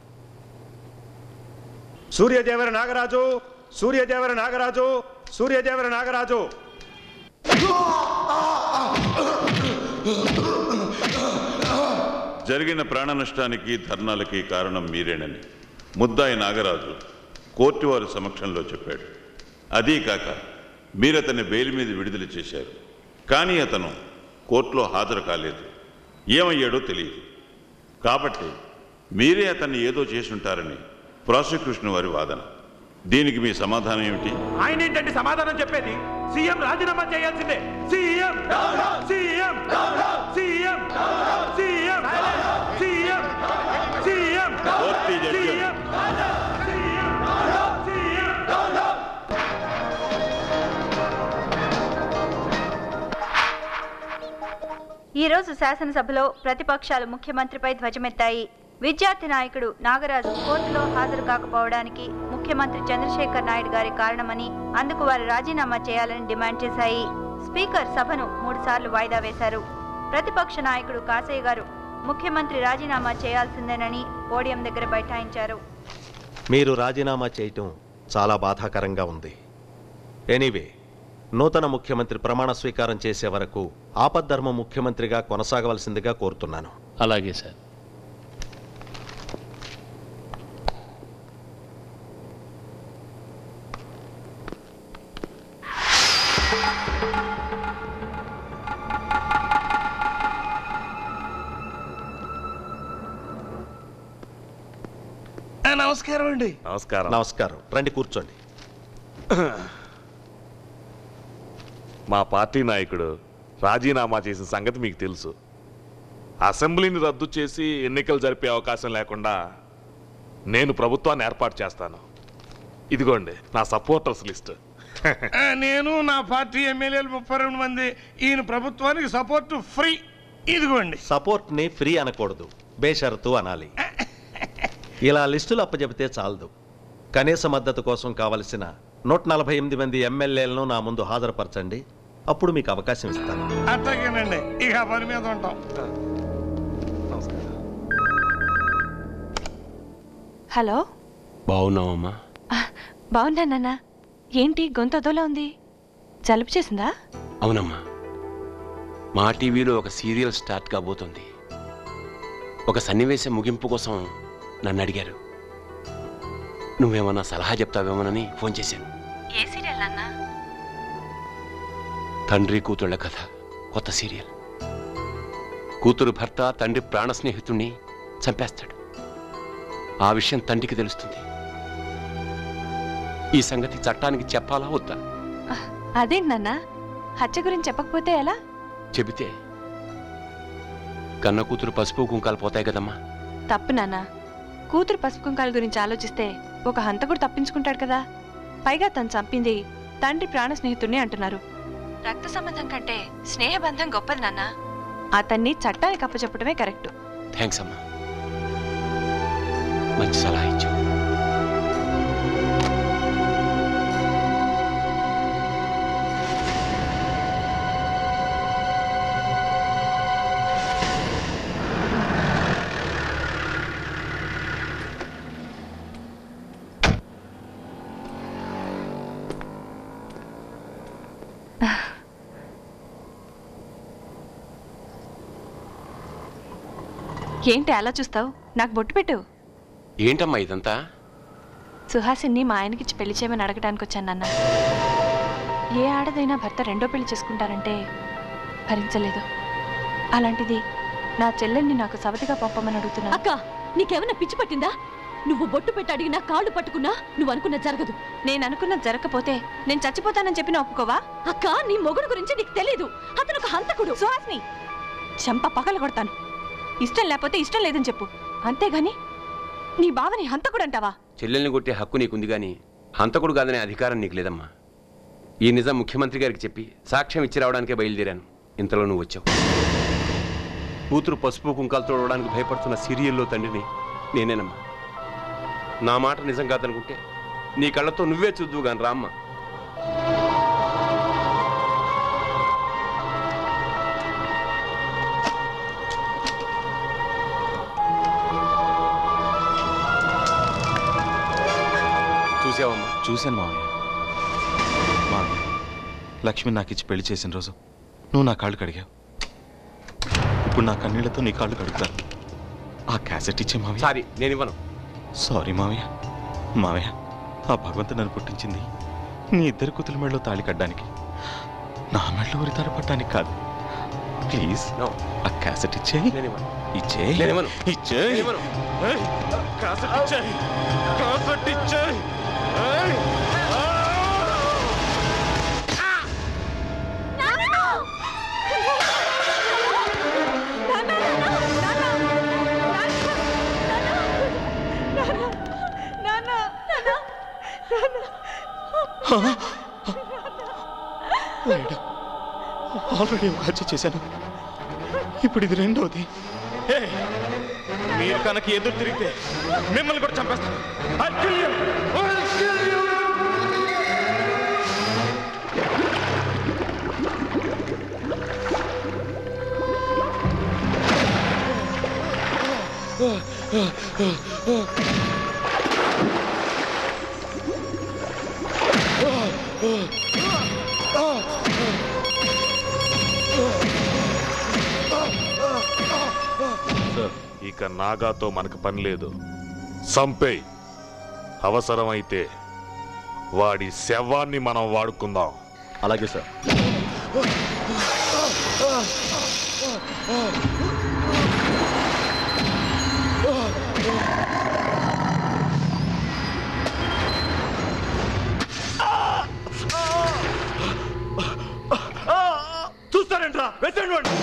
సూర్యదేవర నాగరాజు సూర్యదేవర నాగరాజు సూర్యదేవర నాగరాజు జరిగిన ప్రాణ నష్టానికి ధర్నాలకి కారణం మీరేనని ముద్దాయి నాగరాజు కోర్టు వారి సమక్షంలో చెప్పాడు అదీ కాక మీరతన్ని బెయిల్ మీద విడుదల చేశారు కానీ అతను కోర్టులో హాజరు కాలేదు ఏమయ్యాడో తెలియదు కాబట్టి మీరే అతన్ని ఏదో చేసుంటారని ప్రాసిక్యూషన్ వారి వాదన దీనికి మీ సమాధానం ఏమిటి ఆయన ఏంటంటే సమాధానం చెప్పేది సీఎం రాజీనామా చేయాల్సిందే CM CM CM CM CM CM court judge CM ఈ రోజు శాసనసభలో ప్రతిపక్షాలు ముఖ్యమంత్రిపై ధ్వజమెత్తాయి విద్యార్థి నాయకుడు నాగరాజు కోర్టులో హాజరు కాకపోవడానికి ముఖ్యమంత్రి చంద్రశేఖర్ నాయుడు గారి కారణమని అందుకు వారు రాజీనామా చేయాలని డిమాండ్ చేశాయి స్పీకర్ సభను మూడుసార్లు వాయిదా వేశారు ప్రతిపక్ష నాయకుడు కాసయ్య గారు ముఖ్యమంత్రి రాజీనామా చేయాల్సిందేనని పోడియం దగ్గర బైఠాయించారు మీరు రాజీనామా చేయటం చాలా బాధాకరంగా ఉంది ఎనీవే నూతన ముఖ్యమంత్రి ప్రమాణ స్వీకారం చేసే వరకు ఆపద్ధర్మ ముఖ్యమంత్రిగా కొనసాగవలసిందిగా కోరుతున్నాను అలాగే సార్ నమస్కారం అండి నమస్కారం నమస్కారం రండి కూర్చోండి మా పార్టీ నాయకుడు రాజీనామా చేసిన సంగతి మీకు తెలుసు అసెంబ్లీని రద్దు చేసి ఎన్నికలు జరిపే అవకాశం లేకుండా నేను ప్రభుత్వాన్ని ఏర్పాటు చేస్తాను ఇదిగోండి నా సపోర్టర్స్ లిస్ట్ ఆ, నేను నా పార్టీ ఎమ్మెల్యేలు ముప్పై రెండు మంది ఈయన ప్రభుత్వానికి సపోర్ట్ ఫ్రీ ఇదిగోండి సపోర్ట్ని ఫ్రీ అనకూడదు బేషరతు అనాలి ఇలా లిస్టులు అప్పచెబితే చాలదు కనీస మద్దతు కోసం కావలసిన నూట నలభై ఎనిమిది మంది ఎమ్మెల్యేలను నా ముందు హాజరుపరచండి అప్పుడు మీకు అవకాశం ఇస్తాను అట్లాగేనండి ఇక ఆ పని మీద ఉంటాం హలో బాగున్నావమ్మా బాగున్నా నాన్న ఏంటి గొంతు అదోలా ఉంది జలుబు చేసిందా అవునమ్మా మా టీవీలో ఒక సీరియల్ స్టార్ట్ కాబోతుంది ఒక సన్నివేశం ముగింపు కోసం నన్ను అడిగారు నువ్వేమన్నా సలహా చెప్తావేమోనని ఫోన్ చేశాను ఏ సీరియల్ నాన్న తండ్రి కూతుళ్ళ కథ కొత్త సీరియల్ కూతురు భర్త తండ్రి ప్రాణ స్నేహితుణ్ణి చంపేస్తాడు ఆ విషయం తండ్రికి తెలుస్తుంది ఈ సంగతి చట్టానికి చెప్పాలా వద్దా అదేంటి నాన్న హత్య గురించి చెప్పకపోతే ఎలా చెబితే కన్న కూతురు పసుపు కుంకాలు పోతాయి కదమ్మా తప్పు నాన్న కూతురు పసుపు కుంకాల గురించి ఆలోచిస్తే ఒక హంతకుడు తప్పించుకుంటాడు కదా పైగా తను చంపింది తండ్రి ప్రాణ స్నేహితుడిని అంటున్నారు రక్త సంబంధం కంటే స్నేహబంధం గొప్పది నాన్న అతన్ని చట్టానికి అప్పచెప్పడమే కరెక్ట్ థ్యాంక్స్ అమ్మా మంచి సలహా ఇచ్చావు ఏంటి అలా చూస్తావు నాకు బొట్టు పెట్టు ఏంటమ్మా ఇదంతా సుహాసిని మా ఆయనకిచ్చి పెళ్లి చేయమని అడగడానికి వచ్చాను నాన్న ఏ ఆడదైనా భర్త రెండో పెళ్లి చేసుకుంటారంటే భరించలేదు అలాంటిది నా చెల్లెల్ని నాకు సవతిగా పంపమని అడుగుతున్నా అక్క నీకేమైనా పిచ్చి పట్టిందా నువ్వు బొట్టు పెట్టి అడిగినా కాళ్ళు పట్టుకున్నా నువ్వు అనుకున్న జరగదు నేను అనుకున్నది జరగకపోతే నేను చచ్చిపోతానని చెప్పిన ఒప్పుకోవా అక్క నీ మొగుడు గురించి నీకు తెలీదు అతను ఒక హంతకుడు సుహాస్ని చంప పగల కొడతాను ఇష్టం లేకపోతే ఇష్టం లేదని చెప్పు అంతేగాని నీ బావని హంతకుడు అంటావా చెల్లెల్ని కొట్టే హక్కు నీకుంది కానీ హంతకుడు కాదనే అధికారం నీకు లేదమ్మా ఈ నిజం ముఖ్యమంత్రి గారికి చెప్పి సాక్ష్యం ఇచ్చి రావడానికే బయలుదేరాను ఇంతలో నువ్వు వచ్చావు కూతురు పసుపు కుంకాలు తోడడానికి భయపడుతున్న సీరియల్లో తండ్రిని నేనేనమ్మా నా మాట నిజం కాదనుకుంటే నీ కళ్ళతో నువ్వే చూద్దువు గాని రామ్మ చూసావమ్మా చూశాను మావయ్య మావయ్య లక్ష్మి నాకు ఇచ్చి పెళ్లి చేసిన రోజు నువ్వు నా కాళ్ళు కడిగావు ఇప్పుడు నా కన్నీళ్లతో నీ కాళ్ళు కడుగుతాను ఆ క్యాసెట్ ఇచ్చే మావయ్య సారీ నేను ఇవ్వను సారీ మావయ్య మావయ్య ఆ భగవంతుడు నన్ను పుట్టించింది నీ ఇద్దరు కూతుల మెడలో తాళి కట్టడానికి నా మెడలో ఉరి తాడు పట్టడానికి కాదు ప్లీజ్ ఆ క్యాసెట్ ఇచ్చే ఇచ్చే నేనివ్వను. ఇచ్చే నేనివ్వను. క్యాసెట్ ఇచ్చే క్యాసెట్ ఇచ్చే ఆల్రెడీ ఒక హత్య చేశాను ఇప్పుడు ఇది రెండోది ఏ, మీరు కనుక ఎదురు తిరిగితే మిమ్మల్ని కూడా చంపేస్తాను I'll kill you. I'll kill you. ఇక నాగాతో మనకు పని లేదు సంపేయ్ అవసరమైతే వాడి శవాన్ని మనం వాడుకుందాం అలాగే సార్ చూస్తారేంట్రా వెచ్చండి వాడిని.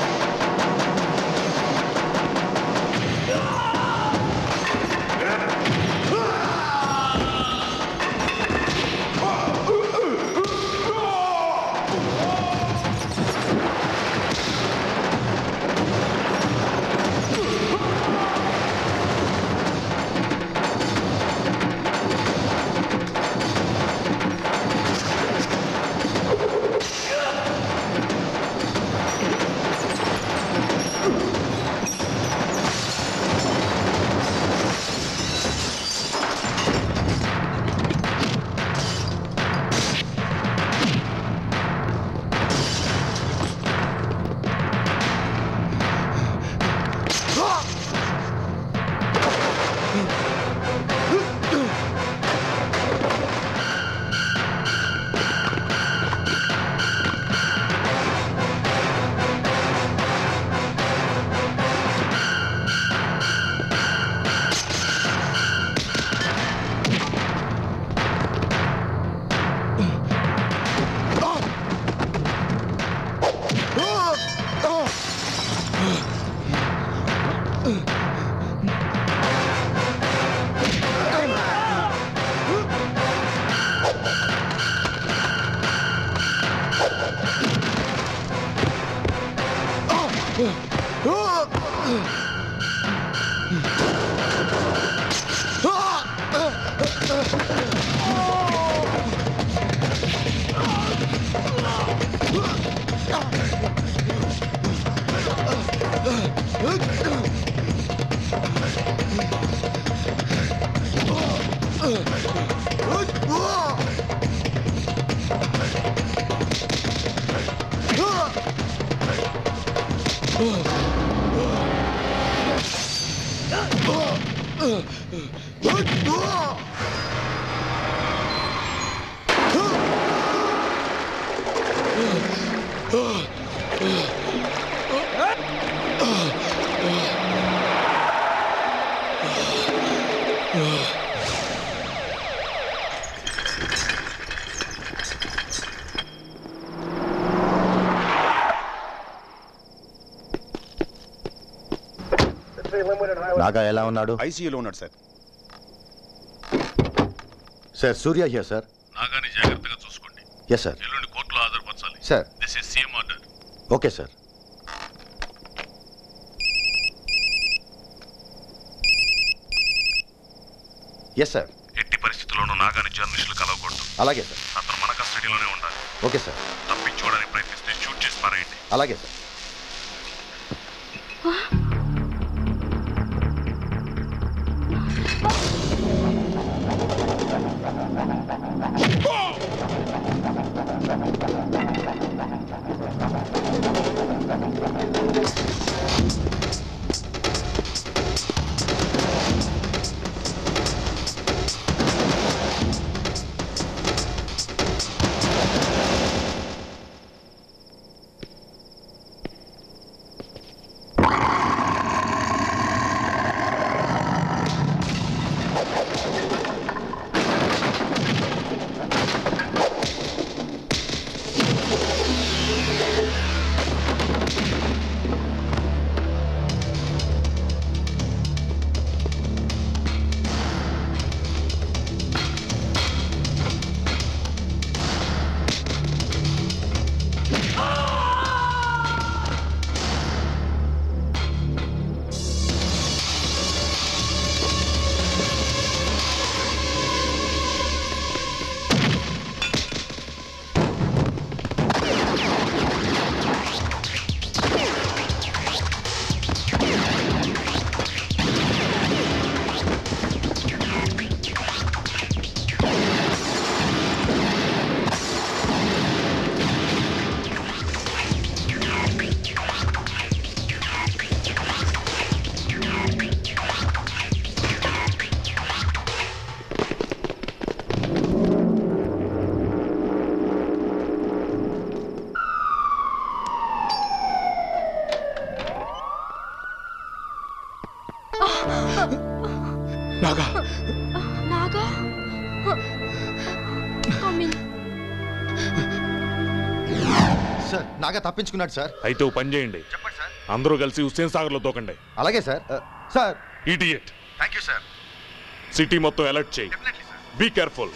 నాగా ఎలా ఉన్నాడు ఐసీయూలో ఉన్నాడు sir sir Surya here sir నాగాని జాగ్రత్తగా చూసుకోండి ఎస్ సార్ ఎల్లుండి కోర్టులో హాజరుపరచాలి sir this is CM order okay sir yes sir ఎట్టి పరిస్థితుల్లోనూ నాగాని జర్నలిస్టులు కలవకూడదు అలాగే సార్ అతను మన కస్టడీలోనే ఉండాలి ఓకే సార్ తప్పించుకోవడానికి ప్రయత్నిస్తే షూట్ చేసి పారేయండి అలాగే sir Naga Naga come in sir Naga తప్పించుకున్నాడు సార్ అయితే ఓ పని చేయండి అందరూ కలిసి హుస్సేన్ సాగర్ లో తోకండి అలాగే sir sir idiot thank you sir city మొత్తం అలర్ట్ చేయి బీ కేర్ఫుల్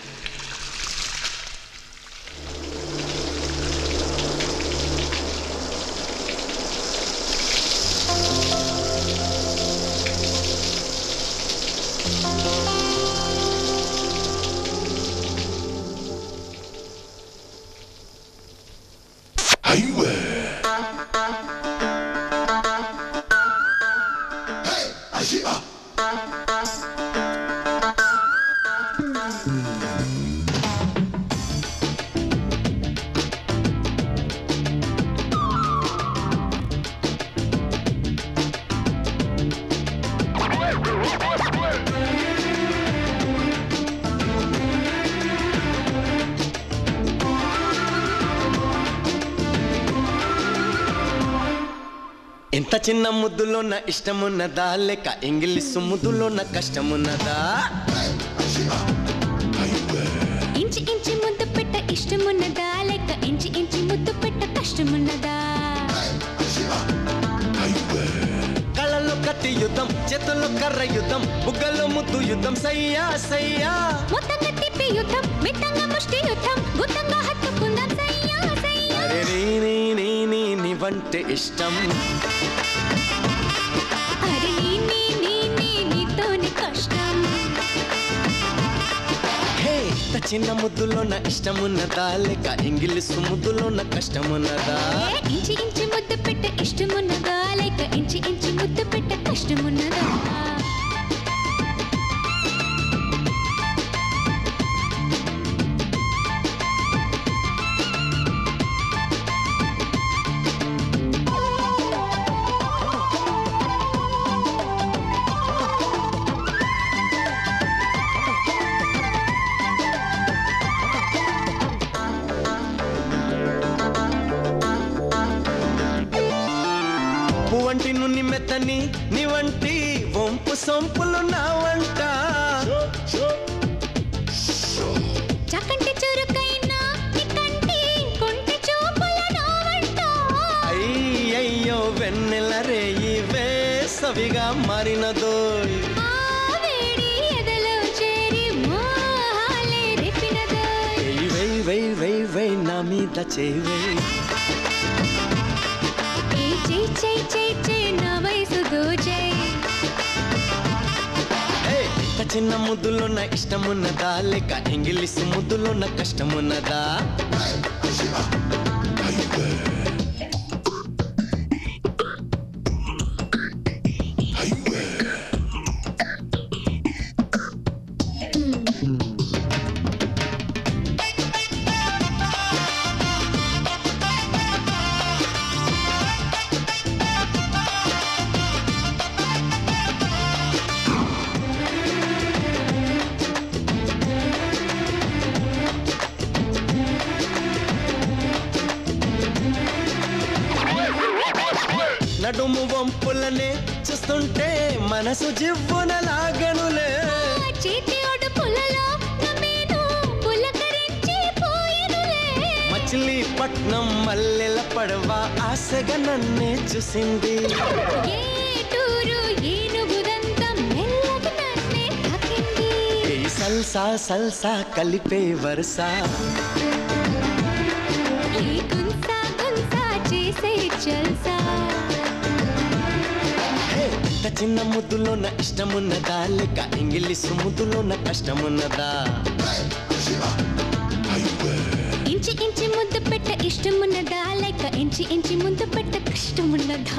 ఇంత చిన్న ముద్దులోన ఇష్టమున్నదా లేక ఇంగ్లీషు ముద్దులోన కష్టమున్నదా ఇంచి ఇంచి ముద్దు పెట్ట ఇష్టమున్నదా లేక ఇంచి ఇంచి ముద్దు పెట్ట కష్టమున్నదా కళ్ళలో కత్తి యుద్ధం చేతుల్లో కర్ర యుద్ధం బుగ్గల్లో ముద్దు యుద్ధం సయ్యా సయ్యా మొత్తంగా తిప్పి యుద్ధం మిత్తంగా ముష్టి యుద్ధం గుత్తంగా హత్తుకుందాం సయ్యా సయ్యా అరే నీ నీ నీ నీ నీవంటే ఇష్టం అరే నీ నీ నీ నీ నీతోనే కష్టం ఇంత చిన్న ముద్దులోన ఇష్టమున్నదా లేక ఇంగిలీషు ముద్దులోన కష్టమున్నదా ఏ ఇంచి ఇంచి ముద్దు పెట్ట ఇష్టమున్నదా లేక ఇంచి ఇంచి ముద్దు పెట్ట కష్టమున్నదా పువ్వంటి నున్ని మెత్తని నీ వంటి వంపు సొంపులు నా వంట చకంటి చురుకైనా నీ కంటి కొంటి చూపుల నా వంట అయ్యయ్యో వెన్నెల రేయి వేసవిగా మారినదోయ్ ఆ వేడి ఎదలో చేరి మోహాలే రేపినదోయ్ వెయ్ వెయ్ వెయ్ వెయ్ వెయ్ నా మీద చేయి వెయ్ ఏ చే చే చే చే నా వయసు దోచే ఏయ్, ఇంత చిన్న ముద్దులోన ఇష్టమున్నదా లేక ఇంగిలీష్ ముద్దులోన కష్టమున్నదా నడుము వంపులనే చూస్తుంటే మనసు జివ్వున లాగనులే చేతి ఒడుపులలో నమేను పులకరించి పోయినులే మచిలీపట్నం మల్లెల పడవ ఆశగా నన్నే చూసింది ఏటూరు ఏనుగుదంతం మెల్లగా నన్నే తాకింది ఈ సల్సా సల్సా కలిపే వరుస ఈ గుంసా గుంసా చేసే జల్సా ఇంత చిన్న ముద్దులోన ఇష్టమున్నదా లేక ఇంగిలీష్ ముద్దులోన కష్టమున్నదా ఇంచి ఇంచి ముద్దు పెట్ట ఇష్టమున్నదా లేక ఇంచి ఇంచి ముద్దు పెట్ట కష్టమున్నదా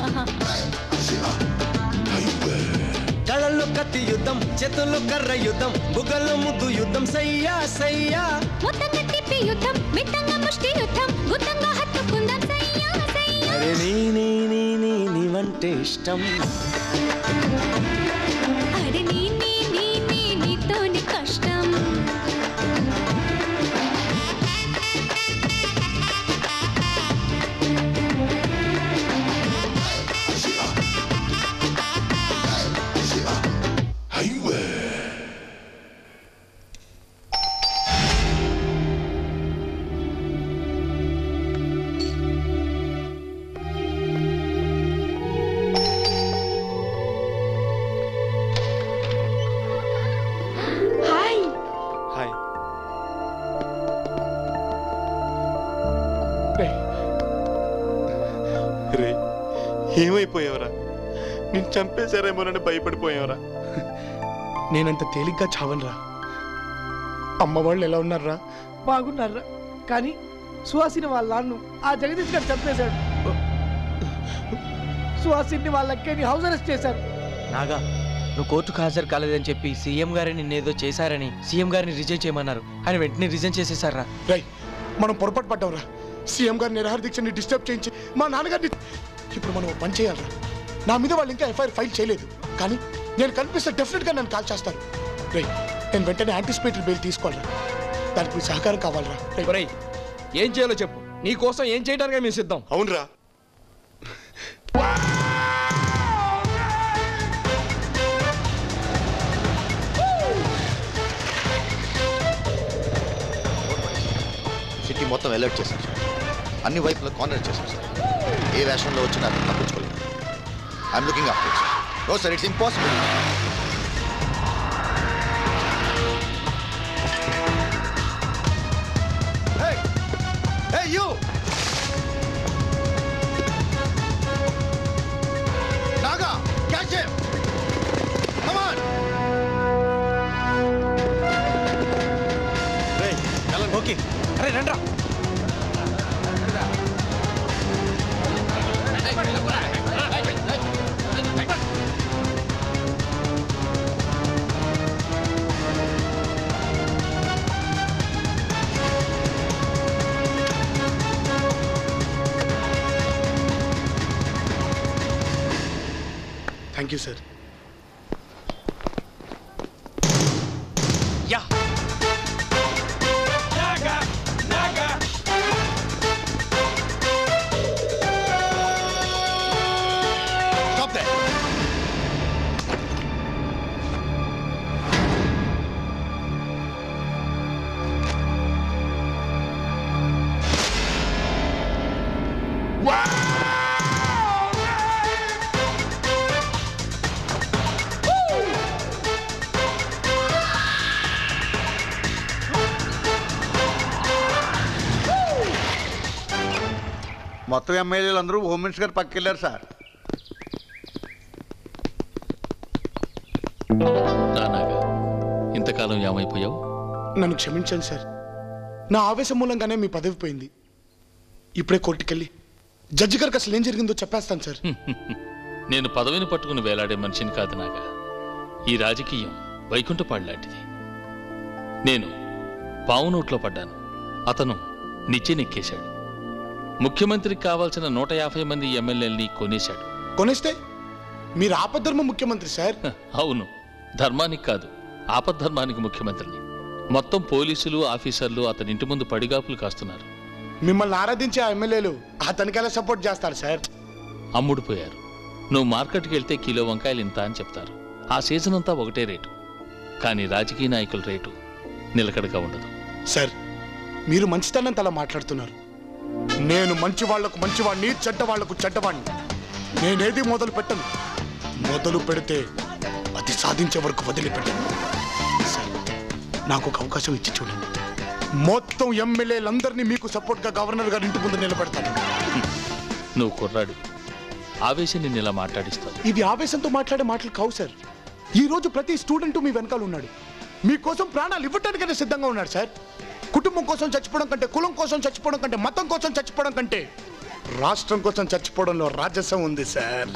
కళల్లో కత్తి యుద్ధం చేతుల్లో కర్ర యుద్ధం బుగ్గల్లో ముద్దు యుద్ధం సయ్యా సయ్యా మొత్తంగా తిప్పి యుద్ధం మిత్తంగా ముష్టి యుద్ధం గుత్తంగా హత్తుకుందాం సయ్యా సయ్యా అరే నీ నీ నీ నీ నీవంటే ఇష్టం అరే నీ నీ నీ నీ నీతోని కష్టం హాయ్ హాయ్ రే ఏమైపోయావురా నేను చంపేశారేమోనని భయపడిపోయావురా నేనంత తేలిగ్గా చావనరా అమ్మ వాళ్ళు ఎలా ఉన్నారా బాగున్నారా కానీ సుహాసిని వాళ్ళ నాన్ను ఆ జగదీష్ గారు చంపేశాడు సుహాసిని వాళ్ళ అక్కని హౌస్ అరెస్ట్ చేశారు నాగా నువ్వు కోర్టుకు హాజరు కాలేదని చెప్పి సీఎం గారిని నిన్నేదో చేశారని సీఎం గారిని రిజైన్ చేయమన్నారు ఆయన వెంటనే రిజైన్ చేసేసారా రై మనం పొరపాటు పడ్డావురా సీఎం గారి నిరహార దీక్షని డిస్టర్బ్ చేయించి మా నాన్నగారిని ఇప్పుడు మనం ఓ పని చేయాలరా నా మీద వాళ్ళు ఇంకా ఎఫ్ఐఆర్ ఫైల్ చేయలేదు కానీ నేను కనిపిస్తే డెఫినెట్గా నన్ను కాల్ చేస్తారు రై నేను వెంటనే యాంటిసిపేటరీ బెయిల్ తీసుకోవాలరా దానికి మీ సహకారం కావాలరా ఒరేయ్ ఏం చేయాలో చెప్పు నీ కోసం ఏం చేయడానికి మేము సిద్ధం అవునరా సిటీ మొత్తం అలర్ట్ చేశాం సార్ అన్ని వైపులా కార్నర్ చేశాం సార్ ఏ వేషంలో వచ్చినా అతను తప్పించుకోలేదు I'm looking up no sir it's impossible Hey, you! Naga, catch him! Come on! రేయ్ వెనక్కి అరే రండ్రా thank you sir yeah Stop there. మొత్తం ఎమ్మెల్యేలు అందరూ హోమ్ మినిస్టర్ గారు పక్కకి వెళ్ళారు సార్ రానాగా ఇంతకాలం ఏమైపోయావు నన్ను క్షమించండి సార్ నా ఆవేశం మూలంగానే మీ పదవి పోయింది ఇప్పుడే కోర్టుకెళ్ళి జడ్జి గారికి అసలు ఏం జరిగిందో చెప్పేస్తాను సార్ నేను పదవిని పట్టుకుని వేలాడే మనిషిని కాదు నాగా ఈ రాజకీయం వైకుంఠపాడు లాంటిది నేను పావు నోట్లో పడ్డాను అతను నిచ్చెనెక్కేశాడు ముఖ్యమంత్రికి కావాల్సిన నూట యాభై మంది ఎమ్మెల్యేలని కొనేశాడు కొనేస్తే మీరు ఆపద్ధర్మ ముఖ్యమంత్రి సార్ అవును ధర్మానికి కాదు ఆపద్ధర్మానికి ముఖ్యమంత్రిని మొత్తం పోలీసులు ఆఫీసర్లు అతని ఇంటి ముందు పడిగాపులు కాస్తున్నారు మిమ్మల్ని ఆరాధించే ఆ ఎమ్మెల్యేలు అతనికి ఎలా సపోర్ట్ చేస్తారు సార్ అమ్ముడుపోయారు నువ్వు మార్కెట్కి వెళ్తే కిలో వంకాయలు ఇంత అని చెప్తారు ఆ సీజన్ అంతా ఒకటే రేటు కానీ రాజకీయ నాయకుల రేటు నిలకడగా ఉండదు సార్ మీరు మంచితనంతో అలా మాట్లాడుతున్నారు నేను మంచి వాళ్లకు మంచివాణ్ణి చెడ్డ వాళ్లకు చెడ్డవాణ్ణి నేనేది మొదలు పెట్టను మొదలు పెడితే అది సాధించే వరకు వదిలిపెట్టను సార్ నాకు ఒక అవకాశం ఇచ్చి చూడండి మొత్తం ఎమ్మెల్యేలందరినీ మీకు సపోర్ట్గా గవర్నర్ గారి ఇంటి ముందు నిలబెడతాను నువ్వు కుర్రాడు ఆవేశం నిన్ను ఇలా మాట్లాడిస్తావు ఇవి ఆవేశంతో మాట్లాడే మాటలు కావు సార్ ఈ రోజు ప్రతి స్టూడెంట్ మీ వెనకాల ఉన్నాడు మీకోసం ప్రాణాలు ఇవ్వటానికైనా సిద్ధంగా ఉన్నాడు సార్ కుటుంబం కోసం చచ్చిపోవడం కంటే కులం కోసం చచ్చిపోవడం కంటే మతం కోసం చచ్చిపోవడం కంటే రాష్ట్రం కోసం చచ్చిపోవడంలో రాజసం ఉంది సార్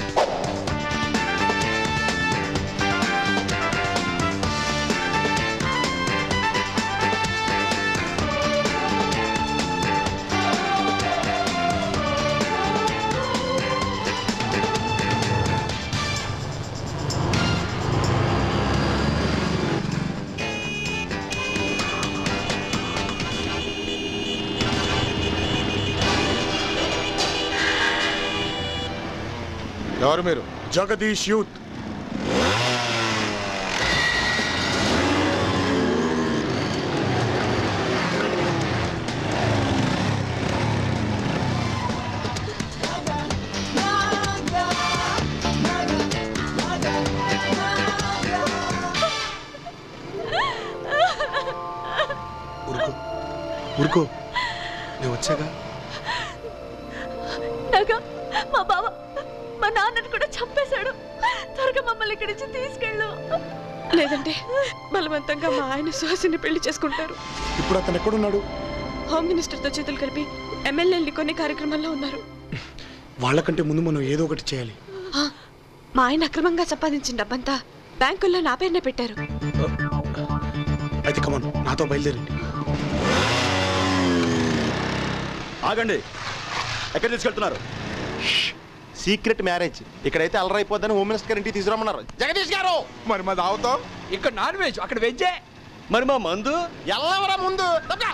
ఎవరు మీరు జగదీష్ యూత్ ఊరుకో నేను వచ్చాగా నాగా మా బావ మా నాన్నని కూడా చంపేశాడు త్వరగా మమ్మల్ని ఇక్కడి నుంచి తీసుకెళ్ళు లేదంటే బలవంతంగా మా ఆయన సుహాసిని పెళ్లి చేసుకుంటారు ఇప్పుడు అతను ఎక్కడున్నాడు హోమ్ మినిస్టర్తో చేతులు కలిపి ఎమ్మెల్యేలని కొన్ని కార్యక్రమాల్లో ఉన్నారు వాళ్ళకంటే ముందు మనం ఏదో ఒకటి చేయాలి ఆ, మా ఆయన అక్రమంగా సంపాదించిన డబ్బంతా బ్యాంకుల్లో నా పేరునే పెట్టారు అయితే కమన్ నాతో బయలుదేరండి ఆగండి ఎక్కడ తీసుకెళ్తున్నారు సీక్రెట్ మ్యారేజ్ ఇక్కడైతే అలరైపోద్దని హోమ్ మినిస్టర్ గారి ఇంటికి తీసుకురమ్మన్నారు జగదీష్ గారు మరి మా దావుతాం ఇక్కడ నాన్ వెజ్ అక్కడ వెజ్జే మరి మా మందు ఎల్లవరా ముందు తప్పకా.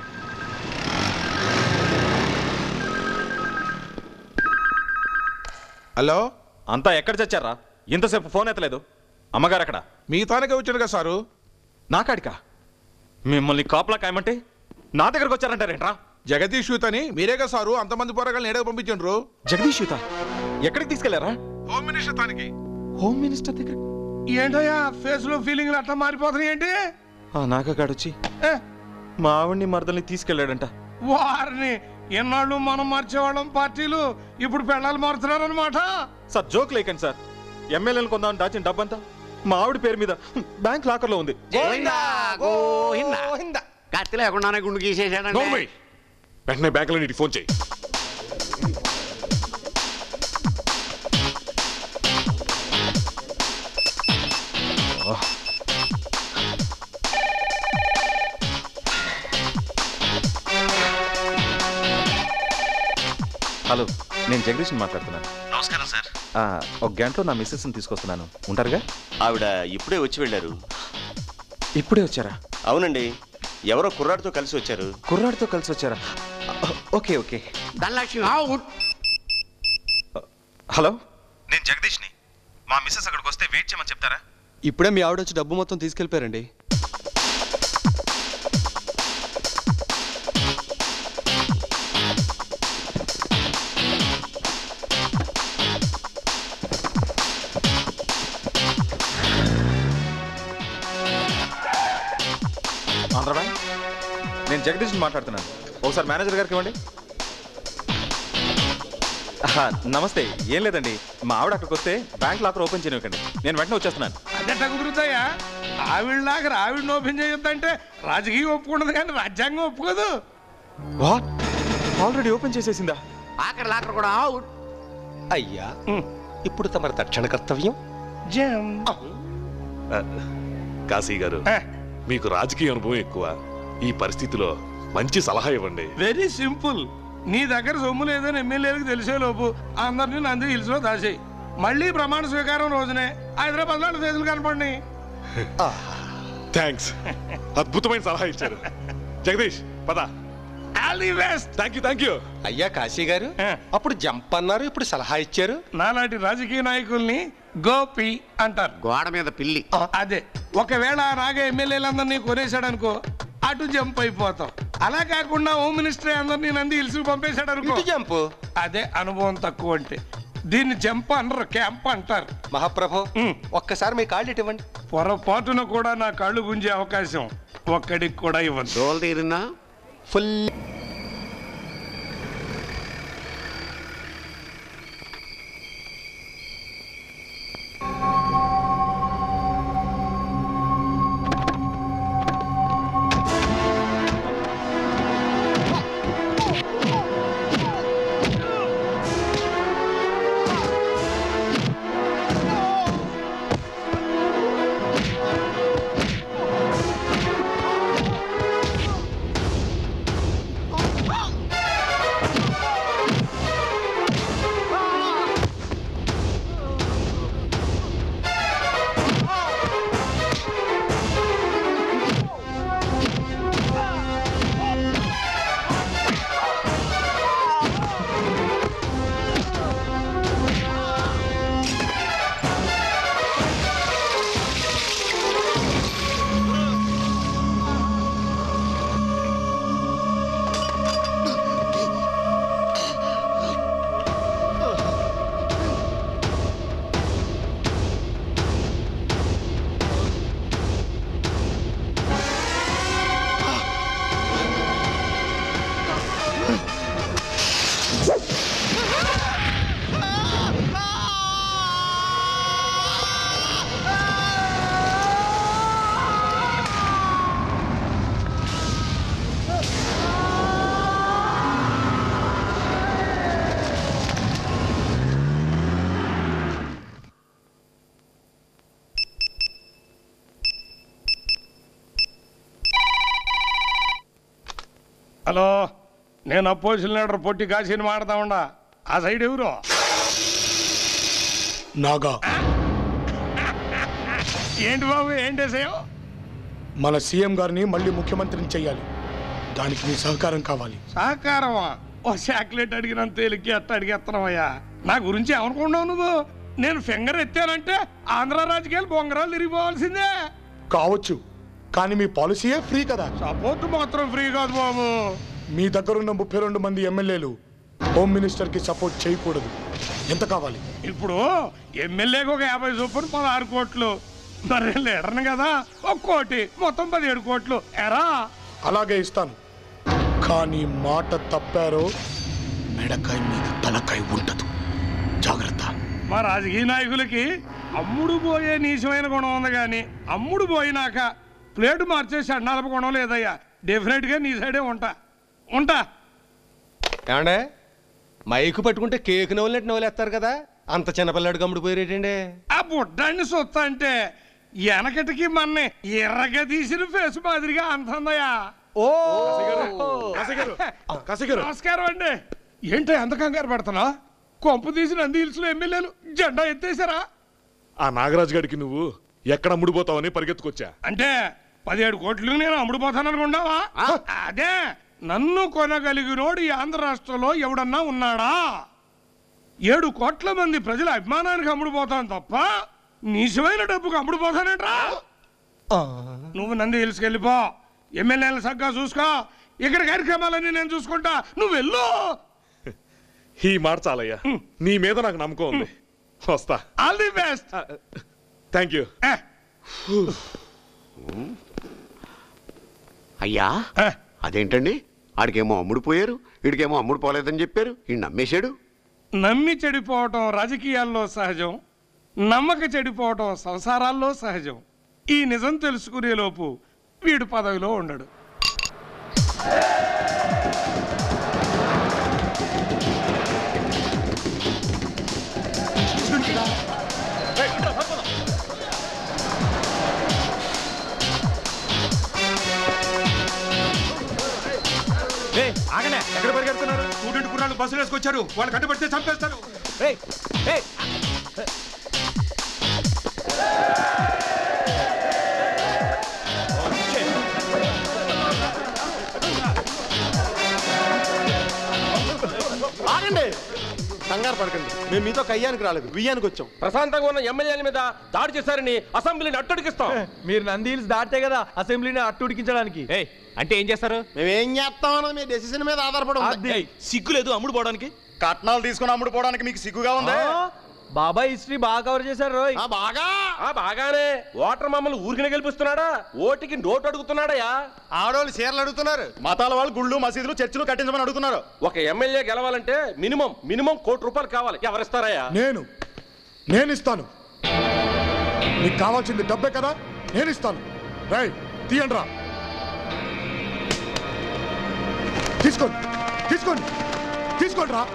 హలో అంతా ఎక్కడ చచ్చారా ఇంతసేపు ఫోన్ ఎత్తలేదు అమ్మగారు అక్కడ మీతోనే వచ్చారు కదా సారు నా కాడికా మిమ్మల్ని కాపలా కాయమంటే నా దగ్గరకు వచ్చారంటారేంట్రా జగదీష్ యూత్ అని మీరే కదా సారు అంతమంది పోరగాళ్ళని ఏడగా పంపించండ్రు జగదీష్ యూత ఎక్కడికి తీసుకెళ్లారా హోమ్ మినిస్టర్ తానికి హోమ్ మినిస్టర్ దగ్గర ఏంటయ్యా ఫేస్ లో ఫీలింగ్లు అట్లా మారిపోతున్నాయి ఏంటి ఆ నాకగాడొచ్చి మా ఆవిడ్ని మరదల్ని తీసుకెళ్ళాడంట వారిని ఎన్నాళ్ళు మనం మార్చేవాళ్ళం పార్టీలు ఇప్పుడు పెళ్ళాలు మారుతున్నారు అనమాట సార్ జోక్ లేకండి సార్ ఎమ్మెల్యేలు కొందామని దాచిన డబ్బంతా మా ఆవిడ పేరు మీద బ్యాంక్ లాకర్లో ఉంది కత్తి లేకుండానే గుండు గీసేసాడండి నోర్మై వెంటనే బ్యాంకులో నీటికి ఫోన్ చేయి హలో నేను జగదీష్ని మాట్లాడుతున్నాను నమస్కారం సార్ ఆ, ఒక గంటలో నా మిస్సెస్ని తీసుకొస్తున్నాను ఉంటారుగా ఆవిడ ఇప్పుడే వచ్చి వెళ్ళారు ఇప్పుడే వచ్చారా అవునండి ఎవరో కుర్రాడితో కలిసి వచ్చారు కుర్రాడితో కలిసి వచ్చారా ఓకే ఓకే ధనలక్ష్మి హలో నేను జగదీష్ని మా మిస్సెస్ అక్కడికి వస్తే వెయిట్ చేయమని చెప్తారా ఇప్పుడే మీ ఆవిడ వచ్చి డబ్బు మొత్తం తీసుకెళ్ళిపోయారండి ఆంధ్ర బ్యాంక్ నేను జగదీష్ని మాట్లాడుతున్నాను ఒకసారి మేనేజర్ గారికి ఇవ్వండి ఆహా, నమస్తే ఏం లేదండి మా ఆవిడ అక్కడికి వస్తే బ్యాంక్ లాకర్ ఓపెన్ చేయనివ్వకండి నేను వెంటనే వచ్చేస్తున్నాను అదెట్ట కుదురుతాయా ఆవిడలాగా ఆవిడని ఓపెన్ చేయొద్దంటే రాజకీయం ఒప్పుకున్నది కానీ రాజ్యాంగం ఒప్పుకోదు వాట్ ఆల్రెడీ ఓపెన్ చేసేసిందా ఆఖరి లాకర్ కూడా అవుట్ అయ్యా ఇప్పుడు తమరి తక్షణ కర్తవ్యం ఆ, కాశీ గారు మీకు రాజకీయ అనుభవం ఎక్కువ ఈ పరిస్థితిలో మంచి సలహా ఇవ్వండి వెరీ సింపుల్ నీ దగ్గర సొమ్ము లేదని ఎమ్మెల్యేలకు తెలిసే లోపు అందరినీ నంది హిల్స్ లో దాసేయి మళ్ళీ ప్రమాణ స్వీకారం రోజునే హైదరాబాద్ లో చేతులు కనపడి థ్యాంక్స్ అద్భుతమైన సలహా ఇచ్చారు జగదీష్ పద all the best thank you thank you అయ్యా కాశీ గారు అప్పుడు జంప్ అన్నారు ఇప్పుడు సలహా ఇచ్చారు నాలాంటి రాజకీయ నాయకుల్ని గోపి అంటారు గోడ మీద పిల్లి అదే ఒకవేళ ఆ నాగా ఎమ్మెల్యేలందరినీ కొనేశాడు అనుకో అటు జంప్ అయిపోతాం అలా కాకుండా హోమ్ మినిస్టర్ అందరినీ నంది హిల్స్ పంపేశాడు అనుకో జంప్ అదే అనుభవం తక్కువ అంటే దీన్ని జంప్ అనరు క్యాంప్ అంటారు మహాప్రభు ఒక్కసారి మీ కాళ్ళు ఇటు ఇవ్వండి పొరపాటున కూడా నా కళ్ళు గుంజే అవకాశం ఒక్కడికి కూడా ఇవ్వను డోల్ తీరిందా ఫుల్ హలో నేను అపోజిషన్ లీడర్ పొట్టి కాశీని మాడతా ఉండా ఆ సైడ్ ఎవరు నాగా ఏంటి బాబు ఏంటి విషయం మన సీఎం గారిని మళ్ళీ ముఖ్యమంత్రిని చెయ్యాలి దానికి మీ సహకారం కావాలి సహకారమా ఓ చాక్లెట్ అడిగినంత తేలికి అట్ట అడిగేస్తున్నావయ్యా నా గురించి ఏమనుకున్నావు నువ్వు నేను ఫింగర్ ఎత్తానంటే ఆంధ్ర రాజకీయాలు బొంగరాలు తిరిగిపోవాల్సిందే కావచ్చు కానీ మీ పాలసీయే ఫ్రీ కదా సపోర్ట్ మాత్రం ఫ్రీ కాదు బాబు మీ దగ్గరున్న ముప్పై రెండు మంది ఎమ్మెల్యేలు హోమ్ మినిస్టర్ కి సపోర్ట్ చేయకూడదు ఎంత కావాలి ఇప్పుడు ఎమ్మెల్యేకి ఒక యాభై చొప్పున పదహారు కోట్లు మరి లీడర్ని కదా ఒక కోటి మొత్తం పదిహేడు కోట్లు ఎరా అలాగే ఇస్తాను కానీ మాట తప్పారో మెడకాయ మీద తలకాయ ఉండదు జాగ్రత్త మా రాజకీయ నాయకులకి అమ్ముడు పోయే నీచమైన గుణం ఉంది కానీ అమ్ముడు పోయినాక ప్లేటు మార్చేసి అన్నాలపు గుణం లేదయ్యా డెఫినెట్ గా నీ సైడే ఉంటా ఉంటా ఏమండే మైకు పట్టుకుంటే కేక్ నవ్వులెట్టు నవ్వులేస్తారు కదా అంత చిన్నపిల్లాడు గమ్ముడు పోయేటండి ఆ బుడ్డాన్ని చూస్తా అంటే వెనకటికి మన్నే ఎర్రగా తీసిన ఫేస్ మాదిరిగా అంతుందయ్యా ఓ నమస్కారం అండి ఏంటో ఎంత కంగారు పడుతున్నా కొంపు తీసిన హిల్స్ లో ఎమ్మెల్యేలు జెండా ఎత్తేసారా ఆ నాగరాజు గడికి నువ్వు ఎక్కడ ముడిపోతావని పరిగెత్తుకొచ్చా అంటే పదిహేడు కోట్లు నేను అమ్ముడుపోతాను అనుకున్నావా అదే నన్ను కొనగలిగినోడు ఈ ఆంధ్ర రాష్ట్రంలో ఎవడన్నా ఉన్నాడా ఏడు కోట్ల మంది ప్రజల అభిమానానికి అమ్ముడుపోతాను తప్ప నిజమైన డబ్బుకు అమ్ముడుపోతానేట్రా నువ్వు నంది హిల్స్కి వెళ్ళిపో ఎమ్మెల్యేలు సగ్గా చూసుకో ఇక్కడ కార్యక్రమాలన్నీ నేను చూసుకుంటా నువ్వు వెళ్ళు ఈ మాట చాలయ్యా నీ మీద నాకు నమ్మకం ఉంది వస్తా all the best thank you అయ్యా అదేంటండి ఆడికేమో అమ్ముడు పోయారు వీడికేమో అమ్ముడు పోలేదని చెప్పారు ఈ నమ్మేశాడు నమ్మి చెడిపోవటం రాజకీయాల్లో సహజం నమ్మక చెడిపోవటం సంసారాల్లో సహజం ఈ నిజం తెలుసుకునే లోపు వీడు పదవిలో ఉండడు ఆగనే ఎక్కడ పరిగెడుతున్నారు స్టూడెంట్ కుర్రాళ్ళు బస్సులు వేసుకొచ్చారు వాళ్ళు కట్టుబడితే చంపేస్తారు ఆగండి కంగారు పడకండి మేము మీతో కయ్యానికి రాలేదు బియ్యానికి వచ్చాం ప్రశాంతంగా ఉన్న ఎమ్మెల్యేల మీద దాడి చేశారని అసెంబ్లీని అట్టడికిస్తాం మీరు నందీల్స్ దాటే కదా అసెంబ్లీని అట్టుడికించడానికి అంటే ఏం చేస్తారు మేమేం చేస్తామన్నది మీ డెసిషన్ మీద ఆధారపడి సిగ్గు లేదు అమ్ముడు పోవడానికి కట్నాలు తీసుకుని అమ్ముడు పోవడానికి మీకు సిగ్గుగా ఉంది బాబాయ్ హిస్టరీ బాగా కవర్ చేశారు రోయ్ బాగా బాగానే ఓటర్ మమ్మల్ని ఊరికినే గెలిపిస్తున్నాడా ఓటికి నోటు అడుగుతున్నాడయా ఆడవాళ్ళు చీరలు అడుగుతున్నారు మతాల వాళ్ళు గుళ్ళు మసీదులు చర్చిలు కట్టించమని అడుగుతున్నారు ఒక ఎమ్మెల్యే గెలవాలంటే మినిమం మినిమం కోటి రూపాయలు కావాలి ఎవరిస్తారయ్యా నేను నేను ఇస్తాను నీకు కావాల్సింది డబ్బే కదా నేను ఇస్తాను రై తీయండి రా తీసుకోండి తీసుకోండి తీసుకోండి రా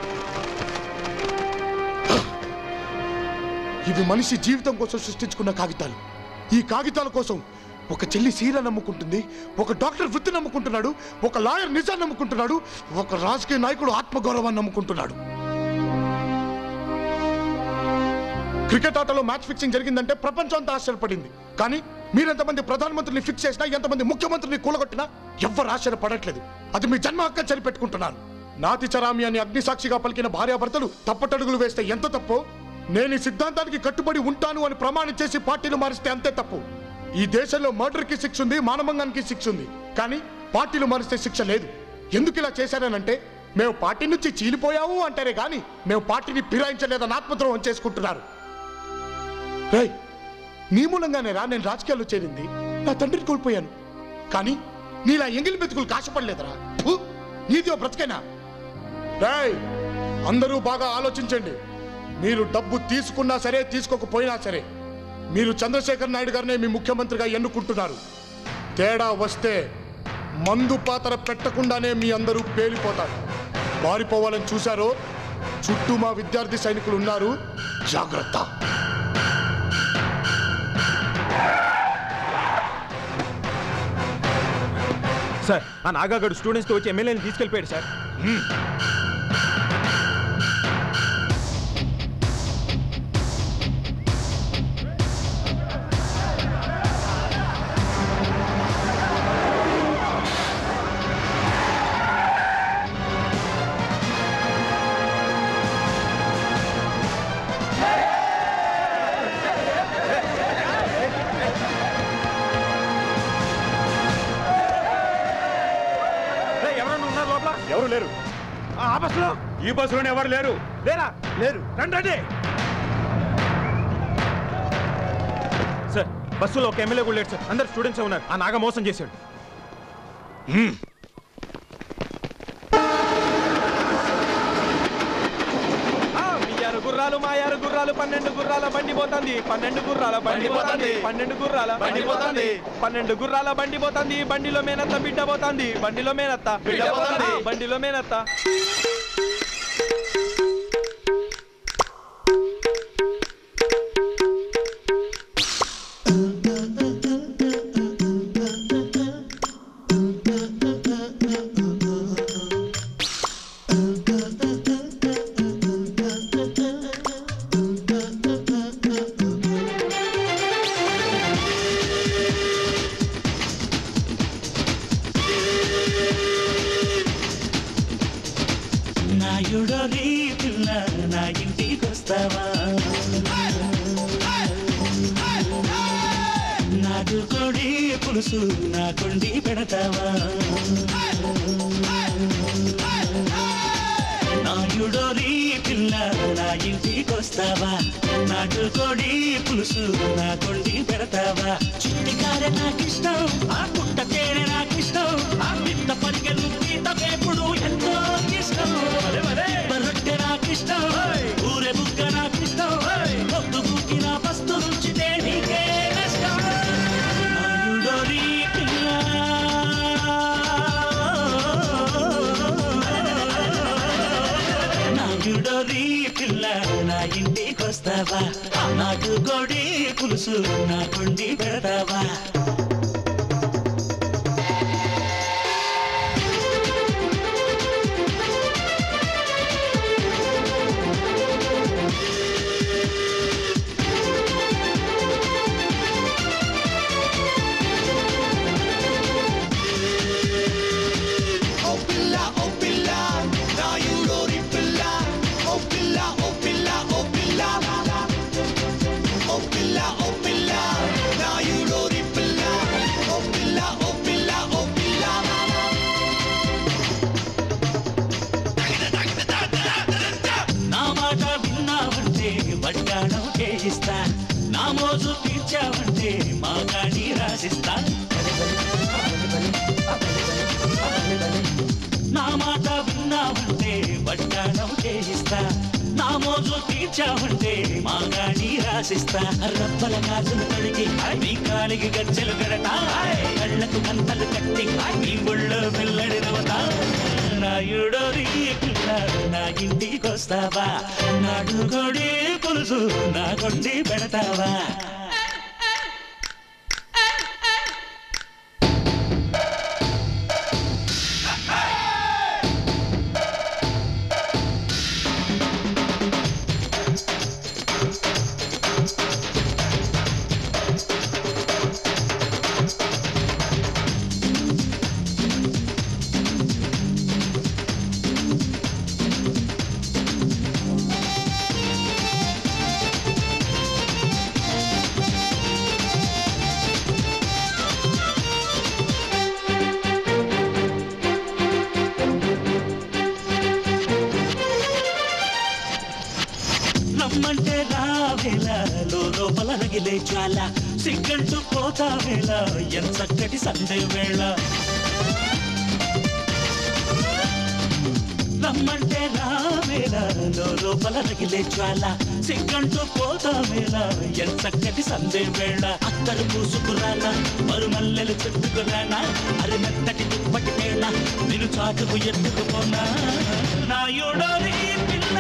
ఇవి మనిషి జీవితం కోసం సృష్టించుకున్న కాగితాలు ఈ కాగితాల కోసం ఒక చెల్లి సీర నమ్ముకుంటుంది ఒక డాక్టర్ వృత్తి నమ్ముకుంటున్నాడు ఒక లాయర్ నిజాన్ని నమ్ముకుంటున్నాడు ఒక రాజకీయ నాయకుడు ఆత్మగౌరవాన్ని నమ్ముకుంటున్నాడు క్రికెట్ ఆటలో మ్యాచ్ ఫిక్సింగ్ జరిగిందంటే ప్రపంచం అంతా ఆశ్చర్యపడింది కానీ మీరెంతమంది ప్రధానమంత్రిని ఫిక్స్ చేసినా ఎంతమంది ముఖ్యమంత్రిని కూలగొట్టినా ఎవ్వరు ఆశ్చర్యపడట్లేదు అది మీ జన్మ హక్క చనిపెట్టుకుంటున్నాను నాతి చరామి అని అగ్నిసాక్షిగా పలికిన భార్యాభర్తలు తప్పటడుగులు వేస్తే ఎంత తప్పో నేను ఈ సిద్ధాంతానికి కట్టుబడి ఉంటాను అని ప్రమాణం చేసి పార్టీలు మారిస్తే అంతే తప్పు ఈ దేశంలో మర్డర్కి శిక్ష ఉంది మానభంగానికి శిక్ష ఉంది కానీ పార్టీలు మారిస్తే శిక్ష లేదు ఎందుకు ఇలా చేశారనంటే మేము పార్టీ నుంచి చీలిపోయాము అంటారే గాని మేము పార్టీని ఫిరాయించలేదని ఆత్మద్రోహం చేసుకుంటున్నారు రేయ్ నీ మూలంగానే రా నేను రాజకీయాల్లో చేరింది నా తండ్రిని కోల్పోయాను కానీ నీలా ఎంగిలి మెతుకులు కాశపడలేదురా ఫు, నీది ఓ బ్రతికేనా రేయ్ అందరూ బాగా ఆలోచించండి మీరు డబ్బు తీసుకున్నా సరే తీసుకోకపోయినా సరే మీరు చంద్రశేఖర్ నాయుడు గారినే మీ ముఖ్యమంత్రిగా ఎన్నుకుంటున్నారు తేడా వస్తే మందు పాతర పెట్టకుండానే మీ అందరూ పేలిపోతారు పారిపోవాలని చూశారో చుట్టూ మా విద్యార్థి సైనికులు ఉన్నారు జాగ్రత్త సార్ ఆ నాగాగడు స్టూడెంట్స్తో వచ్చి ఎమ్మెల్యేని తీసుకెళ్ళిపోయాడు సార్ ఎవరన్నా ఉన్నారు లోపల ఎవరు లేరు ఆ బస్సులో ఈ బస్సులోనే ఎవరు లేరు లేరా లేరు రండి రండి సార్ బస్సులో ఒక ఎమ్మెల్యే కూడా లేడు సార్ అందరు స్టూడెంట్స్ ఉన్నారు ఆ నాగ మోసం చేశాడు ఆ, బియ్యాలు గుర్రాలు గుర్రాలు మాయారు గుర్రాలు పన్నెండు గుర్రాల బండి పోతుంది పన్నెండు గుర్రాల బండి పోతుంది పన్నెండు గుర్రాల బండి పోతుంది పన్నెండు గుర్రాల బండి పోతుంది బండిలో మేనత్త బిడ్డ పోతుంది బండిలో మేనత్త బిడ్డ పోతుంది బండిలో మేనత్త నాయుడో నీ పిల్ల నా ఇంటికొస్తావా నాటు కోడి పులుసు నా కొండి పెడతావా నాయుడో నీ పిల్ల నా ఇంటికొస్తావా నాటు కోడి పులుసు నా కొండి పెడతావా చిట్టికారె నాకిష్టం ఆ పుట్ట తేనె నాకిష్టం ఆ పిత్త పరిగెలు పీత వేపుడు ఎంతో ఇష్టం రొట్టె నాకిష్టం ఊరె బుగ్గ నాకిష్టం పొద్దు బుక్కిన పస్తు రుచితే నీకే నష్టం నాయుడో నీ పిల్ల నాయుడో నీ పిల్ల నా ఇంటికొస్తావా నాకు గోడి పులుసు నా కొండి పెడతావా Oh pilla, oh pilla, now you know the pilla. Oh pilla, oh pilla, oh pilla. Oh pilla, oh pilla, now you know the pilla. Oh pilla, oh pilla, oh pilla. నా మాట విన్నావంటే వడ్డాణం చేయిస్తా నా మోజు తీర్చావంటే మా గాడి రాసిస్తా నా మాట విన్నావంటే వడ్డాణం చేయిస్తా నా మోజు తీర్చావంటే మా గాడి రాసిస్తా రబ్బల గాజులు తొడిగి నీ కాలికి గజ్జలు కడతా కళ్ళకు గంతలు కట్టి నీ ఒళ్ళో పిల్లడి నవ్వుతా నాయుడో నీ పిల్ల నా ఇంటికొస్తావా నాడు కొడి పులుసు నా కొండి పెడతావా రమ్మంటే రావేలా లోపల రగిలే జ్వాల సిగ్గంటూ పోతావేలా ఎంత చక్కటి సందే వేళ రమ్మంటే రావేలా లోపల రగిలే జ్వాల సిగ్గంటూ పోతావేలా ఎంత చక్కటి సందే వేళ అత్తరు పూసుకురానా మరుమల్లెలు చుట్టుకురానా అరి మెత్తటి దుప్పటి వేళ నేను చాటుకు ఎత్తుకుపోనా నాయుడో నీ పిల్ల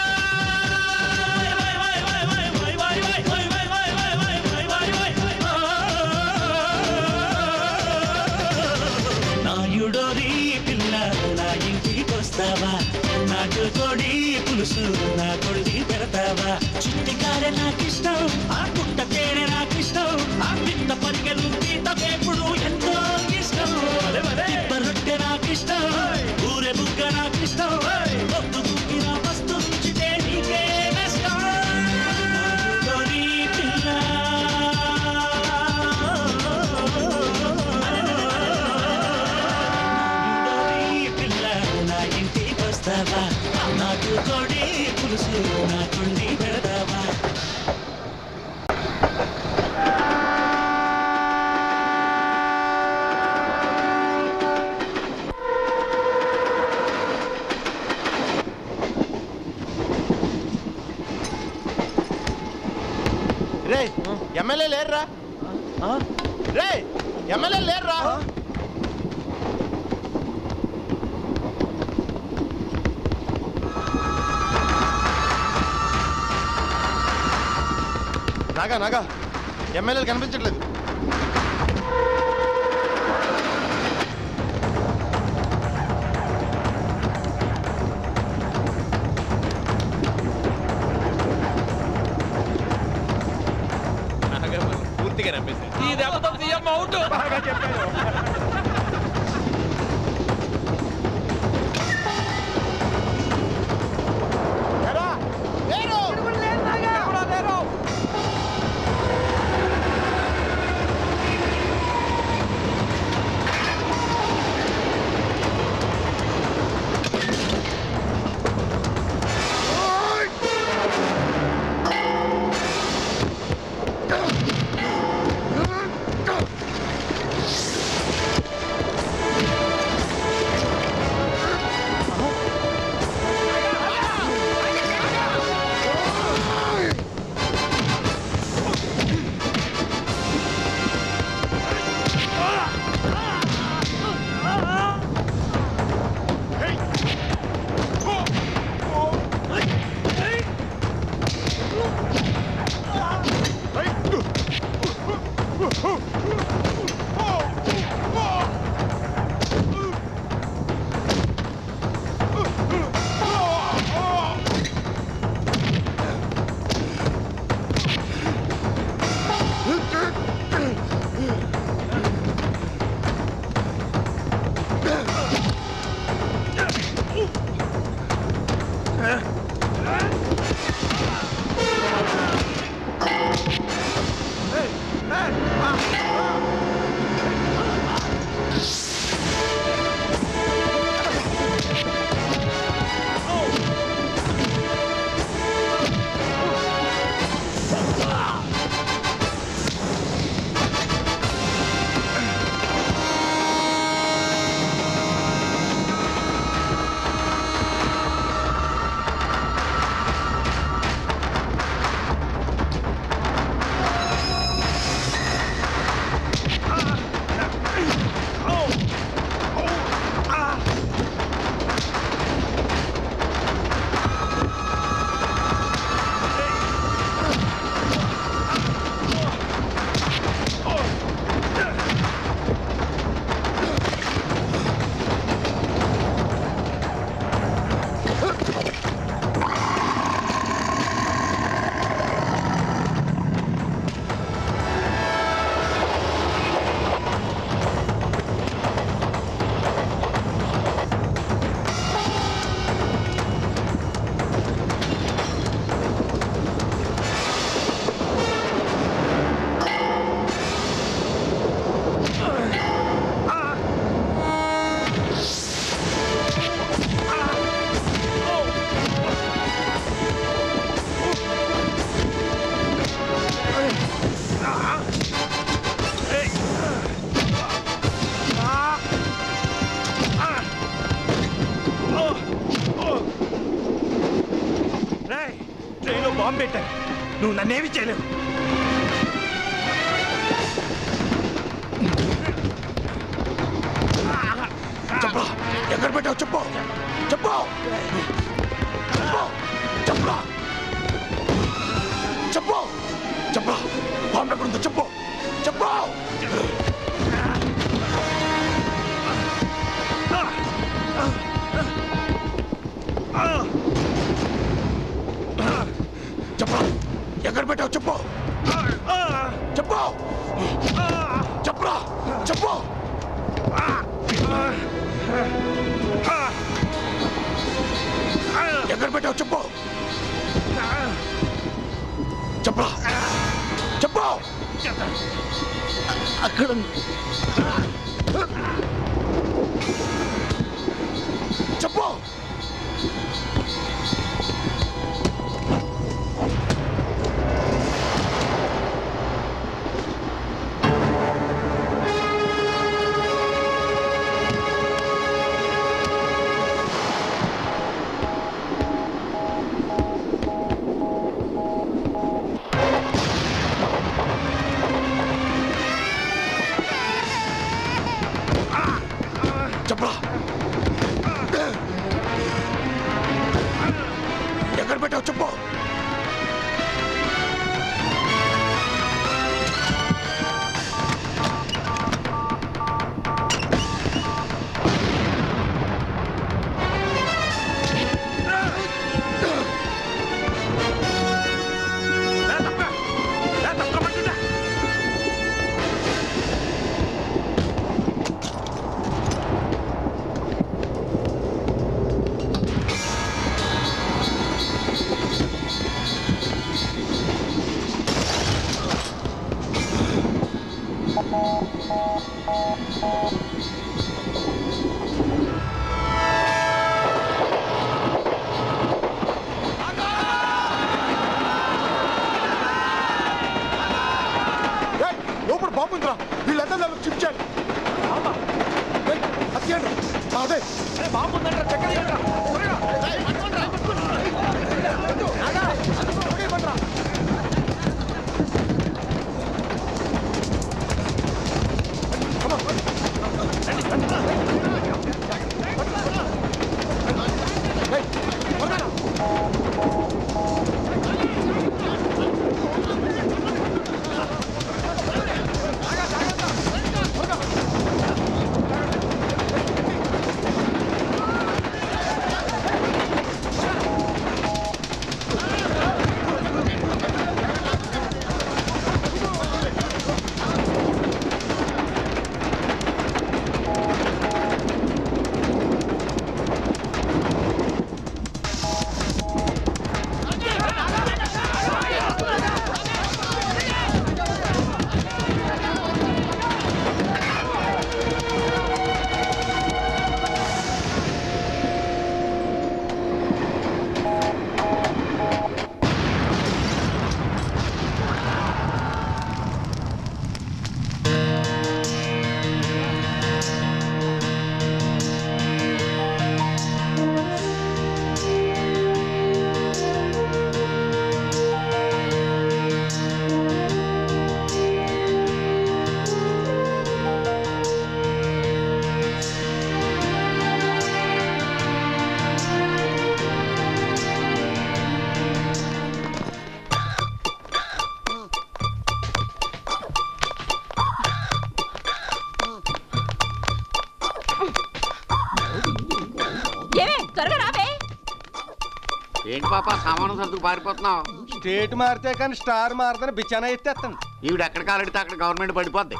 నాయుడో నీ పిల్ల నా ఇంటికొస్తావా నాటు కోడి పులుసు నా కొడి పెడతావా చిట్టికారె నాకిష్టం ఆ పుట్ట తేనె నాకిష్టం ఆ పిత్త పరిగెలు పీత వేపుడు ఎంతో ఇష్టం తిప్ప రొట్టె నాకిష్టం ఊరె బుగ్గ నాకిష్టం పొద్దు బుక్కిన వస్తు రుచితే నీకే నష్టం నాయుడో నీ పిల్ల ఈ పిల్ల నా ఇంటికొస్తావా నాకు కొడి పులుసు నా కొండి పెడతావా ఎమ్మెల్యే లేరురా రే ఎమ్మెల్యే లేరురా నాగా నాగా ఎమ్మెల్యేలు కనిపించట్లేదు పూర్తిగా నమ్మేసి ఈ దెబ్బతో సీఎం అవుట్ బాగా చెప్పారు ట్రైన్లో బాంబు పెట్టాను నువ్వు నన్నేమి చేయలేవు చెప్పరా ఎక్కడ పెట్టావు చెప్పు చెప్పు చెప్పు చెప్పరా చెప్పు చెప్పరా బాంబు ఎక్కడ ఉందో చెప్పు చెప్పు చెప్పరా ఎక్కడ పెట్టావు చెప్పు చెప్పు చెప్పరా చెప్పు ఎక్కడ పెట్టావు చెప్పు చెప్పరా చెప్పు అక్కడ చెప్పు చెప్పరా ఎక్కడ పెట్టావు చెప్పు ఏయ్, లోపల బాంబు ఉందిరా వీళ్ళంతా నన్ను చిప్చారు అత్యండి అదే బాంబు ఉందంటారా చక్కర ఏమే త్వరగా రావే ఏంటి పాప సామాను సర్దుకు పారిపోతున్నావు స్టేట్ మారితే కానీ స్టార్ మారదని బిచ్చానా ఎత్తేస్తాను ఈవిడ ఎక్కడ కాలడితే అక్కడ గవర్నమెంట్ పడిపోద్ది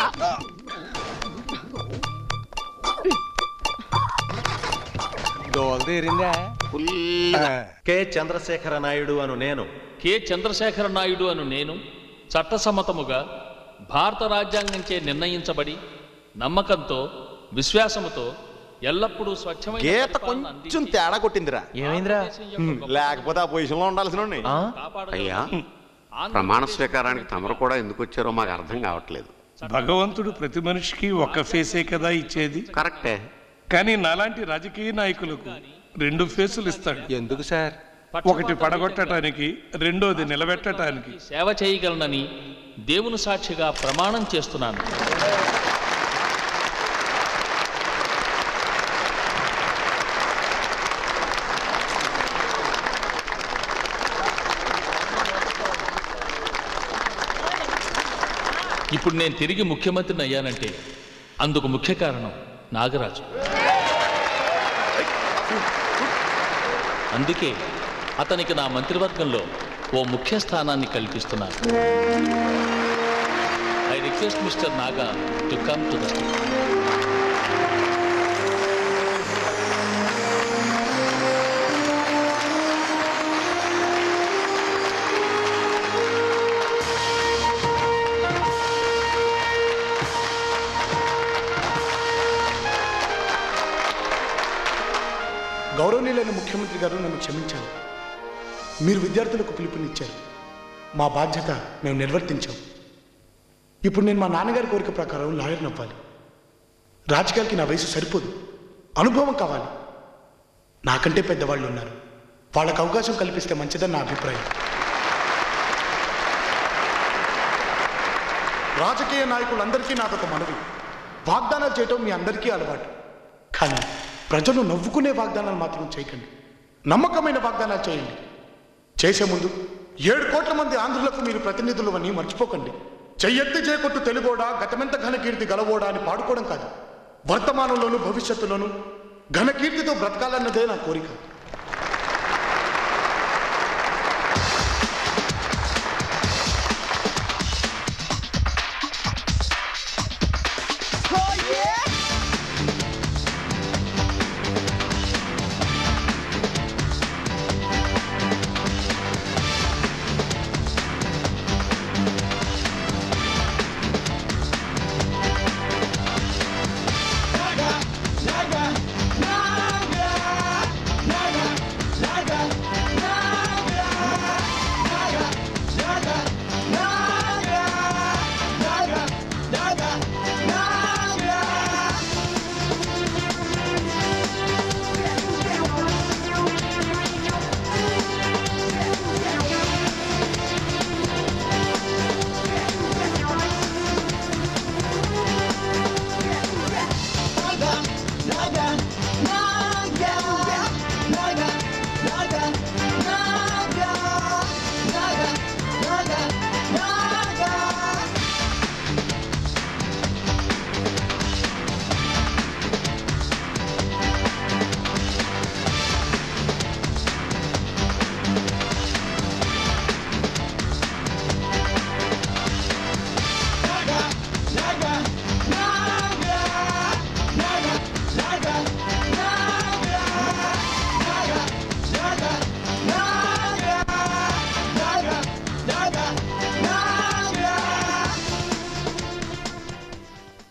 దోలు తీరిందా కె చంద్రశేఖర నాయుడు అను నేను కె చంద్రశేఖర నాయుడు అను నేను చట్టసమ్మతముగా భారత రాజ్యాంగంచే నిర్ణయించబడి నమ్మకంతో విశ్వాసముతో ఎల్లప్పుడూ స్వచ్ఛమైన గీత పరిపాలన కొంచెం తేడా కొట్టిందిరా ఏమైందిరా లేకపోతే ఆ పొజిషన్లో ఉండాల్సిన అయ్యా ప్రమాణ స్వీకారానికి తమరు కూడా ఎందుకు వచ్చారో మాకు అర్థం కావట్లేదు భగవంతుడు ప్రతి మనిషికి ఒక ఫేసే కదా ఇచ్చేది కరెక్టే కానీ నాలాంటి రాజకీయ నాయకులకు రెండు ఫేసులు ఇస్తాడు ఎందుకు సార్ ఒకటి పడగొట్టడానికి రెండోది నిలబెట్టడానికి సేవ చేయగలనని దేవుని సాక్షిగా ప్రమాణం చేస్తున్నాను ఇప్పుడు నేను తిరిగి ముఖ్యమంత్రిని అయ్యానంటే అందుకు ముఖ్య కారణం నాగరాజు అందుకే అతనికి నా మంత్రివర్గంలో ఓ ముఖ్య స్థానాన్ని కల్పిస్తున్నాను I request mister Naga to come to the గౌరవనీయులైన ముఖ్యమంత్రి గారు నన్ను క్షమించాలి మీరు విద్యార్థులకు పిలుపునిచ్చారు మా బాధ్యత మేము నిర్వర్తించాం ఇప్పుడు నేను మా నాన్నగారి కోరిక ప్రకారం లాయర్ని అవ్వాలి రాజకీయాలకి నా వయసు సరిపోదు అనుభవం కావాలి నాకంటే పెద్దవాళ్ళు ఉన్నారు వాళ్ళకు అవకాశం కల్పిస్తే మంచిదని నా అభిప్రాయం రాజకీయ నాయకులందరికీ నాదొక మనవి వాగ్దానాలు చేయటం మీ అందరికీ అలవాటు కానీ ప్రజలు నవ్వుకునే వాగ్దానాలు మాత్రం చేయకండి నమ్మకమైన వాగ్దానాలు చేయండి చేసే ముందు ఏడు కోట్ల మంది ఆంధ్రులకు మీరు ప్రతినిధులు అని మర్చిపోకండి చెయ్యెత్తి చేకొట్టు తెలుగోడా గతమెంత ఘనకీర్తి గలవోడా అని పాడుకోవడం కాదు వర్తమానంలోనూ భవిష్యత్తులోనూ ఘనకీర్తితో బ్రతకాలన్నదే నా కోరిక